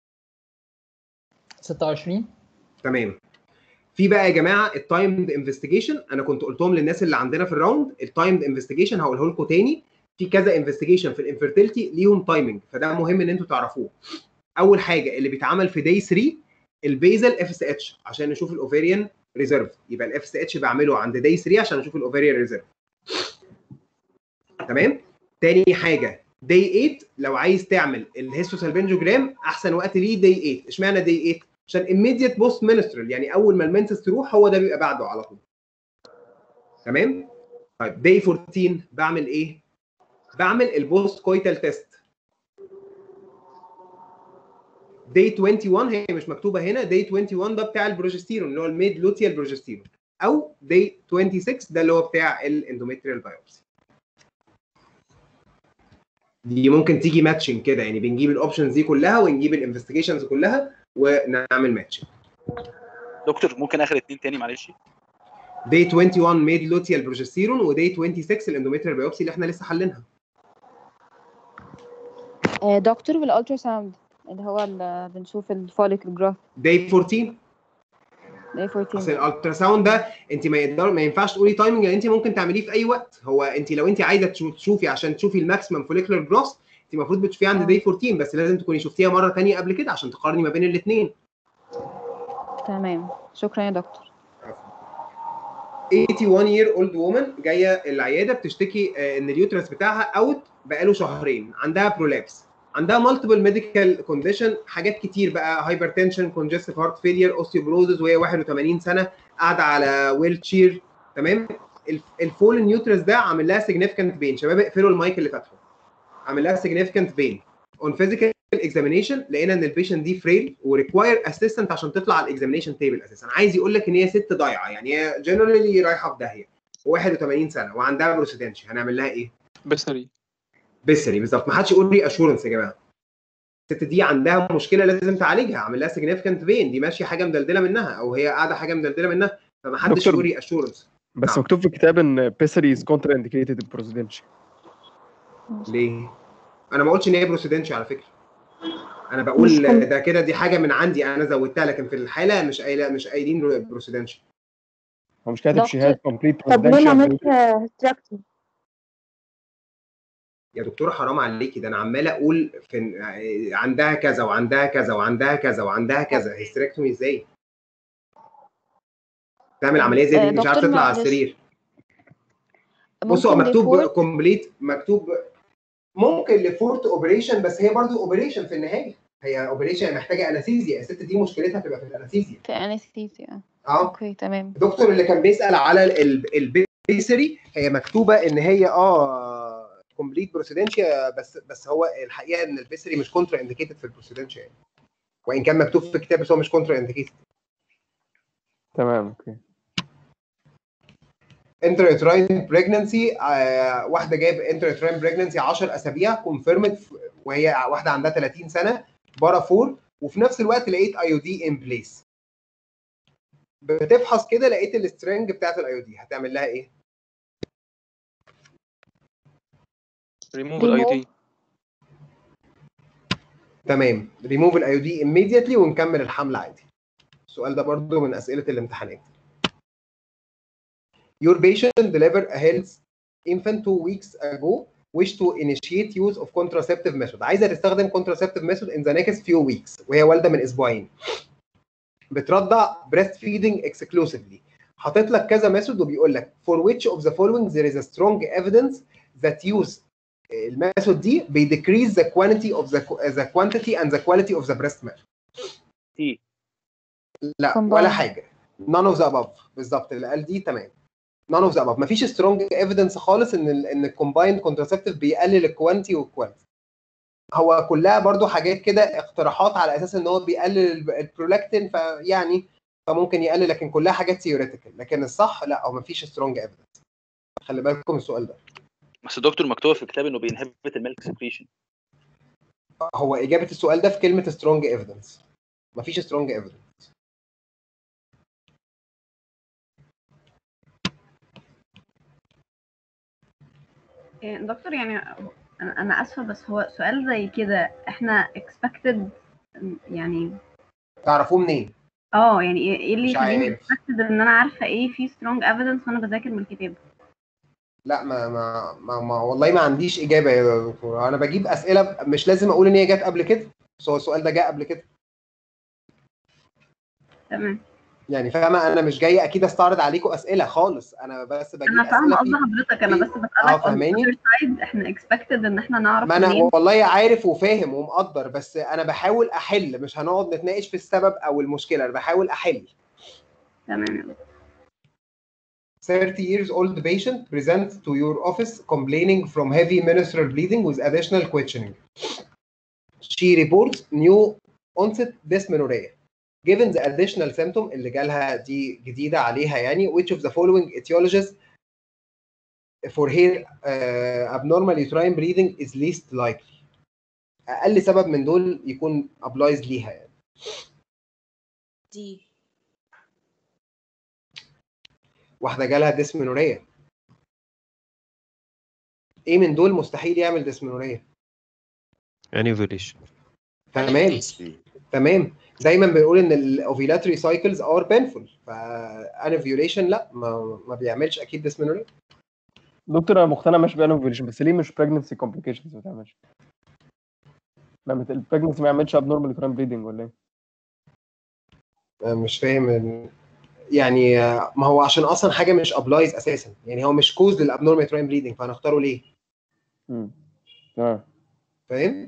26 تمام في بقى يا جماعه التايمد انفستيجيشن انا كنت قلتهم للناس اللي عندنا في الراوند التايمد انفستيجيشن هقوله لكم تاني في كذا انفستيجيشن في الانفيرتيلتي ليهم تايمنج فده مهم ان انتوا تعرفوه اول حاجه اللي بيتعمل في داي 3 البيزل اف اس اتش عشان نشوف الاوفيريان ريزيرف يبقى الاف اس اتش بعمله عند داي 3 عشان اشوف الاوفيريان ريزيرف تمام تاني حاجه داي 8 لو عايز تعمل الهيستوسالبنجوجرام احسن وقت ليه داي 8 اشمعنى داي 8 عشان immediate بوست منسترال يعني اول ما المنسس تروح هو ده بيبقى بعده على طول تمام طيب داي 14 بعمل ايه بعمل البوست كويتال تيست داي 21 هي مش مكتوبه هنا داي 21 ده بتاع البروجستيرون اللي هو الميد لوتيال بروجستيرون او داي 26 ده اللي هو بتاع الاندوميتريال بايوبسي دي ممكن تيجي ماتشنج كده يعني بنجيب الاوبشنز دي كلها ونجيب الانفستيجيشنز كلها ونعمل ماتشنج دكتور ممكن اخر اتنين تاني معلش داي 21 ميد لوتيال بروجستيرون وداي 26 الاندوميتريال بايوبسي اللي احنا لسه حلينها آه، دكتور والالترا ساوند اللي هو اللي بنشوف الفوليك جراف داي 14 داي 14 اصل الالترا ساوند ده انت ما يقدر ما ينفعش تقولي تايمنج يعني انت ممكن تعمليه في اي وقت هو انت لو انت عايزه تشو- تشوفي عشان تشوفي الماكسيمم فوليكولار جروس انت المفروض بتشوفيه عند داي 14 بس لازم تكوني شفتيها مره ثانيه قبل كده عشان تقارني ما بين الاثنين تمام شكرا يا دكتور 81 year old woman جايه العياده بتشتكي آه، ان اليوترس بتاعها اوت بقاله شهرين عندها برولابس عندها مالتيبل ميديكال كونديشن حاجات كتير بقى هايبرتنشن كونجستيف هارت فيلير اوستيوبروزز وهي 81 سنه قاعده على ويل تشير تمام الفول نيوترس ده عامل لها سيجنيفيكانت بين شباب اقفلوا المايك اللي فاتحه عامل لها سيجنيفيكانت بين اون فيزيكال اكزامينيشن لقينا ان البيشنت دي فريل وريكواير اسيستنت عشان تطلع على الاكزامينيشن تيبل اساسا عايز يقول لك ان هي ست ضايعه يعني هي جنرالي رايحه في داهيه 81 سنه وعندها بروسيدنشي هنعمل لها ايه؟ بسري بسري بالظبط ما حدش يقول لي اشورنس يا جماعه الست دي عندها مشكله لازم تعالجها اعمل لها سيجنيفيكانت بين دي ماشيه حاجه مدلدله منها او هي قاعده حاجه مدلدله منها فما حدش دكتور، يقول لي اشورنس بس مكتوب في الكتاب ان بيسري از كونتر انديكيتد بروسيدنشي ليه؟ انا ما قلتش ان هي بروسيدنشي على فكره انا بقول ده كده دي حاجه من عندي انا زودتها لكن في الحاله مش قايله مش قايلين بروسيدنشي هو مش كاتب دكتور، شهاده كومبليت طب ليه ما عملتش هيستراكتومي يا دكتوره حرام عليكي ده انا عمال اقول في عندها كذا وعندها كذا وعندها كذا وعندها كذا هيستريكتومي ازاي؟ تعمل عمليه زي آه، دي مش عارف دكتور تطلع على معلش. السرير بصوا هو ممكن مكتوب لفور كومبليت مكتوب ممكن لفورت اوبريشن بس هي برضو اوبريشن في النهايه هي اوبريشن محتاجه انستيزيا الست دي مشكلتها تبقى في الانستيزيا في انستيزيا اه اوكي تمام الدكتور اللي كان بيسال على ال- البيسري هي مكتوبه ان هي اه كومبليت بروسيدنشيا بس بس هو الحقيقه ان البيسري مش كونترا انديكيتد في البروسيدنشيا يعني وان كان مكتوب في الكتاب بس هو مش كونترا انديكيتد تمام اوكي انتريتراين بريجننسي واحده جايب انتريتراين بريجننسي 10 اسابيع كونفيرمد وهي واحده عندها 30 سنه بارا 4 وفي نفس الوقت لقيت اي او دي ان بليس بتفحص كده لقيت السترنج بتاعت الاي او دي هتعمل لها ايه؟ ريموف الاي دي تمام ريموف الاي او دي immediately ونكمل الحمل عادي السؤال ده برضو من اسئله الامتحانات Your patient delivered a health infant two weeks ago wish to initiate use of contraceptive method عايزه تستخدم contraceptive method in the next few weeks وهي والده من اسبوعين بترضع breast feeding exclusively حاطط لك كذا ميثود وبيقول لك for which of the following there is a strong evidence that use الميثود دي بي decrease the quantity of the the quantity and the quality of the breast milk تي لا Combined. ولا حاجه none of the above بالظبط اللي قال دي تمام none of the above مفيش strong evidence خالص ان ال ان الكومبايند كونتراسبتيف بيقلل الكوانتي والكواليتي هو كلها برضو حاجات كده اقتراحات على اساس ان هو بيقلل ال- البرولاكتين فيعني فممكن يقلل لكن كلها حاجات ثيوريتيكال لكن الصح لا هو مفيش سترونج ايفيدنس خلي بالكم من السؤال ده بس الدكتور مكتوب في الكتاب انه بينهبت الميلك سكريشن هو اجابه السؤال ده في كلمه سترونج ايفيدنس مفيش سترونج ايفيدنس إيه، دكتور يعني انا انا اسفه بس هو سؤال زي كده احنا expected يعني تعرفوه منين اه يعني ايه إيه اللي مش يخليني عارف. expected ان انا عارفه ايه في strong evidence وانا بذاكر من الكتاب لا ما ما ما, ما والله ما عنديش اجابه يا دكتور انا بجيب اسئله مش لازم اقول ان هي جت قبل كده بس هو السؤال ده جه قبل كده تمام يعني فاهمه انا مش جاي اكيد استعرض عليكم اسئله خالص انا بس بجيب انا فاهمه اسئله قصد في حضرتك انا بس بسالك اه on the فاهماني other side احنا expected ان احنا نعرف ما انا منين والله عارف وفاهم ومقدر بس انا بحاول احل مش هنقعد نتناقش في السبب او المشكله انا بحاول احل تمام يا دكتور 30 years old patient present to your office complaining from heavy menstrual bleeding with additional questioning. She reports new onset dysmenorrhea. Given the additional symptom اللي جالها دي جديدة عليها يعني which of the following etiologies for her uh, abnormal uterine bleeding is least likely. أقل سبب من دول يكون applies ليها يعني. دي واحدة جالها ديسمنوريا. ايه من دول مستحيل يعمل ديسمنوريا؟ انيفيليشن تمام تمام دايما بنقول ان الاوفيلاتري سايكلز ار بينفول فانفيوليشن لا ما, ما بيعملش اكيد ديسمنوريا دكتور انا مقتنع مش بانوفيليشن بس ليه مش pregnancy complications ما تعملش؟ ما البريجنسي ما يعملش abnormal uterine bleeding ولا ايه؟ مش فاهم ال- يعني آه، ما هو عشان اصلا حاجه مش ابلايز اساسا يعني هو مش كوز للابنورمال تراين بليدنج فهنختاره ليه؟ امم تمام فاهم؟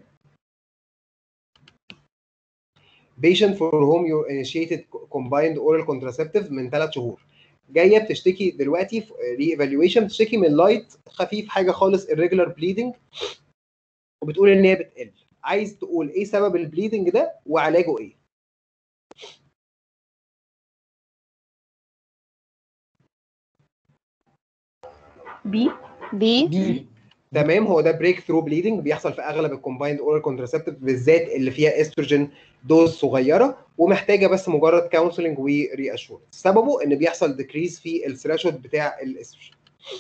patient for whom you initiated combined oral contraceptive من ثلاث شهور جايه بتشتكي دلوقتي في ري ايفالويشن بتشتكي من لايت خفيف حاجه خالص irregular bleeding وبتقول ان هي بتقل عايز تقول ايه سبب البليدنج ده وعلاجه ايه بي بي بي تمام هو ده بريك ثرو بليدنج بيحصل في اغلب الكومبايند اورال كونتراسبتيف بالذات اللي فيها استروجين دوز صغيره ومحتاجه بس مجرد كونسلنج وري اشورنس سببه ان بيحصل ديكريز في الثريشولد بتاع الاستروجين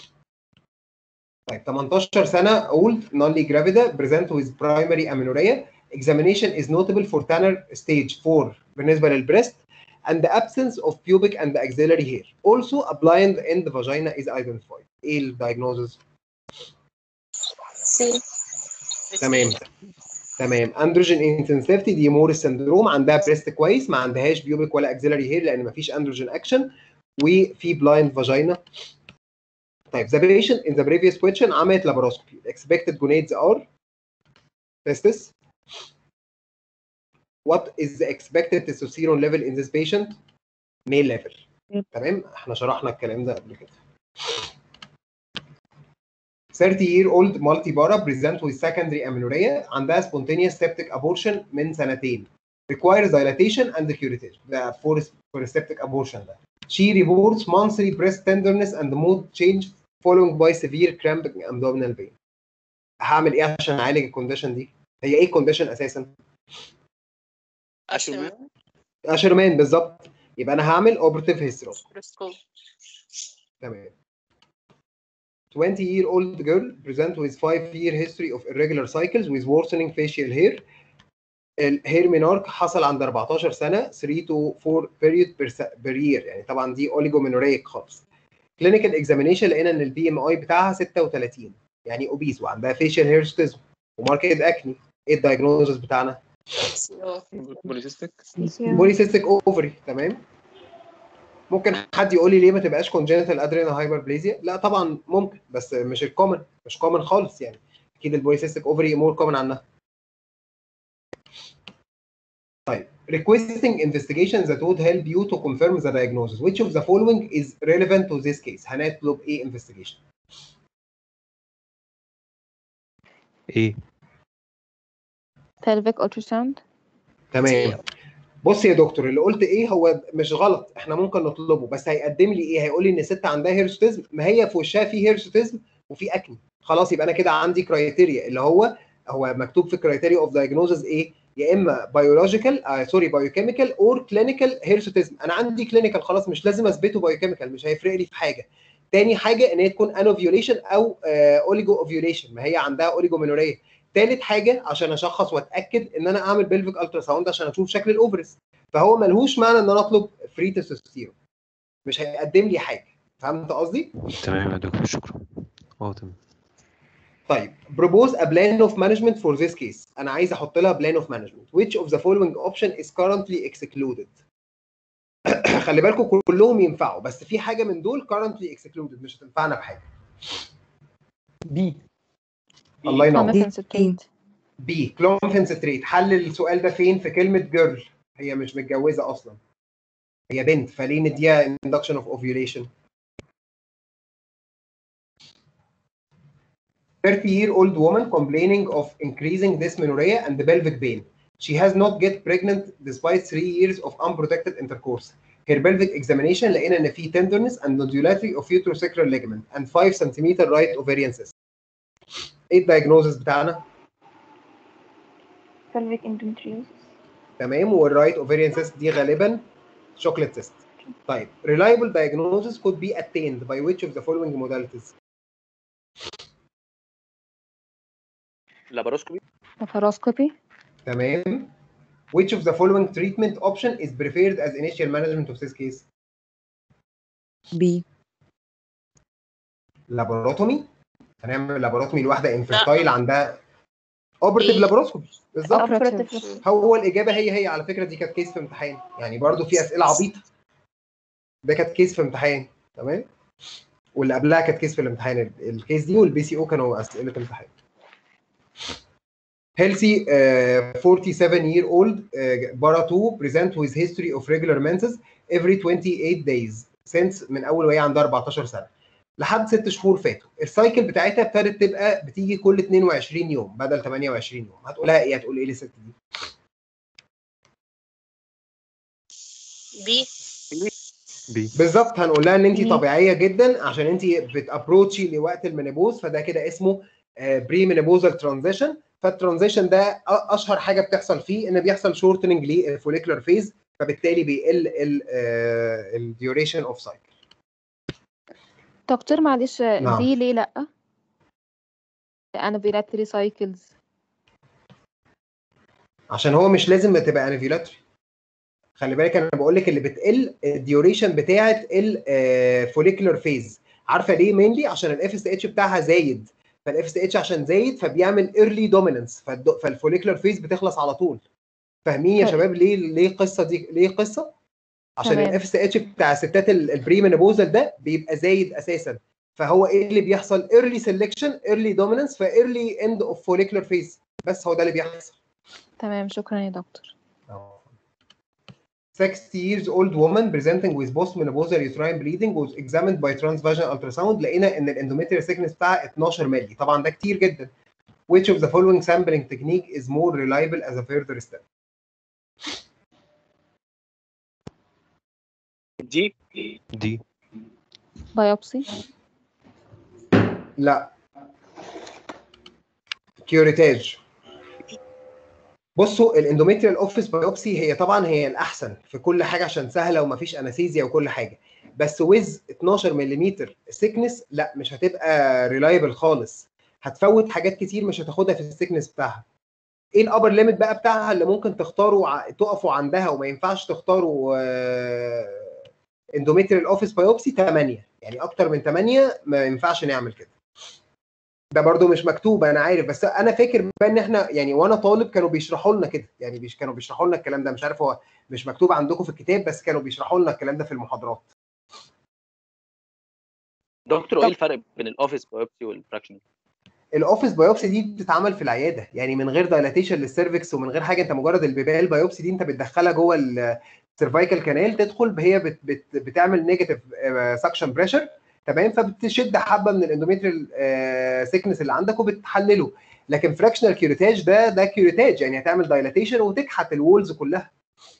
طيب 18 سنه old nully gravida present with primary amenorrhea examination is notable for Tanner stage 4 بالنسبه للبريست and the absence of pubic and axillary hair also a blind end vagina is identified ايه الدايجنوزز سي تمام تمام اندروجين انسنسيفتي دي موريس سندروم عندها بريست كويس ما عندهاش بيوبك ولا اكزيلري هير لان ما فيش اندروجين اكشن وفي بلايند فاجينا طيب the patient in the previous question عملت لاباروسكوبي expected gonads are testis what is the expected testosterone level in this patient male level تمام احنا شرحنا الكلام ده قبل كده 30 year old multibara present with secondary amenorrhea عندها spontaneous septic abortion من سنتين requires dilatation and curettage ده for for septic abortion ده she reports monthly breast tenderness and mood change following by severe cramping abdominal pain هعمل ايه عشان اعالج الكونديشن دي هي ايه الكونديشن اساسا اشرمان اشرمان بالظبط يبقى انا هعمل اوبرتيف هيستروسكوبي تمام 20 year old girl present with 5 year history of irregular cycles with worsening facial hair الهير مينارك حصل عند 14 سنه 3 to 4 period per, se- per year يعني طبعا دي اوليجومينوريك خالص كلينيكال اكزامينيشن لقينا ان البي ام اي بتاعها 36 يعني اوبيز وعندها فيشل هيرستزم وماركت اكني ايه الدايجنوزس بتاعنا؟ بوليسيستيك بوليسيستيك اوفري تمام ممكن حد يقول لي ليه ما تبقاش congenital adrenal hyperplasia لا طبعا ممكن بس مش الكومن مش كومن خالص يعني اكيد البوليسيستيك اوفري مور كومن عنها طيب requesting investigation that would help you to confirm the diagnosis which of the following is relevant to this case هنطلب ايه investigation ايه pelvic ultrasound تمام بص يا دكتور اللي قلت ايه هو مش غلط احنا ممكن نطلبه بس هيقدم لي ايه هيقول لي ان ست عندها هيرسوتيزم ما هي في وشها في هيرسوتيزم وفي اكني خلاص يبقى انا كده عندي كرايتيريا اللي هو هو مكتوب في كرايتيريا اوف دايجنوزز ايه يا اما بيولوجيكال آه سوري بايوكيميكال اور كلينيكال هيرسوتيزم انا عندي كلينيكال خلاص مش لازم اثبته بايوكيميكال مش هيفرق لي في حاجه تاني حاجه ان هي تكون انوفيوليشن او اوليجو اوفيوليشن ما هي عندها اوليجومينوريا تالت حاجه عشان اشخص واتاكد ان انا اعمل بلفيك الترا ساوند عشان اشوف شكل الاوفرز فهو ملهوش معنى ان انا اطلب فري تستوستيرون مش هيقدم لي حاجه فهمت قصدي؟ تمام يا دكتور شكرا اه تمام طيب propose a plan of management for this case انا عايز احط لها plan of management which of the following option is currently excluded خلي بالكم كلهم ينفعوا بس في حاجه من دول currently excluded مش هتنفعنا بحاجه بي الله ينور Clomiphene بي كلومفين ستريت حل السؤال ده فين في كلمه جيرل هي مش متجوزه اصلا هي بنت فليه نديها induction of ovulation 30 year old woman complaining of increasing dysmenorrhea and pelvic pain. She has not get pregnant despite three years of unprotected intercourse. Her pelvic examination لقينا ان في tenderness and nodulatory of uterosacral ligament and 5 cm right ovarian cyst. ايه الدايجنوزس بتاعنا؟ pelvic endometriosis تمام والرايت ovarian cyst دي غالبا chocolate cyst. طيب reliable diagnosis could be attained by which of the following modalities? لاباروسكوبي laparoscopy تمام which of the following treatment option is preferred as initial management of this case بي لاباروتومي هنعمل لاباروتومي لواحده انفيرتايل عندها اوبرتيف لاباروسكوبي بالظبط Operative. هو الاجابه هي هي على فكره دي كانت كيس في امتحان يعني برضو في اسئله عبيطه ده كانت كيس في امتحان تمام واللي قبلها كانت كيس في الامتحان ال- الكيس دي والبي سي او كانوا اسئله امتحان healthy uh, 47 year old uh, bara 2 present with history of regular menses every 28 days since من اول وهي عندها 14 سنه لحد ست شهور فاتوا السايكل بتاعتها ابتدت تبقى بتيجي كل 22 يوم بدل 28 يوم هتقولها ايه هتقول ايه للست دي بي بي بالظبط هنقول لها ان انت مم. طبيعيه جدا عشان انت بتابروتشي لوقت المينيبوز فده كده اسمه بري مينيبوزال ترانزيشن فالترانزيشن ده أ- اشهر حاجه بتحصل فيه ان بيحصل شورتنج للفوليكولار فيز فبالتالي بيقل الديوريشن اوف سايكل دكتور معلش نعم. دي ليه لأ anovulatory cycles عشان هو مش لازم تبقى انفيلاتري خلي بالك انا بقول لك اللي بتقل الديوريشن بتاعه الفوليكولار فيز عارفه ليه مينلي عشان الاف اس اتش بتاعها زايد فالاف اس اتش عشان زايد فبيعمل ايرلي دوميننس فالفوليكولار فيز بتخلص على طول فاهمين يا طيب. شباب ليه ليه القصه دي ليه قصه عشان تمام. الاف اس اتش بتاع ستات البري مينوبوزال ده بيبقى زايد اساسا فهو ايه اللي بيحصل ايرلي سelection ايرلي دوميننس فايرلي اند اوف فوليكولار فيز بس هو ده اللي بيحصل تمام شكرا يا دكتور 60 years old woman presenting with postmenopausal uterine bleeding was examined by transvaginal ultrasound لقينا ان الاندوميتريال thickness بتاعها 12 مللي طبعا ده كتير جدا which of the following sampling technique is more reliable as a further step دي دي biopsy لا كيوريتاج بصوا الاندوميتريال اوفيس بايوبسي هي طبعا هي الاحسن في كل حاجه عشان سهله ومفيش انستيزيا وكل حاجه بس ويز 12 ملم سيكنس لا مش هتبقى ريلايبل خالص هتفوت حاجات كتير مش هتاخدها في السيكنس بتاعها ايه الابر ليميت بقى بتاعها اللي ممكن تختاروا ع- تقفوا عندها وما ينفعش تختاروا اندوميتريال اوفيس بايوبسي 8 يعني اكتر من 8 ما ينفعش نعمل كده ده برضو مش مكتوب انا عارف بس انا فاكر بقى ان احنا يعني وانا طالب كانوا بيشرحوا لنا كده يعني بيش كانوا بيشرحوا لنا الكلام ده مش عارف هو مش مكتوب عندكم في الكتاب بس كانوا بيشرحوا لنا الكلام ده في المحاضرات دكتور ايه الفرق بين الاوفيس بايوبسي والفراكشنال الاوفيس بايوبسي دي بتتعمل في العياده يعني من غير دايلاتيشن للسيرفكس ومن غير حاجه انت مجرد البيبال بايوبسي دي انت بتدخلها جوه السيرفايكال كانال تدخل هي بت بت بتعمل نيجاتيف سكشن بريشر تمام فبتشد حبه من الاندوميتريال سيكنس اللي عندك وبتحلله لكن فراكشنال كيوريتاج ده ده كيوريتاج يعني هتعمل دايلاتيشن وتكحت الوولز كلها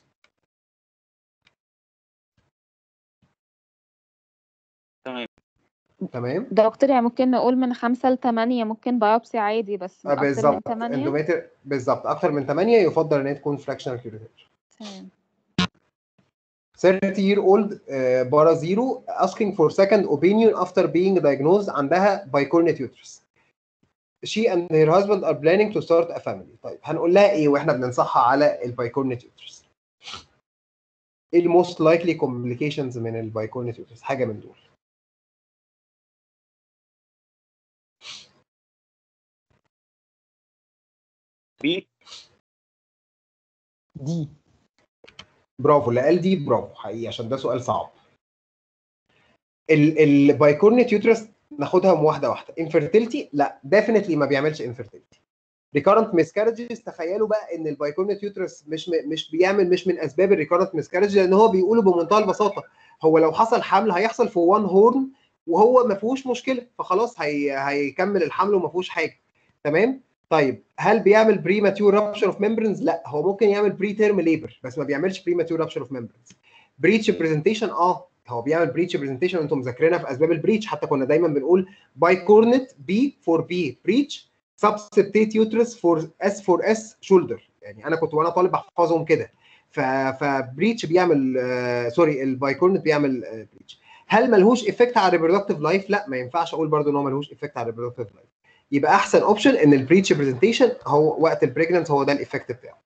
تمام تمام دكتور يعني ممكن نقول من خمسة لتمانية ممكن بايوبسي عادي بس من آه، أكتر من بالظبط تمانية اندوميتر بالظبط اكتر من 8 يفضل ان هي تكون فراكشنال كيوريتاج تمام 30 year old uh, bara zero asking for second opinion after being diagnosed عندها bicornuate uterus. She and her husband are planning to start a family. طيب هنقول لها ايه واحنا بننصحها على البايكورنيت uterus؟ ايه ال most likely complications من البايكورنيت uterus؟ حاجه من دول. بي دي برافو اللي قال دي برافو حقيقي عشان ده سؤال صعب. البايكورنيت يوترس ناخدها واحده واحده انفيرتيلتي لا ديفينتلي ما بيعملش انفيرتيلتي ريكارنت مسكارجز تخيلوا بقى ان البايكورنيت يوترس مش م- مش بيعمل مش من اسباب الريكارنت مسكارج لان هو بيقولوا بمنتهى البساطه هو لو حصل حمل هيحصل في وان هورن وهو ما فيهوش مشكله فخلاص هي هيكمل الحمل وما فيهوش حاجه تمام طيب هل بيعمل بري ماتيور رابشر اوف ممبرنز لا هو ممكن يعمل بري تيرم ليبر بس ما بيعملش بري ماتيور رابشر اوف ممبرنز بريتش برزنتيشن اه هو بيعمل بريتش برزنتيشن انتم مذاكرينها في اسباب البريتش حتى كنا دايما بنقول باي كورنت بي فور بي بريتش سبستيت يوترس فور اس فور اس شولدر يعني انا كنت وانا طالب بحفظهم كده ف فبريتش بيعمل آه سوري البايكورنت بيعمل آه بريتش هل ملهوش افكت على الريبرودكتيف لايف لا ما ينفعش اقول برضو ان هو ملهوش افكت على الريبرودكتيف لايف يبقى احسن اوبشن ان البريتش برزنتيشن هو وقت البريجننس هو ده الايفكت بتاعه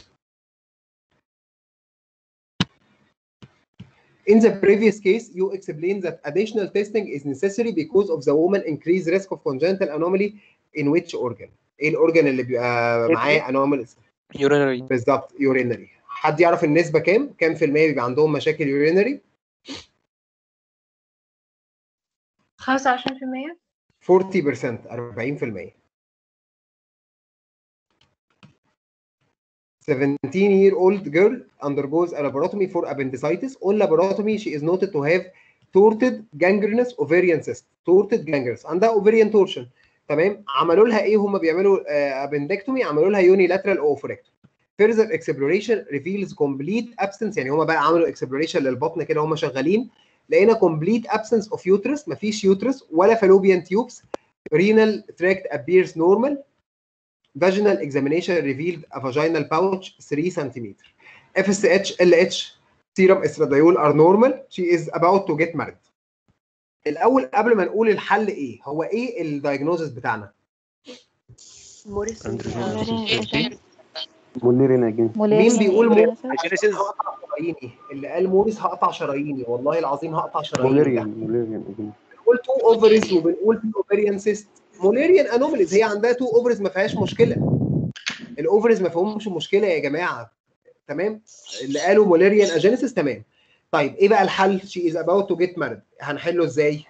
In the previous case, you explained that additional testing is necessary because of the woman increased risk of congenital anomaly in which organ? ايه الاورجن اللي بيبقى معاه anomalies؟ يورينري بالظبط urinary. حد يعرف النسبة كام؟ كام في المية بيبقى عندهم مشاكل urinary؟ 25% 40% 40% 17 year old girl undergoes a laparotomy for appendicitis. On laparotomy, she is noted to have torted gangrenous ovarian cyst. Torted gangrenous عندها ovarian torsion. تمام عملوا لها ايه هم بيعملوا ابندكتومي عملوا لها يونيلاترال اوفوركتومي. Further exploration reveals complete absence يعني هم بقى عملوا exploration للبطن كده هم شغالين لقينا complete absence of uterus مفيش uterus ولا fallopian tubes renal tract appears normal vaginal examination revealed a vaginal pouch 3 cm. FSH, LH, serum estradiol are normal. She is about to get married. الأول قبل ما نقول الحل إيه؟ هو إيه الدايجنوزس بتاعنا؟ موريس موليرين اجين مين بيقول موريس Agenesis. هقطع شراييني؟ اللي قال موريس هقطع شراييني والله العظيم هقطع شراييني موليريان ده. موليريان اجين بنقول تو اوفرز وبنقول في اوفريان سيست موليريان انوماليز هي عندها تو اوفرز ما فيهاش مشكله الاوفرز ما فيهمش مشكله يا جماعه تمام اللي قالوا موليريان اجينيسيس تمام طيب ايه بقى الحل شي از اباوت تو جيت مارد هنحله ازاي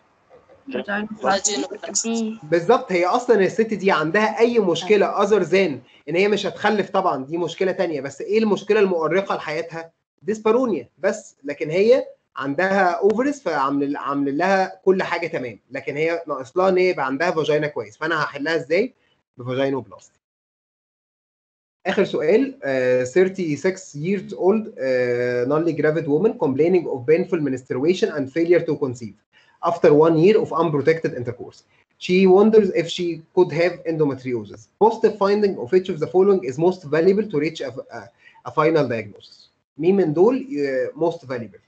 بالظبط هي اصلا الست دي عندها اي مشكله اذر ذان ان هي مش هتخلف طبعا دي مشكله تانية بس ايه المشكله المؤرقه لحياتها ديسبارونيا بس لكن هي عندها اوفرز فعامل عامل لها كل حاجه تمام لكن هي ناقص لها ان هي يبقى عندها فاجينا كويس فانا هحلها ازاي بفاجينوبلاستي اخر سؤال uh, 36 years old uh, newly gravid woman complaining of painful menstruation and failure to conceive after one year of unprotected intercourse. She wonders if she could have endometriosis. Positive finding of which of the following is most valuable to reach a, a, a final diagnosis. مين من دول uh, most valuable؟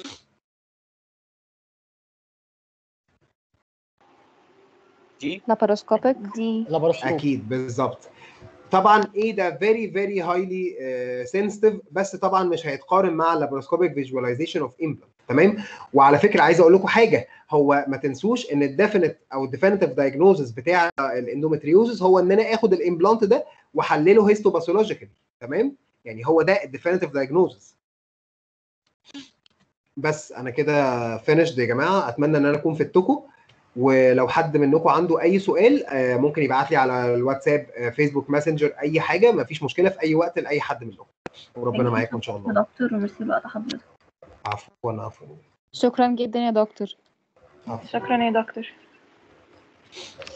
دي لاباروسكوبيك دي لاباروسكوب اكيد بالظبط طبعا ايه ده فيري فيري هايلي سنسيتيف بس طبعا مش هيتقارن مع اللاباروسكوبيك فيجواليزيشن اوف امبلانت تمام وعلى فكره عايز اقول لكم حاجه هو ما تنسوش ان الديفينيت او الديفينيتيف دايجنوزس بتاع الاندومتريوزس هو ان انا اخد الامبلانت ده واحلله هيستوباثولوجيكال تمام يعني هو ده الديفينيتيف دايجنوزس بس انا كده فينيشد يا جماعه اتمنى ان انا اكون فدتكم ولو حد منكم عنده اي سؤال آه، ممكن يبعت لي على الواتساب آه، فيسبوك ماسنجر اي حاجه مفيش مشكله في اي وقت لاي حد منكم وربنا معاكم ان شاء الله دكتور وميرسي بقى حضرتك عفوا عفوا شكرا جدا يا دكتور عفوا شكرا يا دكتور